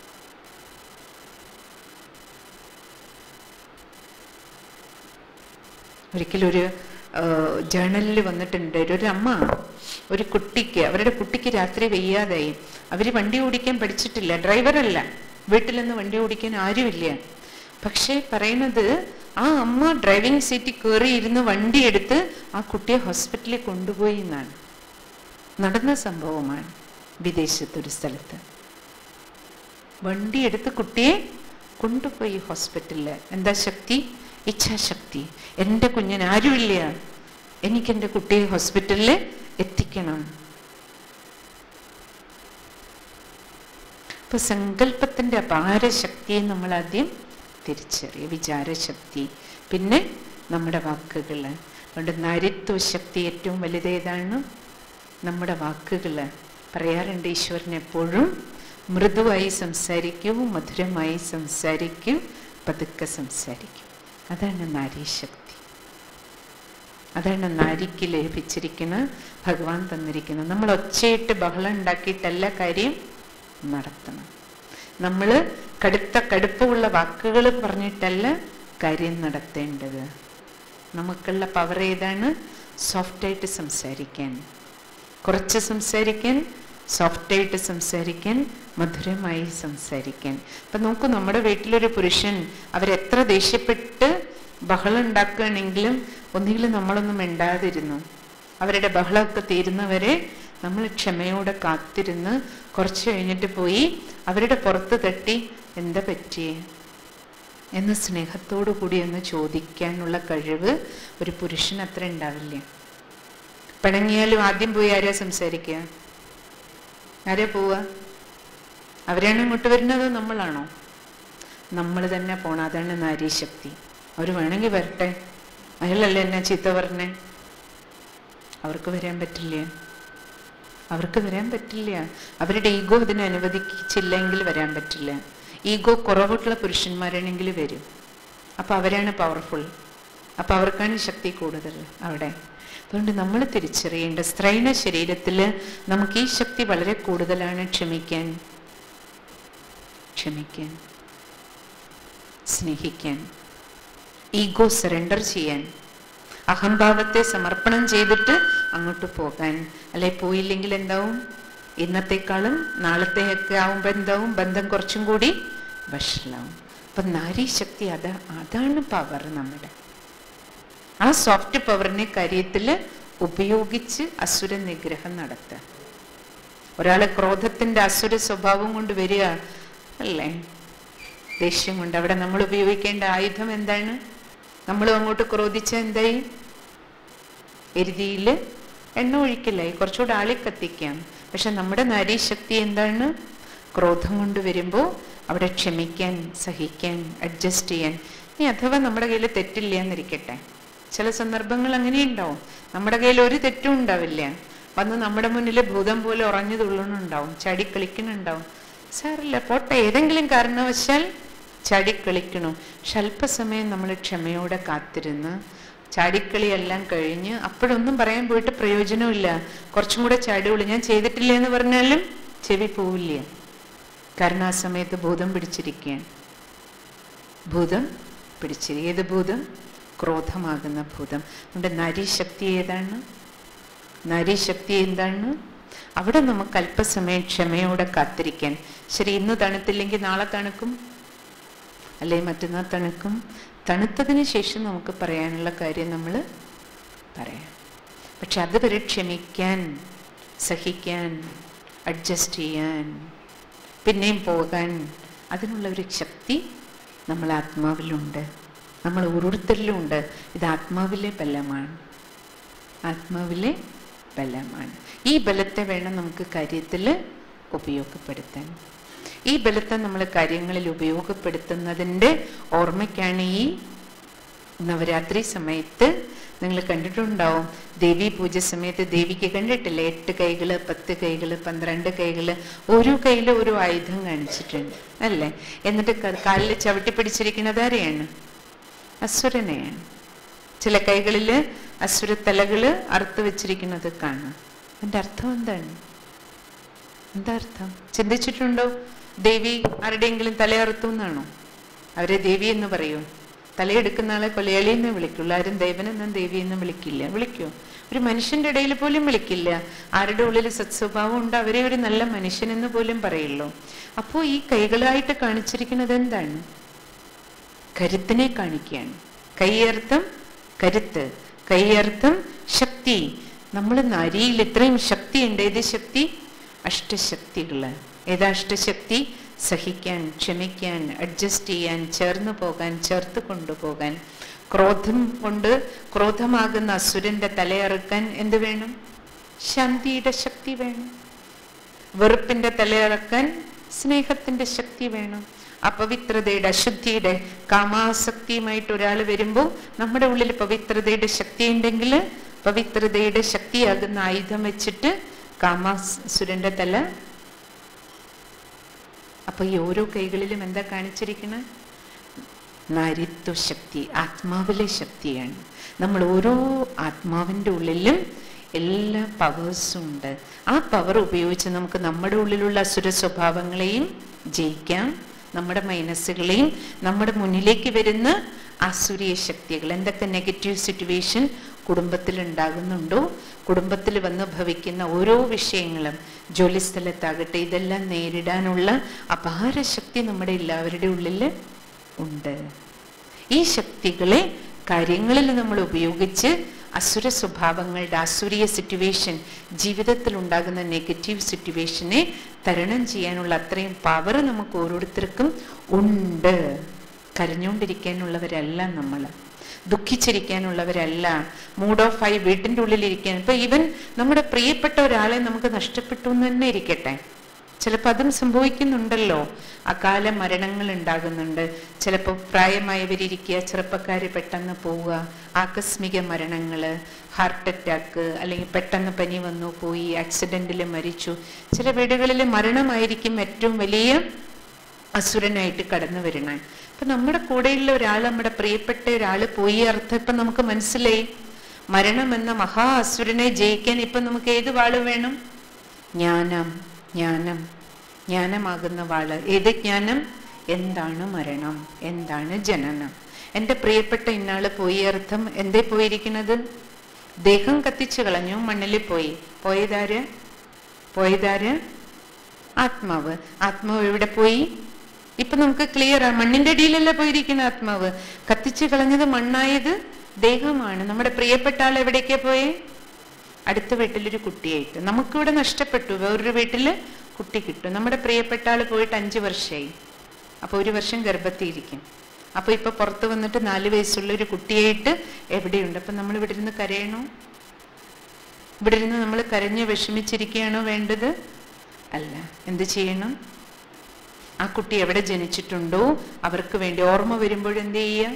ഒരിക്കലൊരു ജേണലിൽ വന്നിട്ടുണ്ട് ഒരു അമ്മ ഒരു കുട്ടിക്ക് അവരുടെ കുട്ടിക്ക് രാത്രി വെയ്യാതായി അവർ വണ്ടി ഓടിക്കാൻ പഠിച്ചിട്ടില്ല ഡ്രൈവറല്ല വീട്ടിൽ നിന്ന് വണ്ടി ഓടിക്കാൻ ആരുമില്ല പക്ഷേ പറയണത് ആ അമ്മ ഡ്രൈവിംഗ് സീറ്റിൽ കയറി ഇരുന്ന് വണ്ടി എടുത്ത് ആ കുട്ടിയെ ഹോസ്പിറ്റലിൽ കൊണ്ടുപോയി എന്നാണ് നടന്ന സംഭവമാണ് വിദേശത്തൊരു സ്ഥലത്ത് വണ്ടി എടുത്ത് കുട്ടിയെ കൊണ്ടുപോയി ഹോസ്പിറ്റലിൽ എന്താ ശക്തി ഇച്ഛാശക്തി എൻ്റെ കുഞ്ഞിന് ആരുമില്ല എനിക്ക് എൻ്റെ കുട്ടിയെ ഹോസ്പിറ്റലിൽ എത്തിക്കണം അപ്പൊ സങ്കല്പത്തിന്റെ അപാര ശക്തിയെ നമ്മൾ ആദ്യം തിരിച്ചറിയുക വിചാരശക്തി പിന്നെ നമ്മുടെ വാക്കുകൾ അതുകൊണ്ട് നാരിത്വ ശക്തി ഏറ്റവും വലുതേതാണ് നമ്മുടെ വാക്കുകൾ പറയാറുണ്ട് ഈശ്വരൻ എപ്പോഴും മൃദുവായി സംസാരിക്കൂ മധുരമായി സംസാരിക്കൂ പതുക്കെ സംസാരിക്കൂ അതാണ് നാരീശക്തി അതാണ് നാരിക്ക് ലഭിച്ചിരിക്കുന്ന ഭഗവാൻ തന്നിരിക്കുന്നത് നമ്മൾ ഒച്ചയിട്ട് ബഹളം ഉണ്ടാക്കിയിട്ടല്ല കാര്യം നടത്തണം നമ്മൾ കടുത്ത കടുപ്പമുള്ള വാക്കുകൾ പറഞ്ഞിട്ടല്ല കാര്യം നടത്തേണ്ടത് നമുക്കുള്ള പവർ ഏതാണ് സോഫ്റ്റായിട്ട് സംസാരിക്കാൻ കുറച്ച് സംസാരിക്കാൻ സോഫ്റ്റായിട്ട് സംസാരിക്കാൻ മധുരമായി സംസാരിക്കാൻ ഇപ്പൊ നോക്കൂ നമ്മുടെ വീട്ടിലൊരു പുരുഷൻ അവരെത്ര ദേഷ്യപ്പെട്ട് ബഹളം ഉണ്ടാക്കുകയാണെങ്കിലും ഒന്നുകിൽ നമ്മളൊന്നും മിണ്ടാതിരുന്നു അവരുടെ ബഹളമൊക്കെ തീരുന്നവരെ നമ്മൾ ക്ഷമയോടെ കാത്തിരുന്ന് കുറച്ച് കഴിഞ്ഞിട്ട് പോയി അവരുടെ പുറത്ത് തട്ടി എന്താ പറ്റിയേ എന്ന് സ്നേഹത്തോടു കൂടി ഒന്ന് ചോദിക്കാനുള്ള കഴിവ് ഒരു പുരുഷൻ അത്ര ഉണ്ടാവില്ല പിണങ്ങിയാലും ആദ്യം പോയി ആരാ സംസാരിക്കുക ആരാ പോവുക അവരാണ് ഇങ്ങോട്ട് വരുന്നത് നമ്മളാണോ നമ്മൾ തന്നെ പോണം അതാണ് നാരീശക്തി അവർ വേണമെങ്കിൽ വരട്ടെ അയാളല്ലേ എന്നെ ചീത്ത പറഞ്ഞേ അവർക്ക് വരാൻ പറ്റില്ല അവർക്ക് വരാൻ പറ്റില്ല അവരുടെ ഈഗോ അതിനെ അനുവദിച്ചില്ലെങ്കിൽ വരാൻ പറ്റില്ല ഈഗോ കുറവുള്ള പുരുഷന്മാരാണെങ്കിൽ വരും അപ്പൊ അവരാണ് പവർഫുൾ അപ്പൊ അവർക്കാണ് ശക്തി കൂടുതൽ അവിടെ അതുകൊണ്ട് നമ്മൾ തിരിച്ചറിയേണ്ട സ്ത്രൈണ ശരീരത്തിൽ നമുക്ക് ഈ ശക്തി വളരെ കൂടുതലാണ് ക്ഷമിക്കാൻ ക്ഷമിക്കാൻ സ്നേഹിക്കാൻ ഈഗോ സറണ്ടർ ചെയ്യാൻ അഹംഭാവത്തെ സമർപ്പണം ചെയ്തിട്ട് അങ്ങോട്ട് പോകാൻ അല്ലെ പോയില്ലെങ്കിൽ എന്താവും ഇന്നത്തെക്കാളും നാളത്തെയൊക്കെ ആവുമ്പോൾ എന്താവും ബന്ധം കുറച്ചും കൂടി വഷളാവും അപ്പൊ നാരീശക്തി അതാ അതാണ് പവർ നമ്മുടെ ആ സോഫ്റ്റ് പവറിനെ കാര്യത്തിൽ ഉപയോഗിച്ച് അസുര നിഗ്രഹം നടത്തുക ഒരാളെ ക്രോധത്തിന്റെ അസുര സ്വഭാവം കൊണ്ട് വരിക അല്ലേ ദേഷ്യം കൊണ്ട് അവിടെ നമ്മൾ ഉപയോഗിക്കേണ്ട ആയുധം എന്താണ് നമ്മളും അങ്ങോട്ട് ക്രോധിച്ച എന്തായി എരുതിയിൽ എണ്ണ ഒഴിക്കലായി കുറച്ചുകൂടെ ആളി കത്തിക്കാം പക്ഷെ നമ്മുടെ നാരീശക്തി എന്താണ് ക്രോധം കൊണ്ട് വരുമ്പോൾ അവിടെ ക്ഷമിക്കാൻ സഹിക്കാൻ അഡ്ജസ്റ്റ് ചെയ്യാൻ ഇനി അഥവാ നമ്മുടെ കയ്യിൽ തെറ്റില്ല എന്നിരിക്കട്ടെ ചില സന്ദർഭങ്ങൾ അങ്ങനെ ഉണ്ടാവും നമ്മുടെ കയ്യിൽ ഒരു തെറ്റും ഉണ്ടാവില്ല വന്ന് നമ്മുടെ മുന്നിൽ ഭൂതം പോലെ ഉറഞ്ഞു തുള്ളണുണ്ടാവും ചാടി കളിക്കണുണ്ടാവും സാറില്ല പോട്ടെ ഏതെങ്കിലും കാരണവശാൽ ചാടിക്കളിക്കണു പക്ഷെ അല്പസമയം നമ്മൾ ക്ഷമയോടെ കാത്തിരുന്ന് ചാടിക്കളിയെല്ലാം കഴിഞ്ഞ് അപ്പോഴൊന്നും പറയാൻ പോയിട്ട് പ്രയോജനമില്ല കുറച്ചും കൂടെ ചാടിയുള്ളൂ ഞാൻ ചെയ്തിട്ടില്ല എന്ന് പറഞ്ഞാലും ചെവി പോവില്ല കാരണം ആ സമയത്ത് ഭൂതം പിടിച്ചിരിക്കുകയാണ് ഭൂതം പിടിച്ചിരി ഏത് ഭൂതം ക്രോധമാകുന്ന ഭൂതം നമ്മുടെ നാരീശക്തി ഏതാണ് നാരീശക്തി എന്താണ് അവിടെ നമുക്ക് അല്പസമയം ക്ഷമയോടെ കാത്തിരിക്കാൻ ശരി ഇന്ന് തണുത്തില്ലെങ്കിൽ നാളെ തണുക്കും അല്ലെ മറ്റന്നാൾ തണുക്കും തണുത്തതിന് ശേഷം നമുക്ക് പറയാനുള്ള കാര്യം നമ്മൾ പറയാം പക്ഷെ അതുവരെ ക്ഷമിക്കാൻ സഹിക്കാൻ അഡ്ജസ്റ്റ് ചെയ്യാൻ പിന്നെയും പോകാൻ അതിനുള്ള ഒരു ശക്തി നമ്മൾ ആത്മാവിലുണ്ട് നമ്മൾ ഓരോരുത്തരിലും ഉണ്ട് ഇത് ആത്മാവിലെ ബലമാണ് ആത്മാവിലെ ബലമാണ് ഈ ബലത്തെ വേണം നമുക്ക് കാര്യത്തിൽ ഉപയോഗപ്പെടുത്താൻ ഈ ബലത്തെ നമ്മൾ കാര്യങ്ങളിൽ ഉപയോഗപ്പെടുത്തുന്നതിൻ്റെ ഓർമ്മയ്ക്കാണ് ഈ നവരാത്രി സമയത്ത് നിങ്ങൾ കണ്ടിട്ടുണ്ടാവും ദേവി പൂജ സമയത്ത് ദേവിക്ക് കണ്ടിട്ടില്ലേ എട്ട് കൈകള് പത്ത് കൈകള് പന്ത്രണ്ട് കൈകള് ഓരോ കയ്യിൽ ഓരോ ആയുധം കാണിച്ചിട്ടുണ്ട് അല്ലേ എന്നിട്ട് കാലിൽ ചവിട്ടി പിടിച്ചിരിക്കുന്നത് ആരെയാണ് അസുരനെയാണ് ചില കൈകളിൽ അസുരത്തലകള് അറുത്ത് വെച്ചിരിക്കുന്നത് കാണാം അതിൻ്റെ അർത്ഥം എന്താണ് എന്താ അർത്ഥം ചിന്തിച്ചിട്ടുണ്ടോ ദേവി ആരുടെയെങ്കിലും തലയറുത്തു എന്നാണോ അവരെ ദേവി എന്ന് പറയൂ തലയെടുക്കുന്ന ആളെ കൊലയാളി എന്ന് വിളിക്കുള്ളൂ ആരും ദേവനെന്നും ദേവി എന്നും വിളിക്കില്ല വിളിക്കൂ ഒരു മനുഷ്യന്റെ ഇടയിൽ പോലും വിളിക്കില്ല ആരുടെ ഉള്ളിൽ സത്സ്വഭാവം ഉണ്ട് അവരെ ഒരു നല്ല മനുഷ്യനെന്ന് പോലും പറയുള്ളൂ അപ്പോൾ ഈ കൈകളായിട്ട് കാണിച്ചിരിക്കുന്നത് എന്താണ് കരുത്തിനെ കാണിക്കുകയാണ് കൈയർത്ഥം കരുത്ത് കൈയർത്ഥം ശക്തി നമ്മൾ നാരിയിൽ ഇത്രയും ശക്തി ഉണ്ട് ഏത് ശക്തി അഷ്ടശക്തികള് ഏതാ അഷ്ടശക്തി സഹിക്കാൻ ക്ഷമിക്കാൻ അഡ്ജസ്റ്റ് ചെയ്യാൻ ചേർന്ന് പോകാൻ ചേർത്ത് കൊണ്ടുപോകാൻ ക്രോധം കൊണ്ട് ക്രോധമാകുന്ന അസുരന്റെ തലയറുക്കാൻ എന്ത് വേണം ശാന്തിയുടെ ശക്തി വേണം വെറുപ്പിന്റെ തലയിറക്കാൻ സ്നേഹത്തിന്റെ ശക്തി വേണം അപവിത്രതയുടെ അശുദ്ധിയുടെ കാമാസക്തിയുമായിട്ട് ഒരാൾ വരുമ്പോൾ നമ്മുടെ ഉള്ളിൽ പവിത്രതയുടെ ശക്തി ഉണ്ടെങ്കിൽ പവിത്രതയുടെ ശക്തിയാകുന്ന ആയുധം വെച്ചിട്ട് കാമാസുരന്റെ തല അപ്പൊ ഈ ഓരോ കൈകളിലും എന്താ കാണിച്ചിരിക്കണ നാരിത്വ ശക്തി ആത്മാവിലെ ശക്തിയാണ് നമ്മൾ ഓരോ ആത്മാവിൻ്റെ ഉള്ളിലും എല്ലാ പവേഴ്സും ഉണ്ട് ആ പവർ ഉപയോഗിച്ച് നമുക്ക് നമ്മുടെ ഉള്ളിലുള്ള അസുര സ്വഭാവങ്ങളെയും ജയിക്കാം നമ്മുടെ മൈനസുകളെയും നമ്മുടെ മുന്നിലേക്ക് വരുന്ന അസുരീയ ശക്തികൾ എന്തൊക്കെ നെഗറ്റീവ് സിറ്റുവേഷൻ കുടുംബത്തിൽ ഉണ്ടാകുന്നുണ്ടോ കുടുംബത്തിൽ വന്ന് ഭവിക്കുന്ന ഓരോ വിഷയങ്ങളും ജോലിസ്ഥലത്താകട്ടെ ഇതെല്ലാം നേരിടാനുള്ള അപാര ശക്തി നമ്മുടെ എല്ലാവരുടെ ഉള്ളിൽ ഉണ്ട് ഈ ശക്തികളെ കാര്യങ്ങളിൽ നമ്മൾ ഉപയോഗിച്ച് അസുര സ്വഭാവങ്ങളുടെ അസുരീയ സിറ്റുവേഷൻ ജീവിതത്തിൽ ഉണ്ടാകുന്ന നെഗറ്റീവ് സിറ്റുവേഷനെ തരണം ചെയ്യാനുള്ള അത്രയും പവർ നമുക്ക് ഓരോരുത്തർക്കും ഉണ്ട് കരഞ്ഞുകൊണ്ടിരിക്കാനുള്ളവരല്ല നമ്മൾ ദുഃഖിച്ചിരിക്കാനുള്ളവരല്ല മൂഡ് ഓഫ് ആയി വീട്ടിൻ്റെ ഉള്ളിലിരിക്കാൻ ഇപ്പൊ ഈവൻ നമ്മുടെ പ്രിയപ്പെട്ട ഒരാളെ നമുക്ക് നഷ്ടപ്പെട്ടു എന്ന് തന്നെ ഇരിക്കട്ടെ ചിലപ്പോൾ അതും സംഭവിക്കുന്നുണ്ടല്ലോ അകാല മരണങ്ങൾ ഉണ്ടാകുന്നുണ്ട് ചിലപ്പോൾ പ്രായമായവരിയ്ക്കുക ചെറുപ്പക്കാർ പെട്ടെന്ന് പോവുക ആകസ്മിക മരണങ്ങൾ ഹാർട്ട് അറ്റാക്ക് അല്ലെങ്കിൽ പെട്ടെന്ന് പനി വന്നു പോയി ആക്സിഡൻറ്റിൽ മരിച്ചു ചില വീടുകളിൽ മരണമായിരിക്കും ഏറ്റവും വലിയ അസുരനായിട്ട് കടന്നു വരണേ അപ്പൊ നമ്മുടെ കൂടെയുള്ള ഒരാൾ നമ്മുടെ പ്രിയപ്പെട്ട ഒരാൾ പോയി അർത്ഥം ഇപ്പൊ നമുക്ക് മനസ്സിലായി മരണം എന്ന മഹാ അസുരനെ ജയിക്കാൻ ഇപ്പൊ നമുക്ക് ഏത് വാള് വേണം ജ്ഞാനം ജ്ഞാനം ജ്ഞാനമാകുന്ന വാള് ഏത് ജ്ഞാനം എന്താണ് മരണം എന്താണ് ജനനം എൻ്റെ പ്രിയപ്പെട്ട ഇന്നാള് പോയി അർത്ഥം എന്തേ പോയിരിക്കുന്നത് ദേഹം കത്തിച്ചു കളഞ്ഞു മണ്ണിൽ പോയി പോയതാര് പോയതാര് ആത്മാവ് ആത്മാവ് എവിടെ പോയി ഇപ്പൊ നമുക്ക് ക്ലിയർ ആ മണ്ണിന്റെ അടിയിലല്ല പോയിരിക്കുന്ന ആത്മാവ് കത്തിച്ചു കളഞ്ഞത് മണ്ണായത് ദേഹമാണ് നമ്മുടെ പ്രിയപ്പെട്ട ആൾ എവിടേക്കാ പോയേ അടുത്ത വീട്ടിലൊരു കുട്ടിയായിട്ട് നമുക്കിവിടെ നഷ്ടപ്പെട്ടു വേറൊരു വീട്ടില് കുട്ടി കിട്ടും നമ്മുടെ പ്രിയപ്പെട്ട ആൾ പോയിട്ട് അഞ്ചു വർഷമായി അപ്പൊ ഒരു വർഷം ഗർഭത്തിയിരിക്കും അപ്പൊ ഇപ്പൊ പുറത്ത് വന്നിട്ട് നാല് വയസ്സുള്ള ഒരു കുട്ടിയായിട്ട് എവിടെയുണ്ട് അപ്പൊ നമ്മൾ ഇവിടെ ഇരുന്ന് കരയണോ ഇവിടെ ഇരുന്ന് നമ്മൾ കരഞ്ഞ് വിഷമിച്ചിരിക്കുകയാണോ വേണ്ടത് അല്ല എന്ത് ചെയ്യണം ആ കുട്ടി എവിടെ ജനിച്ചിട്ടുണ്ടോ അവർക്ക് വേണ്ടി ഓർമ്മ വരുമ്പോൾ എന്ത് ചെയ്യുക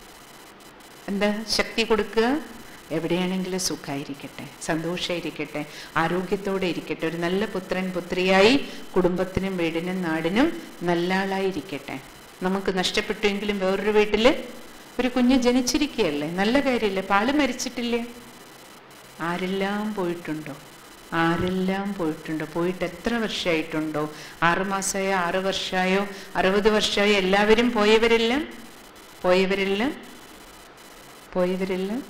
എന്താ ശക്തി കൊടുക്കുക എവിടെയാണെങ്കിലും സുഖമായിരിക്കട്ടെ സന്തോഷമായിരിക്കട്ടെ ആരോഗ്യത്തോടെ ഇരിക്കട്ടെ ഒരു നല്ല പുത്രൻ പുത്രിയായി കുടുംബത്തിനും വീടിനും നാടിനും നല്ല ആളായിരിക്കട്ടെ നമുക്ക് നഷ്ടപ്പെട്ടുവെങ്കിലും വേറൊരു വീട്ടില് ഒരു കുഞ്ഞ് ജനിച്ചിരിക്കുകയല്ലേ നല്ല കാര്യമില്ലേ പാല് മരിച്ചിട്ടില്ലേ ആരെല്ലാം പോയിട്ടുണ്ടോ ആരെല്ലാം പോയിട്ടുണ്ടോ പോയിട്ട് എത്ര വർഷമായിട്ടുണ്ടോ ആറ് മാസമായോ ആറ് വർഷമായോ അറുപത് വർഷമായോ എല്ലാവരും പോയവരെല്ലാം പോയവരെല്ലാം പോയവരെല്ലാം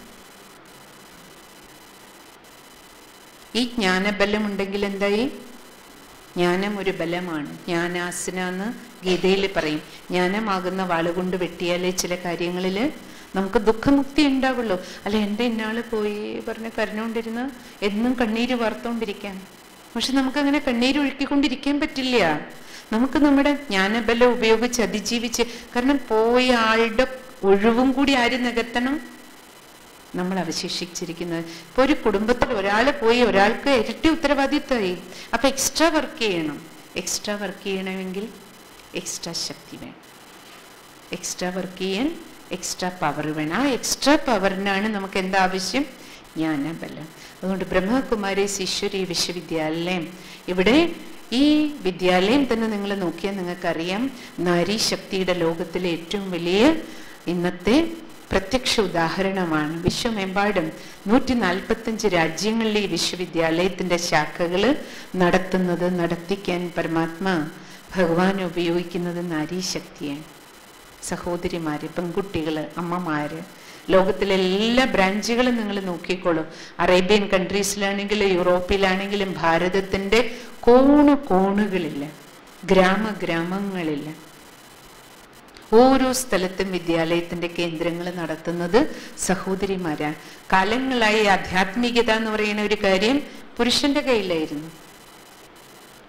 ഈ ജ്ഞാനബലം ഉണ്ടെങ്കിൽ എന്തായി ജ്ഞാനം ഒരു ബലമാണ് ജ്ഞാനാസന എന്ന് ഗീതയിൽ പറയും ജ്ഞാനമാകുന്ന വാളുകൊണ്ട് വെട്ടിയാലേ ചില കാര്യങ്ങളിൽ നമുക്ക് ദുഃഖമുക്തി ഉണ്ടാവുള്ളൂ അല്ല എൻ്റെ ഇന്നാള് പോയി പറഞ്ഞ് കരഞ്ഞുകൊണ്ടിരുന്ന എന്നും കണ്ണീര് വാർത്തുകൊണ്ടിരിക്കാൻ പക്ഷെ നമുക്കങ്ങനെ കണ്ണീര് ഒഴുക്കിക്കൊണ്ടിരിക്കാൻ പറ്റില്ല നമുക്ക് നമ്മുടെ ജ്ഞാനബലം ഉപയോഗിച്ച് അതിജീവിച്ച് കാരണം പോയ ആളുടെ ഒഴിവും കൂടി ആര് നികത്തണം നമ്മൾ അവശേഷിച്ചിരിക്കുന്നത് ഇപ്പൊ ഒരു കുടുംബത്തിൽ ഒരാൾ പോയി ഒരാൾക്ക് ഇരട്ടി ഉത്തരവാദിത്തമായി അപ്പൊ എക്സ്ട്രാ വർക്ക് ചെയ്യണം എക്സ്ട്രാ വർക്ക് ചെയ്യണമെങ്കിൽ എക്സ്ട്രാ ശക്തി വേണം എക്സ്ട്രാ വർക്ക് ചെയ്യാൻ എക്സ്ട്രാ പവർ വേണം ആ എക്സ്ട്രാ പവറിനാണ് നമുക്ക് എന്താ ആവശ്യം ജ്ഞാനബലം അതുകൊണ്ട് ബ്രഹ്മകുമാരി ഈശ്വരി വിശ്വവിദ്യാലയം ഇവിടെ ഈ വിദ്യാലയം തന്നെ നിങ്ങൾ നോക്കിയാൽ നിങ്ങൾക്കറിയാം നാരി ശക്തിയുടെ ലോകത്തിലെ ഏറ്റവും വലിയ ഇന്നത്തെ പ്രത്യക്ഷ ഉദാഹരണമാണ് വിശ്വമെമ്പാടും നൂറ്റി നാൽപ്പത്തഞ്ച് രാജ്യങ്ങളിലെ ഈ വിശ്വവിദ്യാലയത്തിന്റെ ശാഖകൾ നടത്തുന്നത് നടത്തിക്കാൻ പരമാത്മ ഭഗവാൻ ഉപയോഗിക്കുന്നത് നാരീശക്തിയാണ് സഹോദരിമാര് പെൺകുട്ടികള് അമ്മമാര് ലോകത്തിലെ എല്ലാ ബ്രാഞ്ചുകളും നിങ്ങൾ നോക്കിക്കോളൂ അറേബ്യൻ കൺട്രീസിലാണെങ്കിലും യൂറോപ്പിലാണെങ്കിലും ഭാരതത്തിന്റെ കോണു കോണുകളില്ല ഗ്രാമഗ്രാമങ്ങളില്ല ഓരോ സ്ഥലത്തും വിദ്യാലയത്തിന്റെ കേന്ദ്രങ്ങൾ നടത്തുന്നത് സഹോദരിമാരാണ് കാലങ്ങളായി ആധ്യാത്മികത എന്ന് പറയുന്ന ഒരു കാര്യം പുരുഷന്റെ കയ്യിലായിരുന്നു ഇപ്പൊ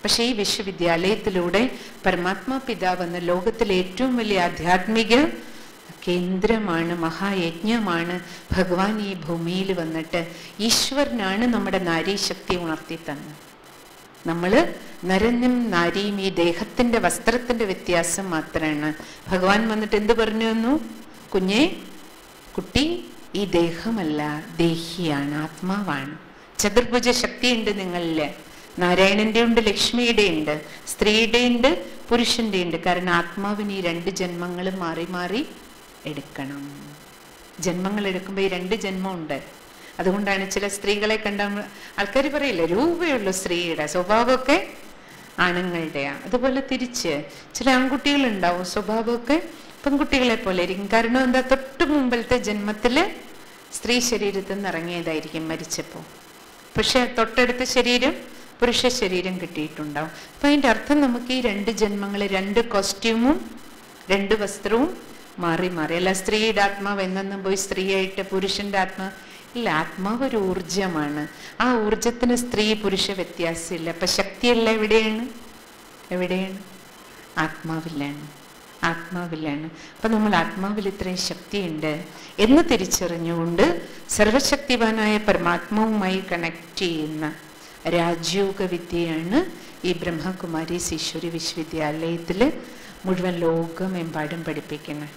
പക്ഷേ ഈ വിശ്വവിദ്യാലയത്തിലൂടെ പരമാത്മാ പിതാവ് എന്ന ലോകത്തിലെ ഏറ്റവും വലിയ ആധ്യാത്മിക കേന്ദ്രമാണ് മഹായജ്ഞമാണ് ഭഗവാൻ ഈ ഭൂമിയിൽ വന്നിട്ട് ഈശ്വരനാണ് നമ്മുടെ നാരീശക്തി ഉണർത്തി തന്നത് നമ്മള് നരനും നാരിയും ഈ ദേഹത്തിന്റെ വസ്ത്രത്തിന്റെ വ്യത്യാസം മാത്രമാണ് ഭഗവാൻ വന്നിട്ട് എന്ത് പറഞ്ഞു തന്നു കുഞ്ഞെ കുട്ടി ഈ ദേഹമല്ല ദേഹിയാണ് ആത്മാവാണ് ചതുർഭുജ ശക്തിയുണ്ട് നിങ്ങളില് നാരായണന്റെ ഉണ്ട് ലക്ഷ്മിയുടെ ഉണ്ട് സ്ത്രീയുടെ ഉണ്ട് പുരുഷന്റെ ഉണ്ട് കാരണം ആത്മാവിന് ഈ രണ്ട് ജന്മങ്ങളും മാറി മാറി എടുക്കണം ജന്മങ്ങൾ എടുക്കുമ്പോൾ ഈ രണ്ട് ജന്മം ഉണ്ട് അതുകൊണ്ടാണ് ചില സ്ത്രീകളെ കണ്ട ആൾക്കാർ പറയില്ല രൂപയുള്ള സ്ത്രീയുടെ സ്വഭാവമൊക്കെ ആണുങ്ങളുടെയാ അതുപോലെ തിരിച്ച് ചില ആൺകുട്ടികളുണ്ടാവും സ്വഭാവമൊക്കെ പെൺകുട്ടികളെ പോലെ ഇരിക്കും കാരണം എന്താ തൊട്ട് മുമ്പിലത്തെ ജന്മത്തില് സ്ത്രീ ശരീരത്തിൽ നിന്ന് ഇറങ്ങിയതായിരിക്കും മരിച്ചപ്പോൾ പക്ഷെ തൊട്ടടുത്ത ശരീരം പുരുഷ ശരീരം കിട്ടിയിട്ടുണ്ടാവും അപ്പൊ അതിന്റെ അർത്ഥം നമുക്ക് ഈ രണ്ട് ജന്മങ്ങൾ രണ്ട് കോസ്റ്റ്യൂമും രണ്ട് വസ്ത്രവും മാറി മാറി അല്ല സ്ത്രീയുടെ ആത്മാവ് എന്നെന്നും പോയി സ്ത്രീയായിട്ട് പുരുഷന്റെ ആത്മാവ് ഇല്ല ആത്മാവ് ഒരു ഊർജമാണ് ആ ഊർജത്തിന് സ്ത്രീ പുരുഷ വ്യത്യാസമില്ല അപ്പൊ ശക്തിയല്ല എവിടെയാണ് എവിടെയാണ് ആത്മാവിലാണ് ആത്മാവിലാണ് അപ്പൊ നമ്മൾ ആത്മാവിൽ ഇത്രയും ശക്തിയുണ്ട് എന്ന് തിരിച്ചറിഞ്ഞുകൊണ്ട് സർവശക്തിവാനായ പരമാത്മാവുമായി കണക്ട് ചെയ്യുന്ന രാജയോഗ വിദ്യയാണ് ഈ ബ്രഹ്മകുമാരി ഈശ്വരി വിശ്വവിദ്യാലയത്തിൽ മുഴുവൻ ലോകമെമ്പാടും പഠിപ്പിക്കുന്നത്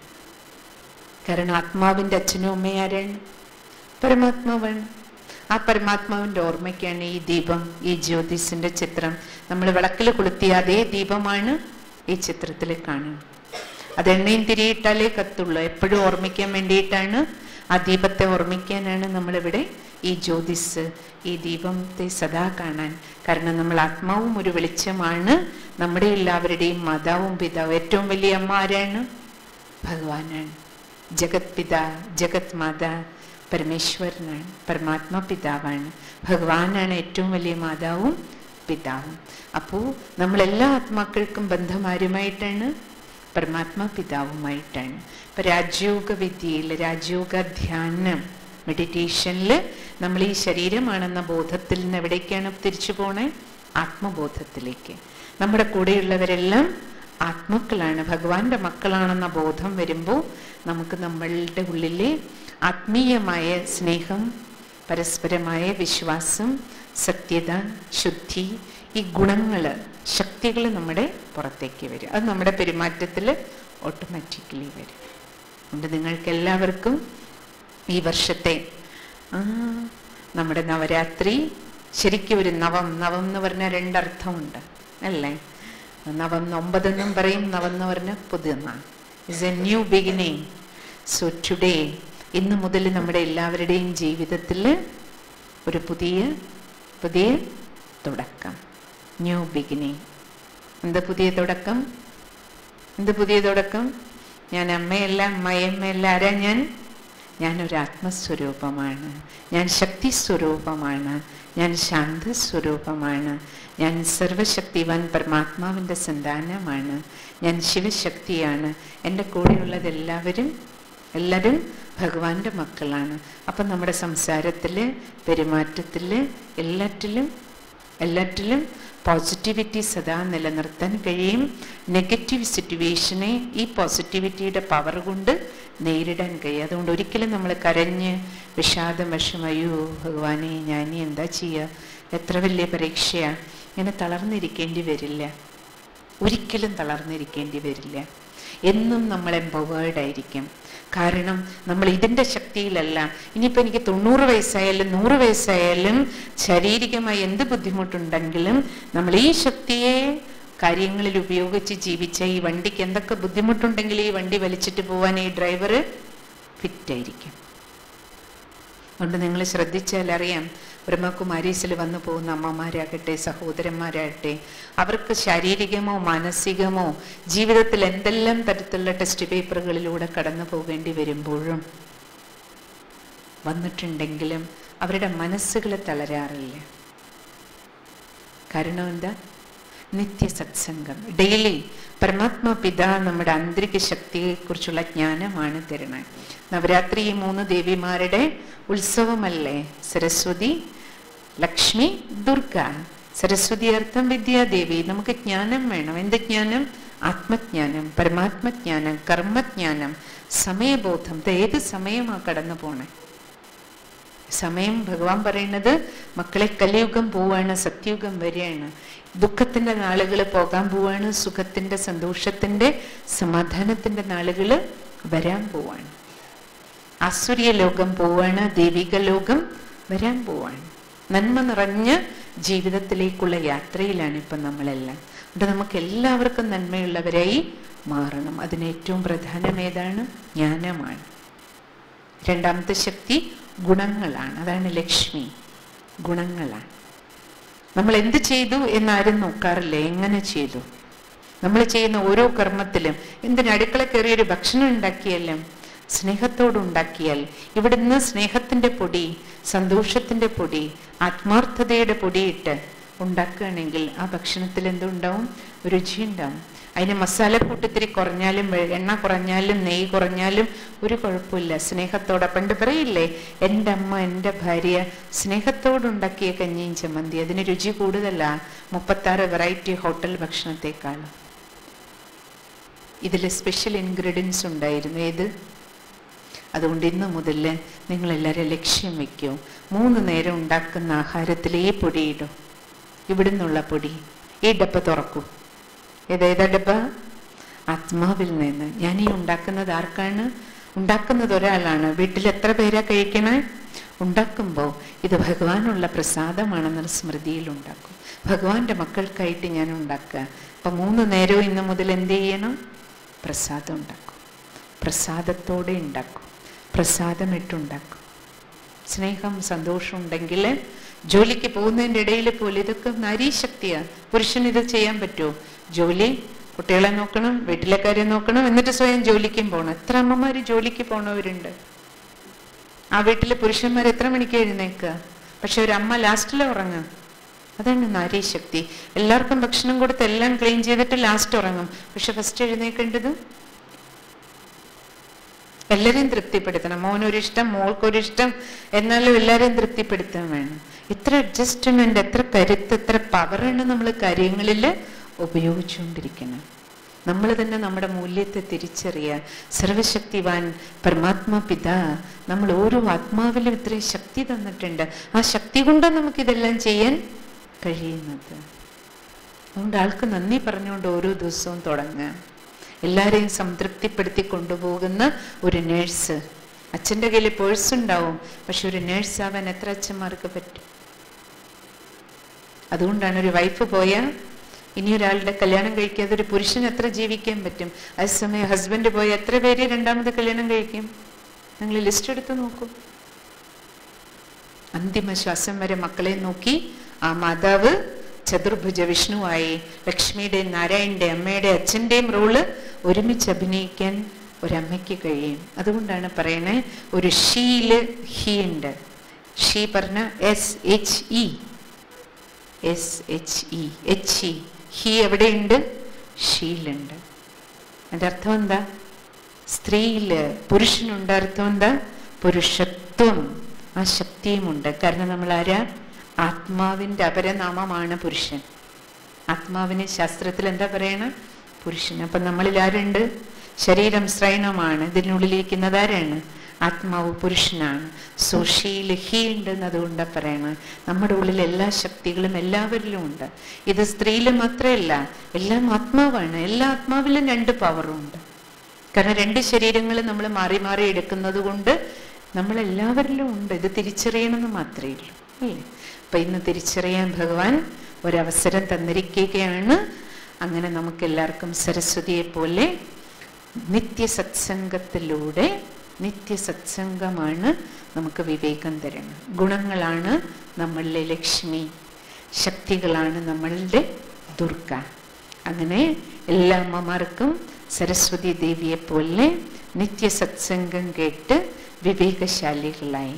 കാരണം ആത്മാവിൻ്റെ അച്ഛനും അമ്മയും ആരാണ് പരമാത്മാവാണ് ആ പരമാത്മാവിൻ്റെ ഓർമ്മയ്ക്കാണ് ഈ ദീപം ഈ ജ്യോതിസിന്റെ ചിത്രം നമ്മൾ വിളക്കിൽ കൊളുത്തിയ അതേ ദീപമാണ് ഈ ചിത്രത്തിൽ കാണുന്നത് അത് എണ്ണയും തിരിയിട്ടാലേ കത്തുള്ളൂ എപ്പോഴും ഓർമ്മിക്കാൻ വേണ്ടിയിട്ടാണ് ആ ദീപത്തെ ഓർമ്മിക്കാനാണ് നമ്മളിവിടെ ഈ ജ്യോതിസ് ഈ ദീപത്തെ സദാ കാണാൻ കാരണം നമ്മൾ ആത്മാവും ഒരു വെളിച്ചമാണ് നമ്മുടെ എല്ലാവരുടെയും മാതാവും പിതാവും ഏറ്റവും വലിയ അമ്മ ആരാണ് ഭഗവാനാണ് ജഗത് പിത ജഗത് മാതാ പരമേശ്വരനാണ് പരമാത്മാ പിതാവാണ് ഭഗവാനാണ് ഏറ്റവും വലിയ മാതാവും പിതാവും അപ്പോൾ നമ്മളെല്ലാ ആത്മാക്കൾക്കും ബന്ധമാരുമായിട്ടാണ് പരമാത്മാ പിതാവുമായിട്ടാണ് ഇപ്പൊ രാജയോഗ വിദ്യയിൽ രാജയോഗ ധ്യാനം മെഡിറ്റേഷനിൽ നമ്മൾ ഈ ശരീരമാണെന്ന ബോധത്തിൽ നിന്ന് എവിടേക്കാണ് തിരിച്ചു പോണേ ആത്മബോധത്തിലേക്ക് നമ്മുടെ കൂടെയുള്ളവരെല്ലാം ആത്മാക്കളാണ് ഭഗവാന്റെ മക്കളാണെന്ന ബോധം വരുമ്പോൾ നമുക്ക് നമ്മളുടെ ഉള്ളിലെ ആത്മീയമായ സ്നേഹം പരസ്പരമായ വിശ്വാസം സത്യത ശുദ്ധി ഈ ഗുണങ്ങൾ ശക്തികൾ നമ്മുടെ പുറത്തേക്ക് വരും അത് നമ്മുടെ പെരുമാറ്റത്തിൽ ഓട്ടോമാറ്റിക്കലി വരും അതുകൊണ്ട് നിങ്ങൾക്ക് എല്ലാവർക്കും ഈ വർഷത്തെ ആ, നമ്മുടെ നവരാത്രി ശരിക്കും ഒരു നവം നവം എന്ന് പറഞ്ഞാൽ രണ്ടർത്ഥമുണ്ട് അല്ലേ നവം ഒമ്പതെന്നും പറയും നവം എന്ന് പറഞ്ഞാൽ പുതിയെന്നാണ് is a new beginning so today ഇന്ന് മുതൽ നമ്മുടെ എല്ലാവരുടെയും ജീവിതത്തിൽ ഒരു പുതിയ പുതിയ തുടക്കം ന്യൂ ബിഗിനിങ് എന്ത് പുതിയ തുടക്കം എന്ത് പുതിയ തുടക്കം ഞാൻ അമ്മയല്ല അമ്മയമ്മയല്ല ആരാ ഞാൻ ഞാനൊരു ആത്മസ്വരൂപമാണ് ഞാൻ ശക്തി സ്വരൂപമാണ് ഞാൻ ശാന്ത സ്വരൂപമാണ് ഞാൻ സർവശക്തിവാൻ പരമാത്മാവിൻ്റെ സന്താനമാണ് ഞാൻ ശിവശക്തിയാണ് എൻ്റെ കൂടെയുള്ളത് എല്ലാവരും എല്ലാവരും ഭഗവാന്റെ മക്കളാണ് അപ്പം നമ്മുടെ സംസാരത്തിൽ പെരുമാറ്റത്തിൽ എല്ലാറ്റിലും എല്ലാറ്റിലും പോസിറ്റിവിറ്റി സദാ നിലനിർത്താൻ കഴിയും നെഗറ്റീവ് സിറ്റുവേഷനെ ഈ പോസിറ്റിവിറ്റിയുടെ പവർ കൊണ്ട് നേരിടാൻ കഴിയും അതുകൊണ്ട് ഒരിക്കലും നമ്മൾ കരഞ്ഞ് വിഷാദം വിഷം അയ്യോ ഭഗവാനെ ഞാൻ ഇനി എന്താ ചെയ്യുക എത്ര വലിയ പരീക്ഷയാണ് ഇങ്ങനെ തളർന്നിരിക്കേണ്ടി വരില്ല ഒരിക്കലും തളർന്നിരിക്കേണ്ടി വരില്ല എന്നും നമ്മൾ എംപവേർഡ് ആയിരിക്കും കാരണം നമ്മൾ ഇതിൻ്റെ ശക്തിയിലല്ല ഇനിയിപ്പോൾ എനിക്ക് തൊണ്ണൂറ് വയസ്സായാലും നൂറ് വയസ്സായാലും ശാരീരികമായി എന്ത് ബുദ്ധിമുട്ടുണ്ടെങ്കിലും നമ്മൾ ഈ ശക്തിയെ കാര്യങ്ങളിൽ ഉപയോഗിച്ച് ജീവിച്ച ഈ വണ്ടിക്ക് എന്തൊക്കെ ബുദ്ധിമുട്ടുണ്ടെങ്കിൽ ഈ വണ്ടി വലിച്ചിട്ട് പോകാൻ ഈ ഡ്രൈവർ ഫിറ്റായിരിക്കും അതുകൊണ്ട് നിങ്ങൾ ശ്രദ്ധിച്ചാൽ അറിയാം ബ്രഹ്മകുമാരീസിൽ വന്നു പോകുന്ന അമ്മമാരാകട്ടെ സഹോദരന്മാരാകട്ടെ അവർക്ക് ശാരീരികമോ മാനസികമോ ജീവിതത്തിൽ എന്തെല്ലാം തരത്തിലുള്ള ടെസ്റ്റ് പേപ്പറുകളിലൂടെ കടന്നു പോകേണ്ടി വരുമ്പോഴും വന്നിട്ടുണ്ടെങ്കിലും അവരുടെ മനസ്സുകൾ തളരാറില്ല കാരണം എന്താ നിത്യ സത്സംഗം ഡെയിലി പരമാത്മാ പിത നമ്മുടെ ആന്തരിക ശക്തിയെക്കുറിച്ചുള്ള ജ്ഞാനമാണ് തരുന്നത് നവരാത്രി ഈ മൂന്ന് ദേവിമാരുടെ ഉത്സവമല്ലേ സരസ്വതി ലക്ഷ്മി ദുർഗ സരസ്വതി അർത്ഥം വിദ്യാദേവി നമുക്ക് ജ്ഞാനം വേണം എന്ത് ജ്ഞാനം ആത്മജ്ഞാനം പരമാത്മജ്ഞാനം കർമ്മജ്ഞാനം സമയബോധം ഇത് ഏത് സമയമാ കടന്നു പോണേ സമയം ഭഗവാൻ പറയുന്നത് മക്കളെ കലിയുഗം പോവാണ് സത്യുഗം വരികയാണ് ദുഃഖത്തിന്റെ നാളുകൾ പോകാൻ പോവാണ് സുഖത്തിന്റെ സന്തോഷത്തിന്റെ സമാധാനത്തിന്റെ നാളുകൾ വരാൻ പോവാണ് ആസുര്യ ലോകം പോവാണ് ദൈവിക ലോകം വരാൻ പോവാണ് നന്മ നിറഞ്ഞ ജീവിതത്തിലേക്കുള്ള യാത്രയിലാണ് ഇപ്പം നമ്മളെല്ലാം അതുകൊണ്ട് നമുക്ക് എല്ലാവർക്കും നന്മയുള്ളവരായി മാറണം അതിന് ഏറ്റവും പ്രധാനം ഏതാണ് ജ്ഞാനമാണ് രണ്ടാമത്തെ ശക്തി ഗുണങ്ങളാണ് അതാണ് ലക്ഷ്മി ഗുണങ്ങളാണ് നമ്മൾ എന്ത് ചെയ്തു എന്നാരും നോക്കാറില്ല എങ്ങനെ ചെയ്തു നമ്മൾ ചെയ്യുന്ന ഓരോ കർമ്മത്തിലും എന്തിന് അടുക്കള കയറിയൊരു ഭക്ഷണം ഉണ്ടാക്കിയാലും സ്നേഹത്തോടുണ്ടാക്കിയാൽ ഇവിടുന്ന് സ്നേഹത്തിന്റെ പൊടി സന്തോഷത്തിന്റെ പൊടി ആത്മാർത്ഥതയുടെ പൊടിയിട്ട് ഉണ്ടാക്കുകയാണെങ്കിൽ ആ ഭക്ഷണത്തിൽ എന്തുണ്ടാവും രുചി ഉണ്ടാവും അതിന് മസാലക്കൂട്ട് ഇത്തിരി കുറഞ്ഞാലും വെ- എണ്ണ കുറഞ്ഞാലും നെയ്യ് കുറഞ്ഞാലും ഒരു കുഴപ്പമില്ല സ്നേഹത്തോടെ പണ്ട് പറയില്ലേ എൻ്റെ അമ്മ എൻ്റെ ഭാര്യ സ്നേഹത്തോടുണ്ടാക്കിയ കഞ്ഞിയും ചമ്മന്തി അതിന് രുചി കൂടുതലാ മുപ്പത്താറ് വെറൈറ്റി ഹോട്ടൽ ഭക്ഷണത്തെക്കാളും ഇതിൽ സ്പെഷ്യൽ ഇൻഗ്രീഡിയൻസ് ഉണ്ടായിരുന്നു ഏത് അതുകൊണ്ട് ഇന്ന് മുതൽ നിങ്ങളെല്ലാവരും ലക്ഷ്യം വെക്കൂ മൂന്ന് നേരം ഉണ്ടാക്കുന്ന ആഹാരത്തിൽ ഈ പൊടി ഇടും ഇവിടുന്നുള്ള പൊടി ഈ ഡപ്പ തുറക്കൂ ഏതേതാ ഡപ്പ ആത്മാവിൽ നിന്ന് ഞാൻ ഈ ഉണ്ടാക്കുന്നത് ആർക്കാണ് ഉണ്ടാക്കുന്നത് ഒരാളാണ് വീട്ടിൽ എത്ര പേരാ കഴിക്കണേ ഉണ്ടാക്കുമ്പോൾ ഇത് ഭഗവാനുള്ള പ്രസാദമാണെന്ന സ്മൃതിയിൽ ഉണ്ടാക്കും ഭഗവാന്റെ മക്കൾക്കായിട്ട് ഞാൻ ഉണ്ടാക്കുക അപ്പം മൂന്ന് നേരവും ഇന്ന് മുതൽ എന്ത് ചെയ്യണം പ്രസാദം ഉണ്ടാക്കും പ്രസാദത്തോടെ ഉണ്ടാക്കും പ്രസാദമിട്ടുണ്ടാക്കും സ്നേഹം സന്തോഷം ഉണ്ടെങ്കിൽ ജോലിക്ക് പോകുന്നതിൻ്റെ ഇടയിൽ പോലും ഇതൊക്കെ നാരീശക്തിയാണ് പുരുഷൻ ഇത് ചെയ്യാൻ പറ്റുമോ ജോലി കുട്ടികളെ നോക്കണം വീട്ടിലെ കാര്യം നോക്കണം എന്നിട്ട് സ്വയം ജോലിക്കും പോകണം എത്ര അമ്മമാര് ജോലിക്ക് പോണവരുണ്ട് ആ വീട്ടിലെ പുരുഷന്മാർ എത്ര മണിക്ക് എഴുന്നേക്കുക പക്ഷെ ഒരു അമ്മ ലാസ്റ്റിൽ ഉറങ്ങും അതാണ് നാരീശക്തി എല്ലാവർക്കും ഭക്ഷണം കൊടുത്ത് എല്ലാം ക്ലീൻ ചെയ്തിട്ട് ലാസ്റ്റ് ഉറങ്ങും പക്ഷെ ഫസ്റ്റ് എഴുന്നേക്കേണ്ടത് എല്ലാരെയും തൃപ്തിപ്പെടുത്തണം മോനൊരിഷ്ടം മോൾക്കൊരിഷ്ടം എന്നാലും എല്ലാരെയും തൃപ്തിപ്പെടുത്താൻ വേണം ഇത്ര അഡ്ജസ്റ്റ്മെന്റ് എത്ര കരുത്ത് എത്ര പവറാണ് നമ്മൾ കാര്യങ്ങളിൽ ഉപയോഗിച്ചുകൊണ്ടിരിക്കുന്നത് നമ്മൾ തന്നെ നമ്മുടെ മൂല്യത്തെ തിരിച്ചറിയുക സർവശക്തിവാൻ പരമാത്മാ പിതാ നമ്മൾ ഓരോ ആത്മാവിലും ഇത്രയും ശക്തി തന്നിട്ടുണ്ട് ആ ശക്തി കൊണ്ടാണ് നമുക്കിതെല്ലാം ചെയ്യാൻ കഴിയുന്നത് അതുകൊണ്ട് ആൾക്ക് നന്ദി പറഞ്ഞുകൊണ്ട് ഓരോ ദിവസവും തുടങ്ങാം എല്ലാവരെയും സംതൃപ്തിപ്പെടുത്തി കൊണ്ടുപോകുന്ന ഒരു നേഴ്സ് അച്ഛൻ്റെ കയ്യിൽ പേഴ്സ് ഉണ്ടാവും പക്ഷെ ഒരു നേഴ്സ് ആവാൻ എത്ര അച്ഛന്മാർക്ക് പറ്റും അതുകൊണ്ടാണ് ഒരു വൈഫ് പോയാൽ ഇനി ഒരാളുടെ കല്യാണം കഴിക്കാതെ ഒരു പുരുഷൻ എത്ര ജീവിക്കാൻ പറ്റും അതേസമയം ഹസ്ബൻഡ് പോയ എത്ര പേര് രണ്ടാമത് കല്യാണം കഴിക്കും നിങ്ങൾ ലിസ്റ്റ് എടുത്ത് നോക്കൂ അന്തിമ ശ്വാസം വരെ മക്കളെ നോക്കി ആ മാതാവ് ചതുർഭുജ വിഷ്ണുവായി ലക്ഷ്മിയുടെയും നാരായണന്റെ അമ്മയുടെ അച്ഛൻ്റെയും റോള് ഒരുമിച്ച് അഭിനയിക്കാൻ ഒരമ്മയ്ക്ക് കഴിയും അതുകൊണ്ടാണ് പറയണേ ഒരു ഷീല് ഹീ ഉണ്ട് ഷീ പറഞ്ഞ S H E S H E H E he എവിടെയുണ്ട് ഷീലുണ്ട് അതിൻ്റെ അർത്ഥം എന്താ സ്ത്രീയില് പുരുഷനുണ്ട് അർത്ഥം എന്താ പുരുഷത്വം ആ ശക്തിയുമുണ്ട് കാരണം നമ്മൾ ആരാ ആത്മാവിൻ്റെ അപരനാമമാണ് പുരുഷൻ ആത്മാവിന് ശാസ്ത്രത്തിൽ എന്താ പറയണ പുരുഷൻ അപ്പം നമ്മളിൽ ആരുണ്ട് ശരീരം ശ്രൈണമാണ് ഇതിനുള്ളിലിരിക്കുന്നത് ആരാണ് ആത്മാവ് പുരുഷനാണ് സോഷിയിൽ ഹി ഉണ്ടെന്ന് അതുകൊണ്ട് പറയണം നമ്മുടെ ഉള്ളിൽ എല്ലാ ശക്തികളും എല്ലാവരിലും ഉണ്ട് ഇത് സ്ത്രീയിൽ മാത്രമല്ല എല്ലാം ആത്മാവാണ് എല്ലാ ആത്മാവിലും രണ്ട് പവറും ഉണ്ട് കാരണം രണ്ട് ശരീരങ്ങൾ നമ്മൾ മാറി മാറി എടുക്കുന്നത് കൊണ്ട് നമ്മൾ എല്ലാവരിലും ഉണ്ട് ഇത് തിരിച്ചറിയണമെന്ന് മാത്രമേ ഉള്ളൂ അല്ലേ അപ്പൊ ഇന്ന് തിരിച്ചറിയാൻ ഭഗവാൻ ഒരവസരം തന്നിരിക്കുകയാണ് അങ്ങനെ നമുക്ക് എല്ലാവർക്കും സരസ്വതിയെ പോലെ നിത്യസത്സംഗത്തിലൂടെ നിത്യസത്സംഗമാണ് നമുക്ക് വിവേകം തരണം ഗുണങ്ങളാണ് നമ്മളിലെ ലക്ഷ്മി ശക്തികളാണ് നമ്മളുടെ ദുർഗ അങ്ങനെ എല്ലാ അമ്മമാർക്കും സരസ്വതി ദേവിയെ പോലെ നിത്യസത്സംഗം കേട്ട് വിവേകശാലികളായി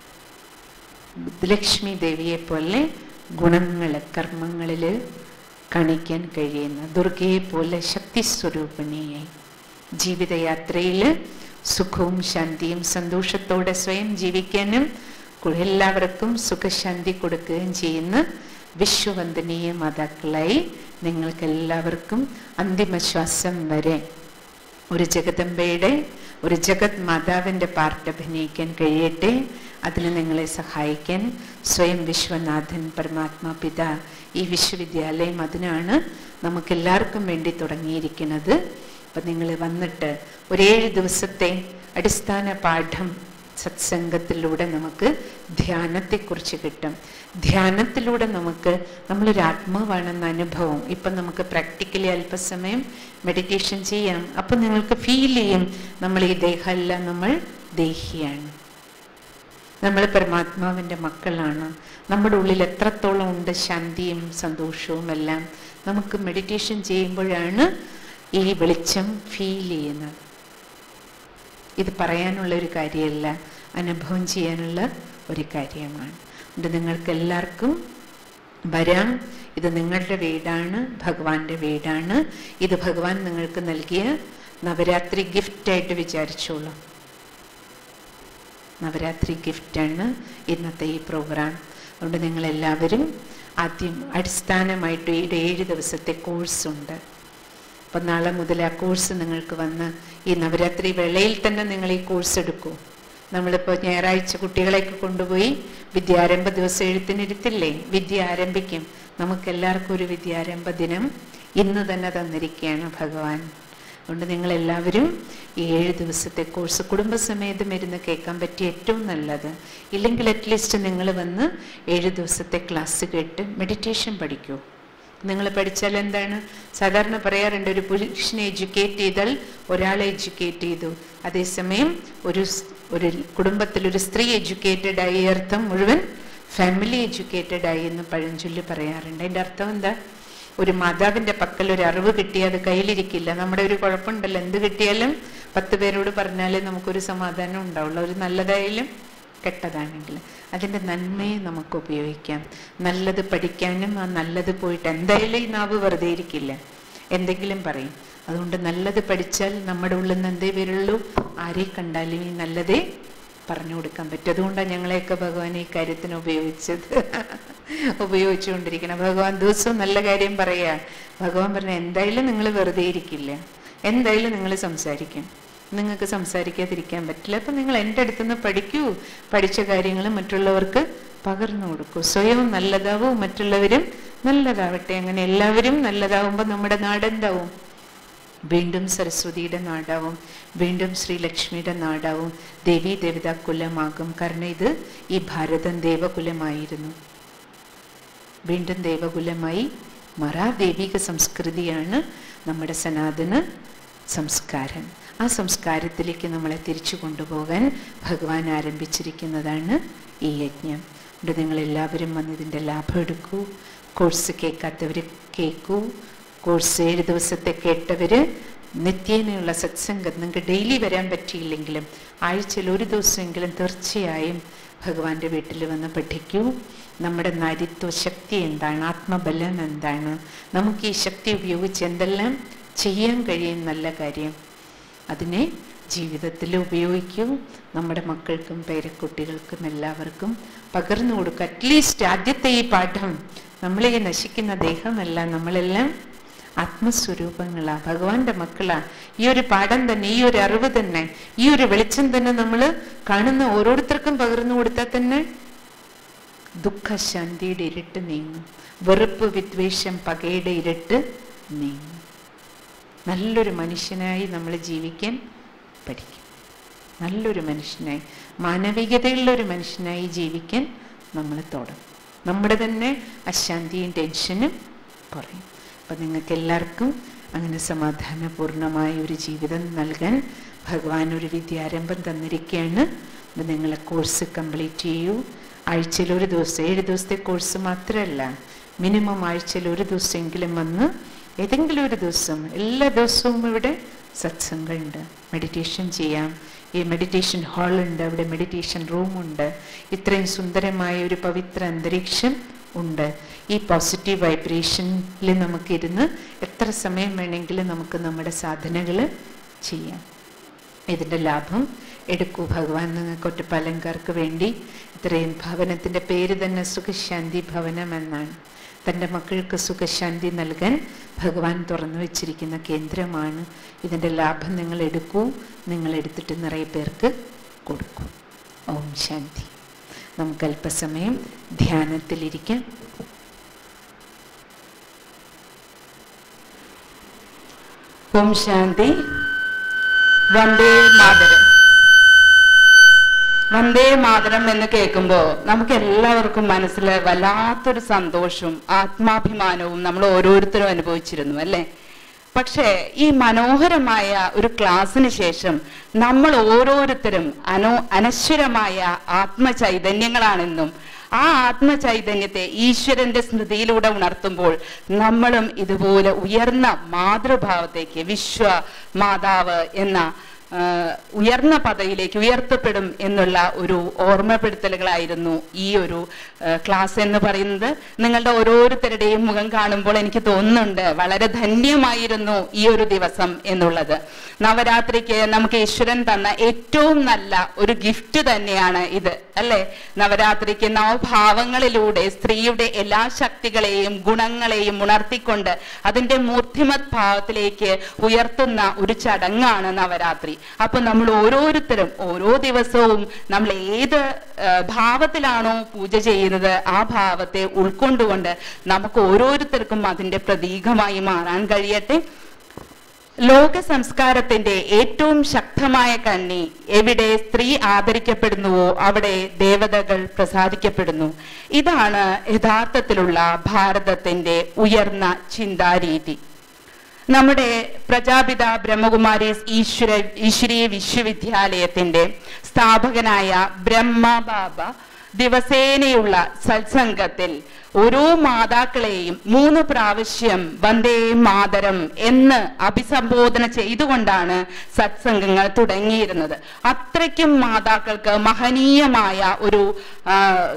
ലക്ഷ്മി ദേവിയെ പോലെ ഗുണങ്ങൾ കർമ്മങ്ങളിൽ കാണിക്കാൻ കഴിയുന്ന ദുർഗയെ പോലെ ശക്തി സ്വരൂപിണിയായി ജീവിതയാത്രയിൽ സുഖവും ശാന്തിയും സന്തോഷത്തോടെ സ്വയം ജീവിക്കാനും കു- എല്ലാവർക്കും സുഖശാന്തി കൊടുക്കുകയും ചെയ്യുന്ന വിശ്വവന്ദനീയ മാതാക്കളായി നിങ്ങൾക്ക് എല്ലാവർക്കും അന്തിമശ്വാസം വരെ ഒരു ജഗദമ്പയുടെ ഒരു ജഗത് മാതാവിൻ്റെ പാർട്ട് അഭിനയിക്കാൻ കഴിയട്ടെ അതിന് നിങ്ങളെ സഹായിക്കാൻ സ്വയം വിശ്വനാഥൻ പരമാത്മാ പിത ഈ വിശ്വവിദ്യാലയം അതിനാണ് നമുക്കെല്ലാവർക്കും വേണ്ടി തുടങ്ങിയിരിക്കുന്നത് അപ്പം നിങ്ങൾ വന്നിട്ട് ഒരേഴ് ദിവസത്തെ അടിസ്ഥാന പാഠം സത്സംഗത്തിലൂടെ നമുക്ക് ധ്യാനത്തെക്കുറിച്ച് കിട്ടും ധ്യാനത്തിലൂടെ നമുക്ക് നമ്മളൊരു ആത്മാവാണെന്ന അനുഭവം ഇപ്പം നമുക്ക് പ്രാക്ടിക്കലി അല്പസമയം മെഡിറ്റേഷൻ ചെയ്യാം അപ്പം നിങ്ങൾക്ക് ഫീൽ ചെയ്യും നമ്മൾ ഈ ദേഹമല്ല നമ്മൾ ദേഹിയാണ് നമ്മൾ പരമാത്മാവിൻ്റെ മക്കളാണ് നമ്മുടെ ഉള്ളിൽ എത്രത്തോളം ഉണ്ട് ശാന്തിയും സന്തോഷവും എല്ലാം നമുക്ക് മെഡിറ്റേഷൻ ചെയ്യുമ്പോഴാണ് ഈ വെളിച്ചം ഫീൽ ചെയ്യുന്നത് ഇത് പറയാനുള്ള ഒരു കാര്യമല്ല അനുഭവം ചെയ്യാനുള്ള ഒരു കാര്യമാണ് അതുകൊണ്ട് നിങ്ങൾക്ക് എല്ലാവർക്കും വരാം ഇത് നിങ്ങളുടെ വീടാണ് ഭഗവാന്റെ വീടാണ് ഇത് ഭഗവാൻ നിങ്ങൾക്ക് നൽകിയ നവരാത്രി ഗിഫ്റ്റായിട്ട് വിചാരിച്ചോളൂ നവരാത്രി ഗിഫ്റ്റാണ് ഇന്നത്തെ ഈ പ്രോഗ്രാം അതുകൊണ്ട് നിങ്ങളെല്ലാവരും ആദ്യം അടിസ്ഥാനമായിട്ട് ഈ ഏഴ് ദിവസത്തെ കോഴ്സുണ്ട് അപ്പം നാളെ മുതൽ ആ കോഴ്സ് നിങ്ങൾക്ക് വന്ന് ഈ നവരാത്രി വേളയിൽ തന്നെ നിങ്ങൾ ഈ കോഴ്സ് എടുക്കൂ നമ്മളിപ്പോൾ ഞായറാഴ്ച കുട്ടികളെയൊക്കെ കൊണ്ടുപോയി വിദ്യാരംഭ ദിവസം എഴുത്തിനിരുത്തില്ലേ വിദ്യ ആരംഭിക്കും നമുക്കെല്ലാവർക്കും ഒരു വിദ്യാരംഭ ദിനം ഇന്ന് തന്നെ തന്നിരിക്കുകയാണ് ഭഗവാൻ അതുകൊണ്ട് നിങ്ങൾ എല്ലാവരും ഈ ഏഴ് ദിവസത്തെ കോഴ്സ് കുടുംബസമേതം ഇരുന്ന് കേൾക്കാൻ പറ്റിയ ഏറ്റവും നല്ലത് ഇല്ലെങ്കിൽ അറ്റ്ലീസ്റ്റ് നിങ്ങൾ വന്ന് ഏഴ് ദിവസത്തെ ക്ലാസ് കേട്ട് മെഡിറ്റേഷൻ പഠിക്കൂ നിങ്ങൾ പഠിച്ചാൽ എന്താണ് സാധാരണ പറയാറുണ്ട് ഒരു പുരുഷനെ എഡ്യൂക്കേറ്റ് ചെയ്താൽ ഒരാളെ എഡ്യൂക്കേറ്റ് ചെയ്തു അതേസമയം ഒരു സ്- ഒരു കുടുംബത്തിൽ ഒരു സ്ത്രീ എഡ്യൂക്കേറ്റഡ് ആയി അർത്ഥം മുഴുവൻ ഫാമിലി എഡ്യൂക്കേറ്റഡ് ആയി എന്ന് പഴഞ്ചൊല്ലി പറയാറുണ്ട് അതിൻ്റെ അർത്ഥം എന്താ ഒരു മാതാവിന്റെ പക്കൽ ഒരു അറിവ് കിട്ടിയാൽ അത് കയ്യിലിരിക്കില്ല നമ്മുടെ ഒരു കുഴപ്പമുണ്ടല്ലോ എന്ത് കിട്ടിയാലും പത്ത് പേരോട് പറഞ്ഞാലേ നമുക്കൊരു സമാധാനം ഉണ്ടാവുള്ളൂ ഒരു നല്ലതായാലും കെട്ടതാണെങ്കിലും അതിൻ്റെ നന്മയെ നമുക്ക് ഉപയോഗിക്കാം നല്ലത് പഠിക്കാനും ആ നല്ലത് പോയിട്ട് എന്തായാലും ഈ നാവ് വെറുതെ ഇരിക്കില്ല എന്തെങ്കിലും പറയും അതുകൊണ്ട് നല്ലത് പഠിച്ചാൽ നമ്മുടെ ഉള്ളിൽ നിന്ന് എന്തേ വരുള്ളൂ ആരെ കണ്ടാലും ഈ നല്ലതേ പറഞ്ഞു കൊടുക്കാൻ പറ്റും അതുകൊണ്ടാണ് ഞങ്ങളെയൊക്കെ ഭഗവാൻ ഈ കാര്യത്തിന് ഉപയോഗിച്ചത് ഉപയോഗിച്ചുകൊണ്ടിരിക്കണം ഭഗവാൻ ദിവസവും നല്ല കാര്യം പറയാ ഭഗവാൻ പറഞ്ഞ എന്തായാലും നിങ്ങൾ വെറുതെ ഇരിക്കില്ല എന്തായാലും നിങ്ങൾ സംസാരിക്കും നിങ്ങൾക്ക് സംസാരിക്കാതിരിക്കാൻ പറ്റില്ല അപ്പം നിങ്ങൾ എൻ്റെ അടുത്ത് നിന്ന് പഠിക്കൂ പഠിച്ച കാര്യങ്ങൾ മറ്റുള്ളവർക്ക് പകർന്നു കൊടുക്കൂ സ്വയവും നല്ലതാവും മറ്റുള്ളവരും നല്ലതാവട്ടെ അങ്ങനെ എല്ലാവരും നല്ലതാവുമ്പോൾ നമ്മുടെ നാടെന്താവും വീണ്ടും സരസ്വതിയുടെ നാടാവും വീണ്ടും ശ്രീലക്ഷ്മിയുടെ നാടാവും ദേവീ ദേവതാ കുലമാകും കാരണം ഇത് ഈ ഭാരതം ദേവകുലമായിരുന്നു വീണ്ടും ദേവകുലമായി മറാ ദൈവിക സംസ്കൃതിയാണ് നമ്മുടെ സനാതന സംസ്കാരം ആ സംസ്കാരത്തിലേക്ക് നമ്മളെ തിരിച്ചു കൊണ്ടുപോകാൻ ഭഗവാൻ ആരംഭിച്ചിരിക്കുന്നതാണ് ഈ യജ്ഞം അതുകൊണ്ട് നിങ്ങൾ എല്ലാവരും വന്ന് ഇതിൻ്റെ ലാഭം എടുക്കൂ കോഴ്സ് കേൾക്കാത്തവർ കേൾക്കൂ കോഴ്സ് ഏഴ് ദിവസത്തെ കേട്ടവര് നിത്യേനയുള്ള സത്സംഗം നിങ്ങൾക്ക് ഡെയിലി വരാൻ പറ്റിയില്ലെങ്കിലും ആഴ്ചയിൽ ഒരു ദിവസമെങ്കിലും തീർച്ചയായും ഭഗവാന്റെ വീട്ടിൽ വന്ന് പഠിക്കൂ നമ്മുടെ നാരിത്വ ശക്തി എന്താണ് ആത്മബലം എന്താണ് നമുക്ക് ഈ ശക്തി ഉപയോഗിച്ച് എന്തെല്ലാം ചെയ്യാൻ കഴിയും നല്ല കാര്യം അതിനെ ജീവിതത്തിൽ ഉപയോഗിക്കൂ നമ്മുടെ മക്കൾക്കും പേരക്കുട്ടികൾക്കും എല്ലാവർക്കും പകർന്നു കൊടുക്കുക അറ്റ്ലീസ്റ്റ് ആദ്യത്തെ ഈ പാഠം നമ്മളെ ഈ നശിക്കുന്ന ദേഹമല്ല നമ്മളെല്ലാം ആത്മസ്വരൂപങ്ങളാ ഭഗവാന്റെ മക്കളാ ഈ ഒരു പാഠം തന്നെ ഈ ഒരു അറിവ് തന്നെ ഈ ഒരു വെളിച്ചം തന്നെ നമ്മൾ കാണുന്ന ഓരോരുത്തർക്കും പകർന്നു കൊടുത്താൽ തന്നെ ദുഃഖശാന്തിയുടെ ഇരുട്ട് നീങ്ങും വെറുപ്പ് വിദ്വേഷം പകയുടെ ഇരുട്ട് നീങ്ങും നല്ലൊരു മനുഷ്യനായി നമ്മൾ ജീവിക്കാൻ പഠിക്കും നല്ലൊരു മനുഷ്യനായി മാനവികതയുള്ള ഒരു മനുഷ്യനായി ജീവിക്കാൻ നമ്മൾ തുടങ്ങും നമ്മുടെ തന്നെ അശാന്തിയും ടെൻഷനും കുറയും അപ്പം നിങ്ങൾക്ക് എല്ലാവർക്കും അങ്ങനെ സമാധാനപൂർണമായ ഒരു ജീവിതം നൽകാൻ ഭഗവാൻ ഒരു വിദ്യാരംഭം തന്നിരിക്കുകയാണ് അത് നിങ്ങൾ കോഴ്സ് കംപ്ലീറ്റ് ചെയ്യൂ ആഴ്ചയിൽ ഒരു ദിവസം ഏഴ് ദിവസത്തെ കോഴ്സ് മാത്രമല്ല മിനിമം ആഴ്ചയിൽ ഒരു ദിവസമെങ്കിലും വന്ന് ഏതെങ്കിലും ഒരു ദിവസം എല്ലാ ദിവസവും ഇവിടെ സത്സംഗമുണ്ട് മെഡിറ്റേഷൻ ചെയ്യാം ഈ മെഡിറ്റേഷൻ ഹാളുണ്ട് അവിടെ മെഡിറ്റേഷൻ റൂമുണ്ട് ഇത്രയും സുന്ദരമായ ഒരു പവിത്ര അന്തരീക്ഷം ഉണ്ട് ഈ പോസിറ്റീവ് വൈബ്രേഷനിൽ നമുക്കിരുന്ന് എത്ര സമയം വേണമെങ്കിലും നമുക്ക് നമ്മുടെ സാധനകൾ ചെയ്യാം ഇതിൻ്റെ ലാഭം എടുക്കൂ ഭഗവാൻ നിങ്ങൾക്ക് ഒറ്റപ്പാലങ്കാർക്ക് വേണ്ടി ഇത്രയും ഭവനത്തിൻ്റെ പേര് തന്നെ സുഖശാന്തി ഭവനം എന്നാണ് തൻ്റെ മക്കൾക്ക് സുഖശാന്തി നൽകാൻ ഭഗവാൻ തുറന്നു വച്ചിരിക്കുന്ന കേന്ദ്രമാണ് ഇതിൻ്റെ ലാഭം നിങ്ങൾ എടുക്കൂ നിങ്ങൾ എടുത്തിട്ട് നിറയെ പേർക്ക് കൊടുക്കൂ ഓം ശാന്തി നമുക്ക് അല്പസമയം ധ്യാനത്തിലിരിക്കാം ഓം ശാന്തി വന്ദേ മാതരം വന്ദേ മാതരം എന്ന് കേൾക്കുമ്പോൾ നമുക്ക് എല്ലാവർക്കും മനസ്സിൽ വല്ലാത്തൊരു സന്തോഷവും ആത്മാഭിമാനവും നമ്മൾ ഓരോരുത്തരും അനുഭവിച്ചിരുന്നു അല്ലേ പക്ഷേ ഈ മനോഹരമായ ഒരു ക്ലാസ്സിന് ശേഷം നമ്മൾ ഓരോരുത്തരും അനോ അനശ്വരമായ ആത്മചൈതന്യങ്ങളാണെന്നും ആ ആത്മചൈതന്യത്തെ ഈശ്വരന്റെ സ്മൃതിയിലൂടെ ഉണർത്തുമ്പോൾ നമ്മളും ഇതുപോലെ ഉയർന്ന മാതൃഭാവത്തേക്ക് വിശ്വ മാതാവ് എന്ന ആ, ഉയർന്ന പദവിയിലേക്ക് ഉയർത്തപ്പെടും എന്നുള്ള ഒരു ഓർമ്മപ്പെടുത്തലുകളായിരുന്നു ഈ ഒരു ആ, ക്ലാസ് എന്ന് പറയുന്നത് നിങ്ങളുടെ ഓരോരുത്തരുടെയും മുഖം കാണുമ്പോൾ എനിക്ക് തോന്നുന്നുണ്ട് വളരെ ധന്യമായിരുന്നു ഈ ഒരു ദിവസം എന്നുള്ളത് നവരാത്രിക്ക് നമുക്ക് ഈശ്വരൻ തന്ന ഏറ്റവും നല്ല ഒരു ഗിഫ്റ്റ് തന്നെയാണ് ഇത് അല്ലെ നവരാത്രിക്ക് നവഭാവങ്ങളിലൂടെ സ്ത്രീയുടെ എല്ലാ ശക്തികളെയും ഗുണങ്ങളെയും ഉണർത്തിക്കൊണ്ട് അതിന്റെ മൂർത്തിമത് ഭാവത്തിലേക്ക് ഉയർത്തുന്ന ഒരു ചടങ്ങാണ് നവരാത്രി അപ്പൊ നമ്മൾ ഓരോരുത്തരും ഓരോ ദിവസവും നമ്മൾ ഏത് ആ, ഭാവത്തിലാണോ പൂജ ചെയ്യുന്നത് ആ ഭാവത്തെ ഉൾക്കൊണ്ടുകൊണ്ട് നമുക്ക് ഓരോരുത്തർക്കും അതിന്റെ പ്രതീകമായി മാറാൻ കഴിയട്ടെ ലോക സംസ്കാരത്തിന്റെ ഏറ്റവും ശക്തമായ കണ്ണി എവിടെ സ്ത്രീ ആദരിക്കപ്പെടുന്നുവോ അവിടെ ദേവതകൾ പ്രസാദിക്കപ്പെടുന്നു ഇതാണ് യഥാർത്ഥത്തിലുള്ള ഭാരതത്തിന്റെ ഉയർന്ന ചിന്താരീതി നമ്മുടെ പ്രജാപിത ബ്രഹ്മകുമാരീസ് ഈശ്വര ഈശ്വരീയ വിശ്വവിദ്യാലയത്തിന്റെ സ്ഥാപകനായ ബ്രഹ്മബാബ ദിവസേനയുള്ള സത്സംഗത്തിൽ ഓരോ മാതാക്കളെയും മൂന്ന് പ്രാവശ്യം വന്ദേ മാതരം എന്ന് അഭിസംബോധന ചെയ്തുകൊണ്ടാണ് സത്സംഗങ്ങൾ തുടങ്ങിയിരുന്നത് അത്രയ്ക്കും മാതാക്കൾക്ക് മഹനീയമായ ഒരു ആ,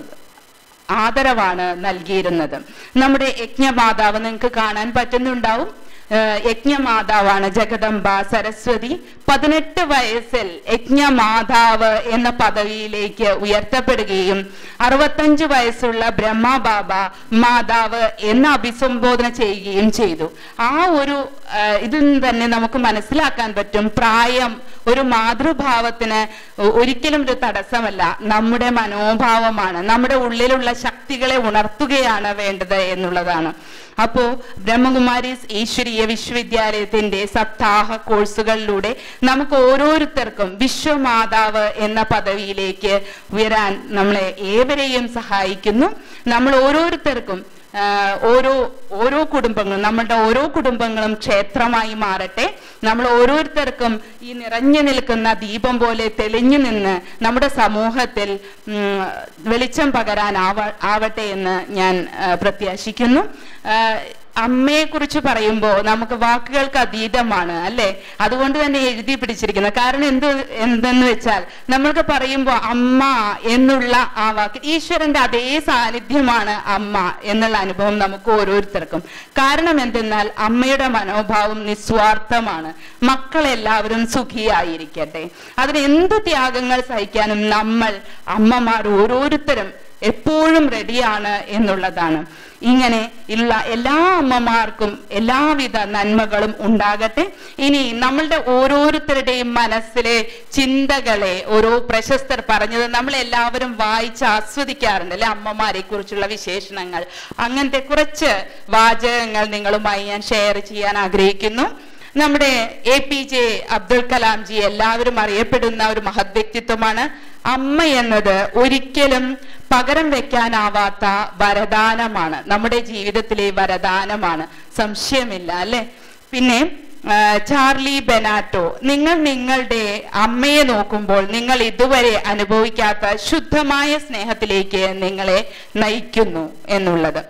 ആദരവാണ് നൽകിയിരുന്നത് നമ്മുടെ യജ്ഞമാതാവ് നിങ്ങൾക്ക് കാണാൻ പറ്റുന്നുണ്ടാവും ഏഹ് യജ്ഞമാതാവാണ് ജഗദംബ സരസ്വതി പതിനെട്ട് വയസ്സിൽ യജ്ഞമാതാവ് എന്ന പദവിയിലേക്ക് ഉയർത്തപ്പെടുകയും അറുപത്തഞ്ച് വയസ്സുള്ള ബ്രഹ്മബാബ മാതാവ് എന്ന് അഭിസംബോധന ചെയ്യുകയും ചെയ്തു ആ ഒരു ഏഹ് ഇതിൽ നിന്ന് തന്നെ നമുക്ക് മനസ്സിലാക്കാൻ പറ്റും പ്രായം ഒരു മാതൃഭാവത്തിന് ഒ- ഒരിക്കലും ഒരു തടസ്സമല്ല നമ്മുടെ മനോഭാവമാണ് നമ്മുടെ ഉള്ളിലുള്ള ശക്തികളെ ഉണർത്തുകയാണ് വേണ്ടത് എന്നുള്ളതാണ് അപ്പോ ബ്രഹ്മകുമാരീസ് ഈശ്വരീയ വിശ്വവിദ്യാലയത്തിന്റെ സപ്താഹ കോഴ്സുകളിലൂടെ നമുക്ക് ഓരോരുത്തർക്കും വിശ്വമാതാവ് എന്ന പദവിയിലേക്ക് ഉയരാൻ നമ്മളെ ഏവരെയും സഹായിക്കുന്നു നമ്മൾ ഓരോരുത്തർക്കും ആ, ഓരോ ഓരോ കുടുംബങ്ങളും നമ്മളുടെ ഓരോ കുടുംബങ്ങളും ക്ഷേത്രമായി മാറട്ടെ നമ്മൾ ഓരോരുത്തർക്കും ഈ നിറഞ്ഞു നിൽക്കുന്ന ദീപം പോലെ തെളിഞ്ഞു നിന്ന് നമ്മുടെ സമൂഹത്തിൽ ഉം, വെളിച്ചം പകരാൻ ആവ ആവട്ടെ എന്ന് ഞാൻ ആ, പ്രത്യാശിക്കുന്നു ആ, അമ്മയെ കുറിച്ച് പറയുമ്പോൾ നമുക്ക് വാക്കുകൾക്ക് അതീതമാണ് അല്ലെ അതുകൊണ്ട് തന്നെ എഴുതി പിടിച്ചിരിക്കുന്നത് കാരണം എന്ത് എന്തെന്ന് വെച്ചാൽ നമ്മൾക്ക് പറയുമ്പോൾ അമ്മ എന്നുള്ള ആ വാക്ക് ഈശ്വരന്റെ അതേ സാന്നിധ്യമാണ് അമ്മ എന്നുള്ള അനുഭവം നമുക്ക് ഓരോരുത്തർക്കും കാരണം എന്തെന്നാൽ അമ്മയുടെ മനോഭാവം നിസ്വാർത്ഥമാണ് മക്കളെല്ലാവരും സുഖിയായിരിക്കട്ടെ അതിന് എന്ത് ത്യാഗങ്ങൾ സഹിക്കാനും നമ്മൾ അമ്മമാർ ഓരോരുത്തരും എപ്പോഴും റെഡിയാണ് എന്നുള്ളതാണ് ഇങ്ങനെ ഉള്ള എല്ലാ അമ്മമാർക്കും എല്ലാവിധ നന്മകളും ഉണ്ടാകട്ടെ ഇനി നമ്മളുടെ ഓരോരുത്തരുടെയും മനസ്സിലെ ചിന്തകളെ ഓരോ പ്രശസ്തർ പറഞ്ഞത് നമ്മൾ എല്ലാവരും വായിച്ച് ആസ്വദിക്കാറുണ്ട് അല്ലെ അമ്മമാരെ കുറിച്ചുള്ള വിശേഷണങ്ങൾ അങ്ങനത്തെ കുറച്ച് വാചകങ്ങൾ നിങ്ങളുമായി ഞാൻ ഷെയർ ചെയ്യാൻ ആഗ്രഹിക്കുന്നു നമ്മുടെ A P J Abdul Kalam ji എല്ലാവരും അറിയപ്പെടുന്ന ഒരു മഹത് വ്യക്തിത്വമാണ് അമ്മ എന്നത് ഒരിക്കലും പകരം വെക്കാനാവാത്ത വരദാനമാണ് നമ്മുടെ ജീവിതത്തിലെ വരദാനമാണ് സംശയമില്ല അല്ലെ പിന്നെ ആ, ചാർലി ബെനാറ്റോ നിങ്ങൾ നിങ്ങളുടെ അമ്മയെ നോക്കുമ്പോൾ നിങ്ങൾ ഇതുവരെ അനുഭവിക്കാത്ത ശുദ്ധമായ സ്നേഹത്തിലേക്ക് നിങ്ങളെ നയിക്കുന്നു എന്നുള്ളത്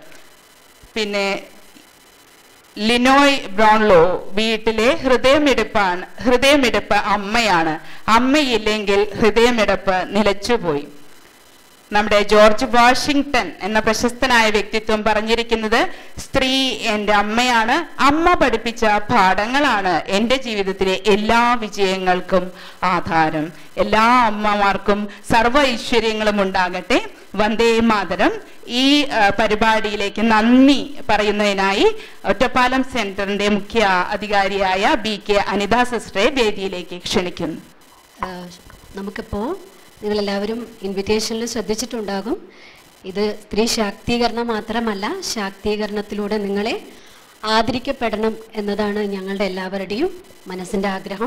പിന്നെ ലിനോയ് ബ്രോൺലോ വീട്ടിലെ ഹൃദയമിടിപ്പാണ് ഹൃദയമിടിപ്പ് അമ്മയാണ് അമ്മയില്ലെങ്കിൽ ഹൃദയമിടിപ്പ് നിലച്ചുപോയി നമ്മുടെ ജോർജ് വാഷിങ്ടൺ എന്ന പ്രശസ്തനായ വ്യക്തിത്വം പറഞ്ഞിരിക്കുന്നത് സ്ത്രീ എൻ്റെ അമ്മയാണ് അമ്മ പഠിപ്പിച്ച പാഠങ്ങളാണ് എൻ്റെ ജീവിതത്തിലെ എല്ലാ വിജയങ്ങൾക്കും ആധാരം എല്ലാ അമ്മമാർക്കും സർവ്വ ഐശ്വര്യങ്ങളും ഉണ്ടാകട്ടെ വന്ദേ മാതരം ഈ ആ, പരിപാടിയിലേക്ക് നന്ദി പറയുന്നതിനായി ഒറ്റപ്പാലം സെന്ററിന്റെ മുഖ്യ അധികാരിയായ ബി കെ അനിത സിസ്റ്ററെ വേദിയിലേക്ക് ക്ഷണിക്കുന്നു ആഹ് നമുക്കിപ്പോൾ നിങ്ങളെല്ലാവരും ഇൻവിറ്റേഷനിൽ ശ്രദ്ധിച്ചിട്ടുണ്ടാകും ഇത് സ്ത്രീ ശാക്തീകരണം മാത്രമല്ല ശാക്തീകരണത്തിലൂടെ നിങ്ങളെ ആദരിക്കപ്പെടണം എന്നതാണ് ഞങ്ങളുടെ എല്ലാവരുടെയും മനസ്സിൻ്റെ ആഗ്രഹം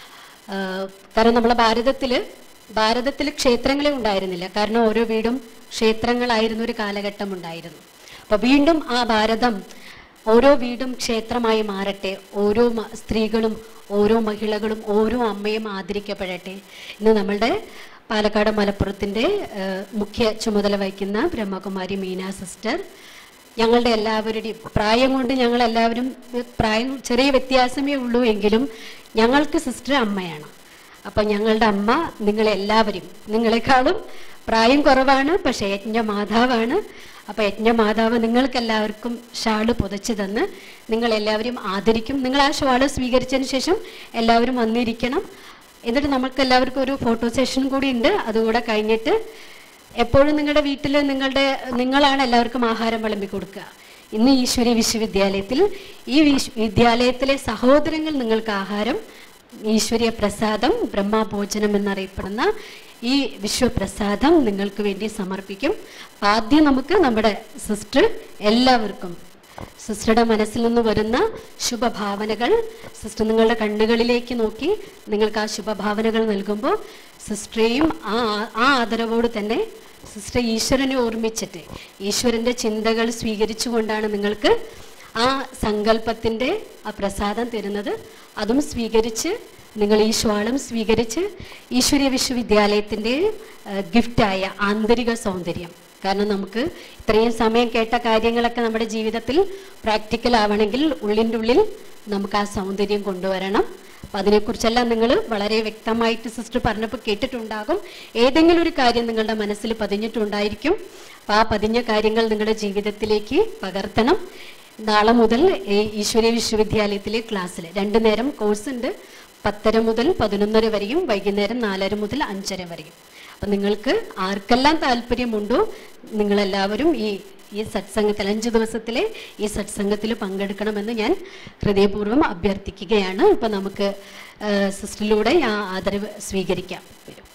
ആഹ് കാരണം നമ്മളെ ഭാരതത്തിൽ ഭാരതത്തിൽ ക്ഷേത്രങ്ങളെ ഉണ്ടായിരുന്നില്ല കാരണം ഓരോ വീടും ക്ഷേത്രങ്ങളായിരുന്ന ഒരു കാലഘട്ടം ഉണ്ടായിരുന്നു അപ്പോൾ വീണ്ടും ആ ഭാരതം ഓരോ വീടും ക്ഷേത്രമായി മാറട്ടെ ഓരോ മ- സ്ത്രീകളും ഓരോ മഹിളകളും ഓരോ അമ്മയും ആദരിക്കപ്പെടട്ടെ ഇന്ന് നമ്മളുടെ പാലക്കാട് മലപ്പുറത്തിൻ്റെ ഏഹ്, മുഖ്യ ചുമതല വഹിക്കുന്ന ബ്രഹ്മകുമാരി മീന സിസ്റ്റർ ഞങ്ങളുടെ എല്ലാവരുടെയും പ്രായം കൊണ്ട് ഞങ്ങൾ എല്ലാവരും ഏഹ്, പ്രായം ചെറിയ വ്യത്യാസമേ ഉള്ളൂ എങ്കിലും ഞങ്ങൾക്ക് സിസ്റ്റർ അമ്മയാണ് അപ്പം ഞങ്ങളുടെ അമ്മ നിങ്ങളെല്ലാവരും നിങ്ങളെക്കാളും പ്രായം കുറവാണ് പക്ഷേ യജ്ഞമാതാവാണ് അപ്പോൾ യജ്ഞമാതാവ് നിങ്ങൾക്ക് എല്ലാവർക്കും ഷാള് പുതച്ച് തന്ന് നിങ്ങളെല്ലാവരും ആദരിക്കും നിങ്ങൾ ആ ഷാള് സ്വീകരിച്ചതിന് ശേഷം എല്ലാവരും വന്നിരിക്കണം എന്നിട്ട് നമുക്ക് എല്ലാവർക്കും ഒരു ഫോട്ടോ സെഷൻ കൂടി ഉണ്ട് അതുകൂടെ കഴിഞ്ഞിട്ട് എപ്പോഴും നിങ്ങളുടെ വീട്ടിൽ നിങ്ങളുടെ നിങ്ങളാണ് എല്ലാവർക്കും ആഹാരം വിളമ്പി കൊടുക്കുക ഇന്ന് ഈശ്വരി വിശ്വവിദ്യാലയത്തിൽ ഈ വിശ്വ വിദ്യാലയത്തിലെ സഹോദരങ്ങൾ നിങ്ങൾക്ക് ആഹാരം ഈശ്വരീയ പ്രസാദം ബ്രഹ്മഭോജനം എന്നറിയപ്പെടുന്ന ഈ വിശ്വപ്രസാദം നിങ്ങൾക്ക് വേണ്ടി സമർപ്പിക്കും ആദ്യം നമുക്ക് നമ്മുടെ സിസ്റ്റർ എല്ലാവർക്കും സിസ്റ്ററുടെ മനസ്സിൽ നിന്ന് വരുന്ന ശുഭഭാവനകൾ സിസ്റ്റർ നിങ്ങളുടെ കണ്ണുകളിലേക്ക് നോക്കി നിങ്ങൾക്ക് ആ ശുഭഭാവനകൾ നൽകുമ്പോൾ സിസ്റ്ററെയും ആ ആ ആദരവോട് തന്നെ സിസ്റ്റർ ഈശ്വരനെ ഓർമ്മിച്ചിട്ട് ഈശ്വരൻ്റെ ചിന്തകൾ സ്വീകരിച്ചുകൊണ്ടാണ് നിങ്ങൾക്ക് ആ സങ്കല്പത്തിൻ്റെ ആ പ്രസാദം തരുന്നത് അതും സ്വീകരിച്ച് നിങ്ങൾ ഈ ശ്വാളം സ്വീകരിച്ച് ഈശ്വരീയ വിശ്വവിദ്യാലയത്തിൻ്റെ ഗിഫ്റ്റായ ആന്തരിക സൗന്ദര്യം കാരണം നമുക്ക് ഇത്രയും സമയം കേട്ട കാര്യങ്ങളൊക്കെ നമ്മുടെ ജീവിതത്തിൽ പ്രാക്ടിക്കൽ ആവണമെങ്കിൽ ഉള്ളിൻ്റെ ഉള്ളിൽ നമുക്ക് ആ സൗന്ദര്യം കൊണ്ടുവരണം അപ്പം അതിനെക്കുറിച്ചെല്ലാം നിങ്ങൾ വളരെ വ്യക്തമായിട്ട് സിസ്റ്റർ പറഞ്ഞപ്പോൾ കേട്ടിട്ടുണ്ടാകും ഏതെങ്കിലും ഒരു കാര്യം നിങ്ങളുടെ മനസ്സിൽ പതിഞ്ഞിട്ടുണ്ടായിരിക്കും അപ്പോൾ ആ പതിഞ്ഞ കാര്യങ്ങൾ നിങ്ങളുടെ ജീവിതത്തിലേക്ക് പകർത്തണം നാളെ മുതൽ ഈ ഈശ്വരീയ വിശ്വവിദ്യാലയത്തിലെ ക്ലാസ്സിൽ രണ്ടു നേരം കോഴ്സ് ഉണ്ട് പത്തര മുതൽ പതിനൊന്നര വരെയും വൈകുന്നേരം നാലര മുതൽ അഞ്ചര വരെയും അപ്പം നിങ്ങൾക്ക് ആർക്കെല്ലാം താല്പര്യമുണ്ടോ നിങ്ങളെല്ലാവരും ഈ ഈ സത്സംഗത്തിൽ അഞ്ച് ദിവസത്തിലെ ഈ സത്സംഗത്തിൽ പങ്കെടുക്കണമെന്ന് ഞാൻ ഹൃദയപൂർവ്വം അഭ്യർത്ഥിക്കുകയാണ് ഇപ്പം നമുക്ക് ആ, സിസ്റ്ററിലൂടെ ആ ആദരവ് സ്വീകരിക്കാം വരും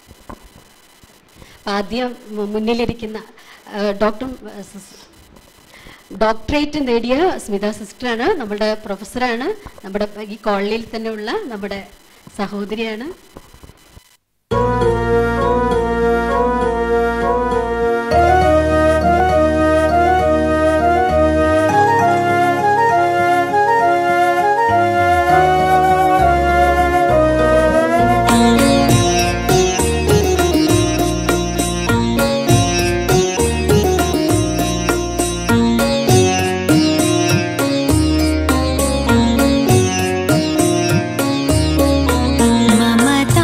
അപ്പം ആദ്യം മു- മുന്നിലിരിക്കുന്ന ആ, ഡോക്ടർ ആ, സിസ്- ഡോക്ടറേറ്റ് നേടിയ സ്മിത സിസ്റ്ററാണ് നമ്മുടെ പ്രൊഫസറാണ് നമ്മുടെ ഈ കോളനിയിൽ തന്നെയുള്ള നമ്മുടെ സഹോദരിയാണ് ममता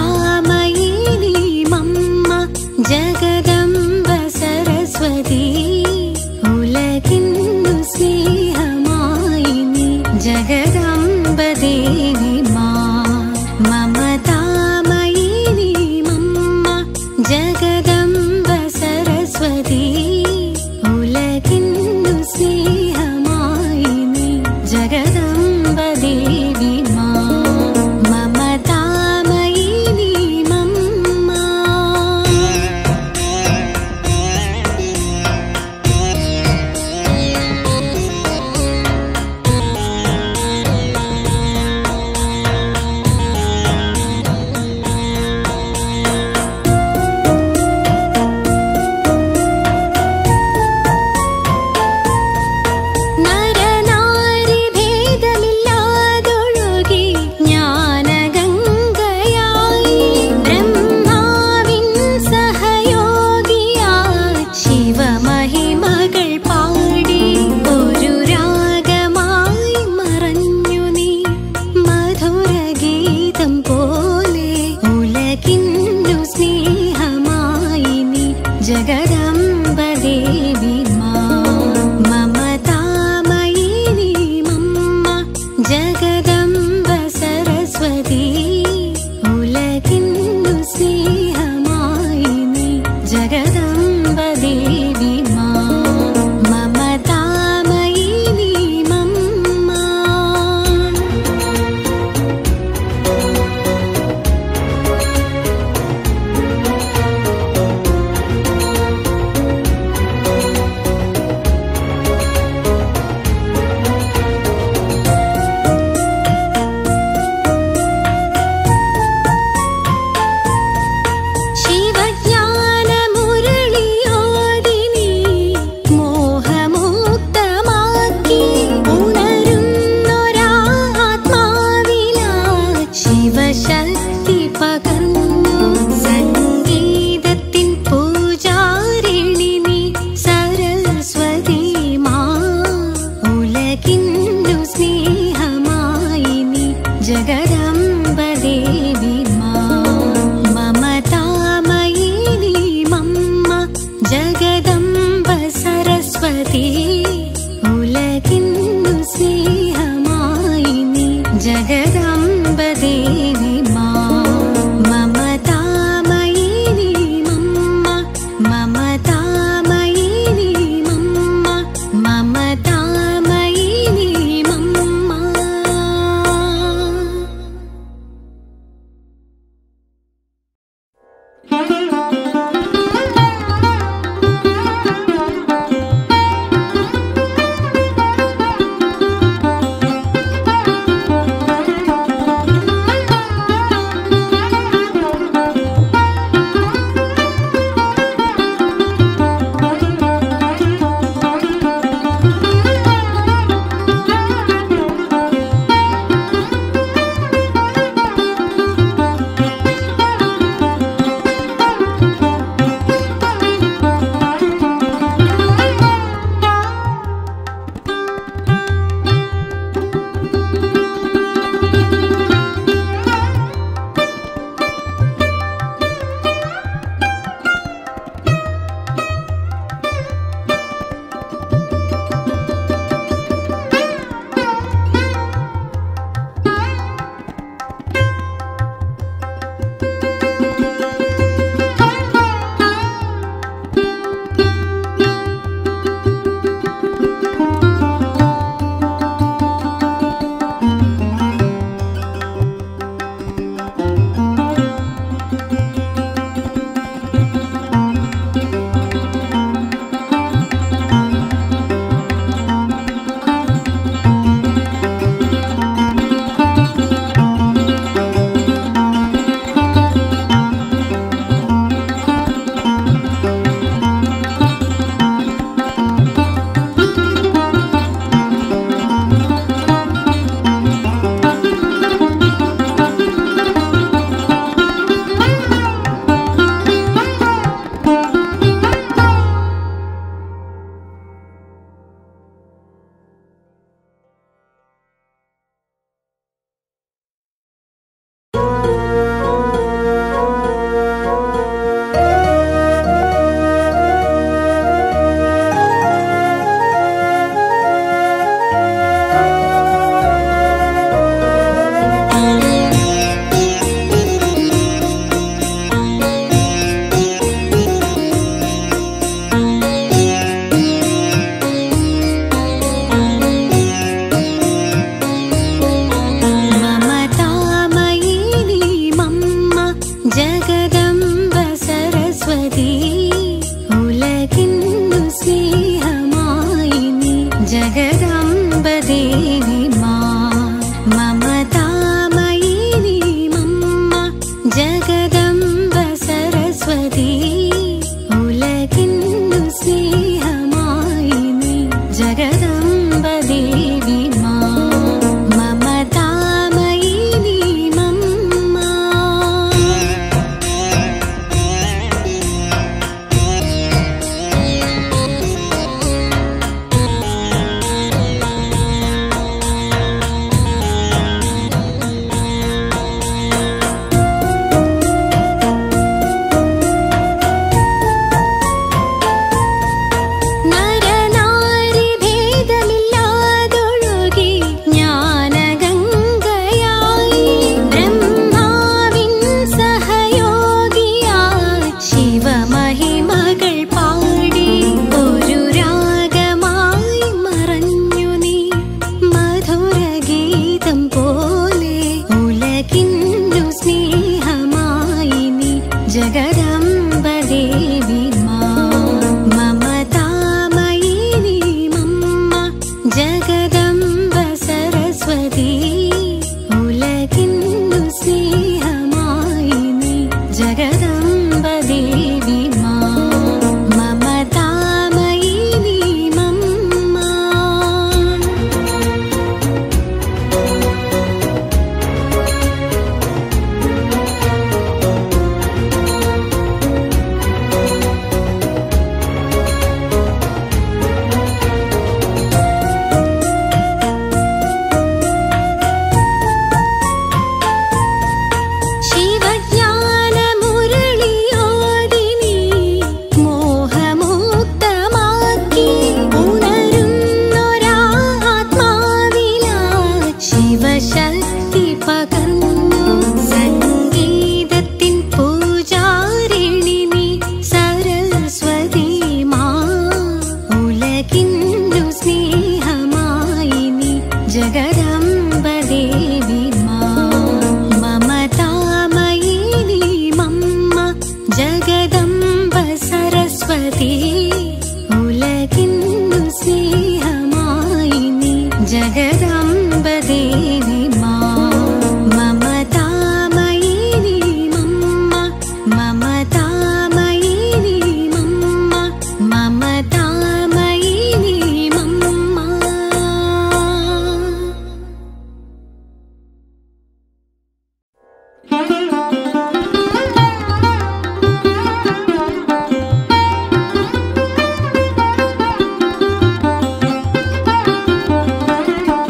जगदम्बदेवी मा ममतामयिनी मम्मा जगदम्ब सरस्वती उलगिन्नु स्नेहमायिनी जगदम्बदेवी मा ममतामयिनी मम्मा നരനാരി ഭേദമില്ലാതൊഴുകി ജ്ഞാനഗംഗയായി ബ്രഹ്മാവിൻ സഹയോഗിയായി ശിവമഹിമകൾ പാടി ഒരു രാഗമായി മറഞ്ഞു നീ മധുരഗീതം പോലെ ഉലകിന്നു സ്നേഹമായി നീ ജഗദംബദേവി മാ മമതാമയിനി മമ്മ ജഗദംബ സരസ്വതി ഉലകിന്നു സ്നേഹമായി നീ ജഗദംബദേവി മാ മമതാമയിനി മമ്മ ശിവജ്ഞാനമുരളിയോദിനി മോഹമുക്തമാക്കി ഉണരുന്നൊരാ ആത്മാവിലായി ശിവശക്തി പകർന്നു സംഗീതത്തിൻ പൂജാരിണി നീ സരസ്വതി മാ ഉലകിന്നു സ്നേഹമായി നീ ജഗദംബദേവി മാ മമതാമയിനി മമ്മ ജഗദംബ സരസ്വതി ഉലകിന്നു സ്നേഹമായി നീ ജഗദംബദേവി മാ മമതാമയിനി മമ്മ മമതാമയിനി മമ്മ മമതാമയിനി മമ്മ Thank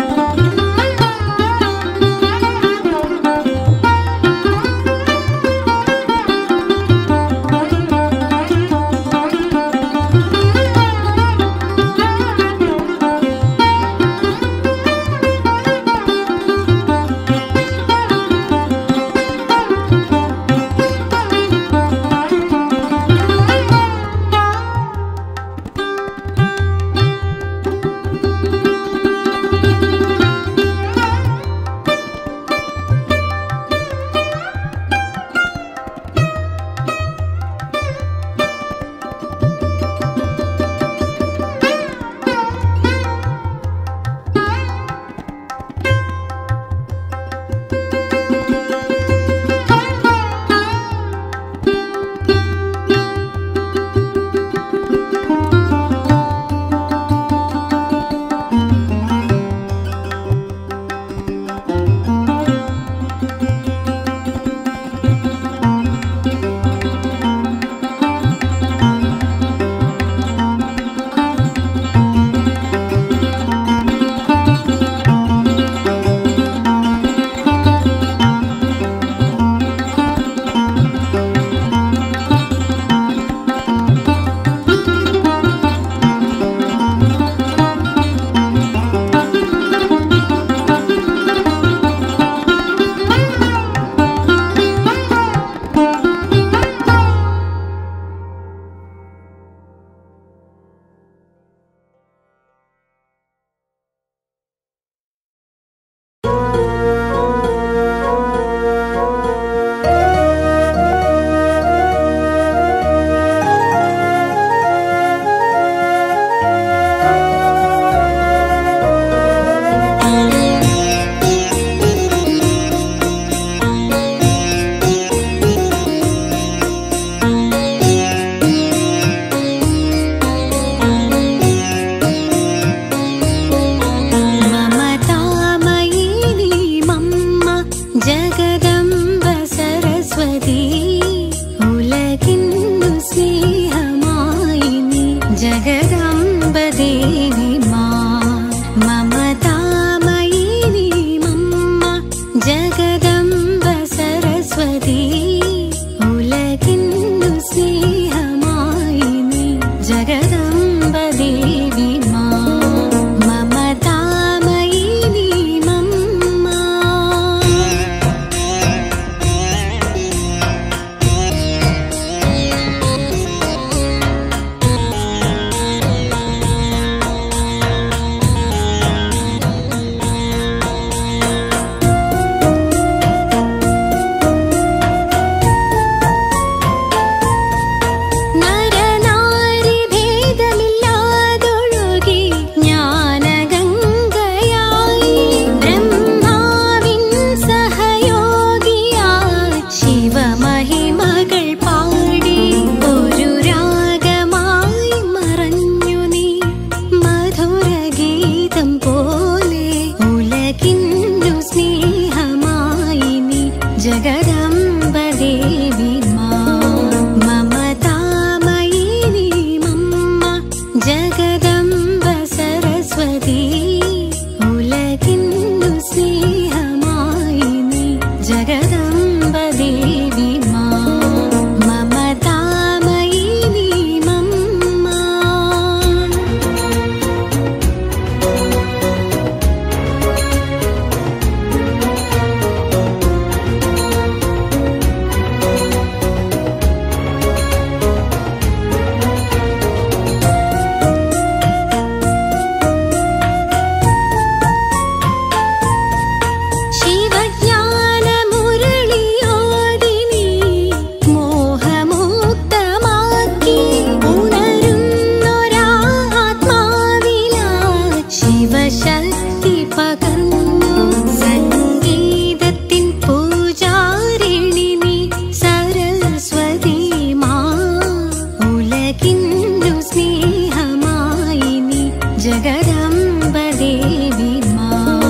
ശക്തി പകർന്നു സംഗീതത്തിൻ പൂജാരിണി നീ സരസ്വതി മാ ഉലകിന്നു സ്നേഹമായി നീ ജഗദംബദേവി മാ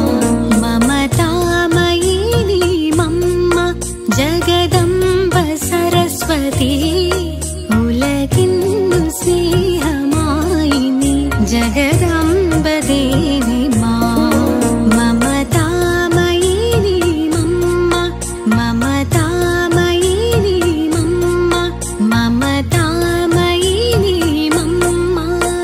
മമതാമയി നീ മമ്മ ജഗദംബ സരസ്വതി ഉലകിന്നു സ്നേഹമായി നീ ജഗദംബദേവി മാ മമതാമയി നീ മമ്മ മമതാമയി നീ മമ്മ മമതാമയി നീ മമ്മ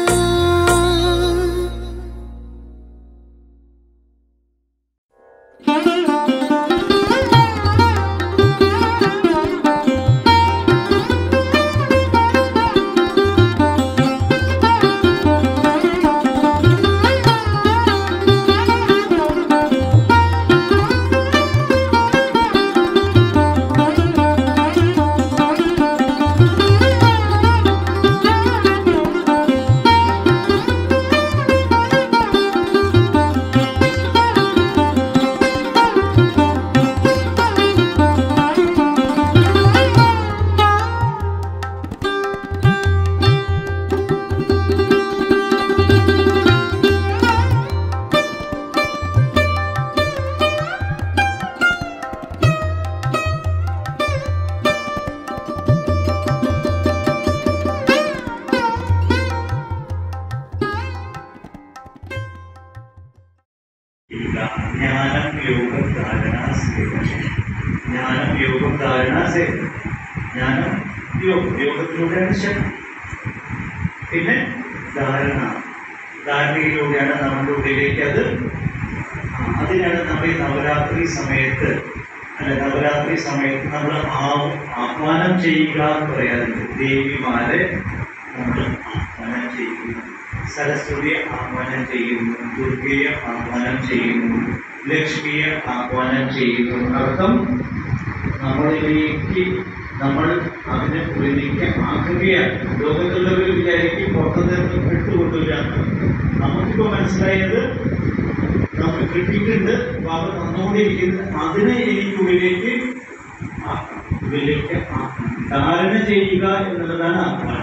ജ്ഞാനം യോഗം ധാരണ സേവനം ജ്ഞാനം യോഗം ധാരണ സേവനം ജ്ഞാനം യോഗം യോഗത്തിലൂടെയാണ് ശക്തി പിന്നെ ധാരണ ധാരണയിലൂടെയാണ് നമ്മുടെ ഉള്ളിലേക്ക് അത് ആ, അതിനാണ് നമ്മൾ ഈ നവരാത്രി സമയത്ത് അല്ല നവരാത്രി സമയത്ത് നമ്മൾ ആ- ആഹ്വാനം ചെയ്യുക എന്ന് പറയാറുണ്ട് ദേവിമാരെ നമ്മൾ ആഹ്വാനം ചെയ്യുന്നു സരസ്വതിയെ ആഹ്വാനം ചെയ്യുന്നു ദുർഗയെ ആഹ്വാനം ചെയ്യുന്നു ലക്ഷ്മിയെ ആഹ്വാനം ചെയ്യുന്നു അർത്ഥം നമ്മളിലേക്ക് നമ്മൾ അതിനെ ഉള്ളിലേക്ക് ആക്കുകയാണ് ലോകത്തുള്ളവർ വിചാരിക്കും പുറത്തുനിന്ന് വിട്ടുകൊണ്ടില്ല നമുക്കിപ്പോ മനസ്സിലായത് നമുക്ക് കിട്ടിയിട്ടുണ്ട് ബാബ തന്നുകൊണ്ടിരിക്കുന്നത് അതിനെ എനിക്കുള്ളിലേക്ക് ആക്കണം ഉള്ളിലേക്ക് ആക്കണം ധാരണ ചെയ്യുക എന്നുള്ളതാണ് ആഹ്വാനം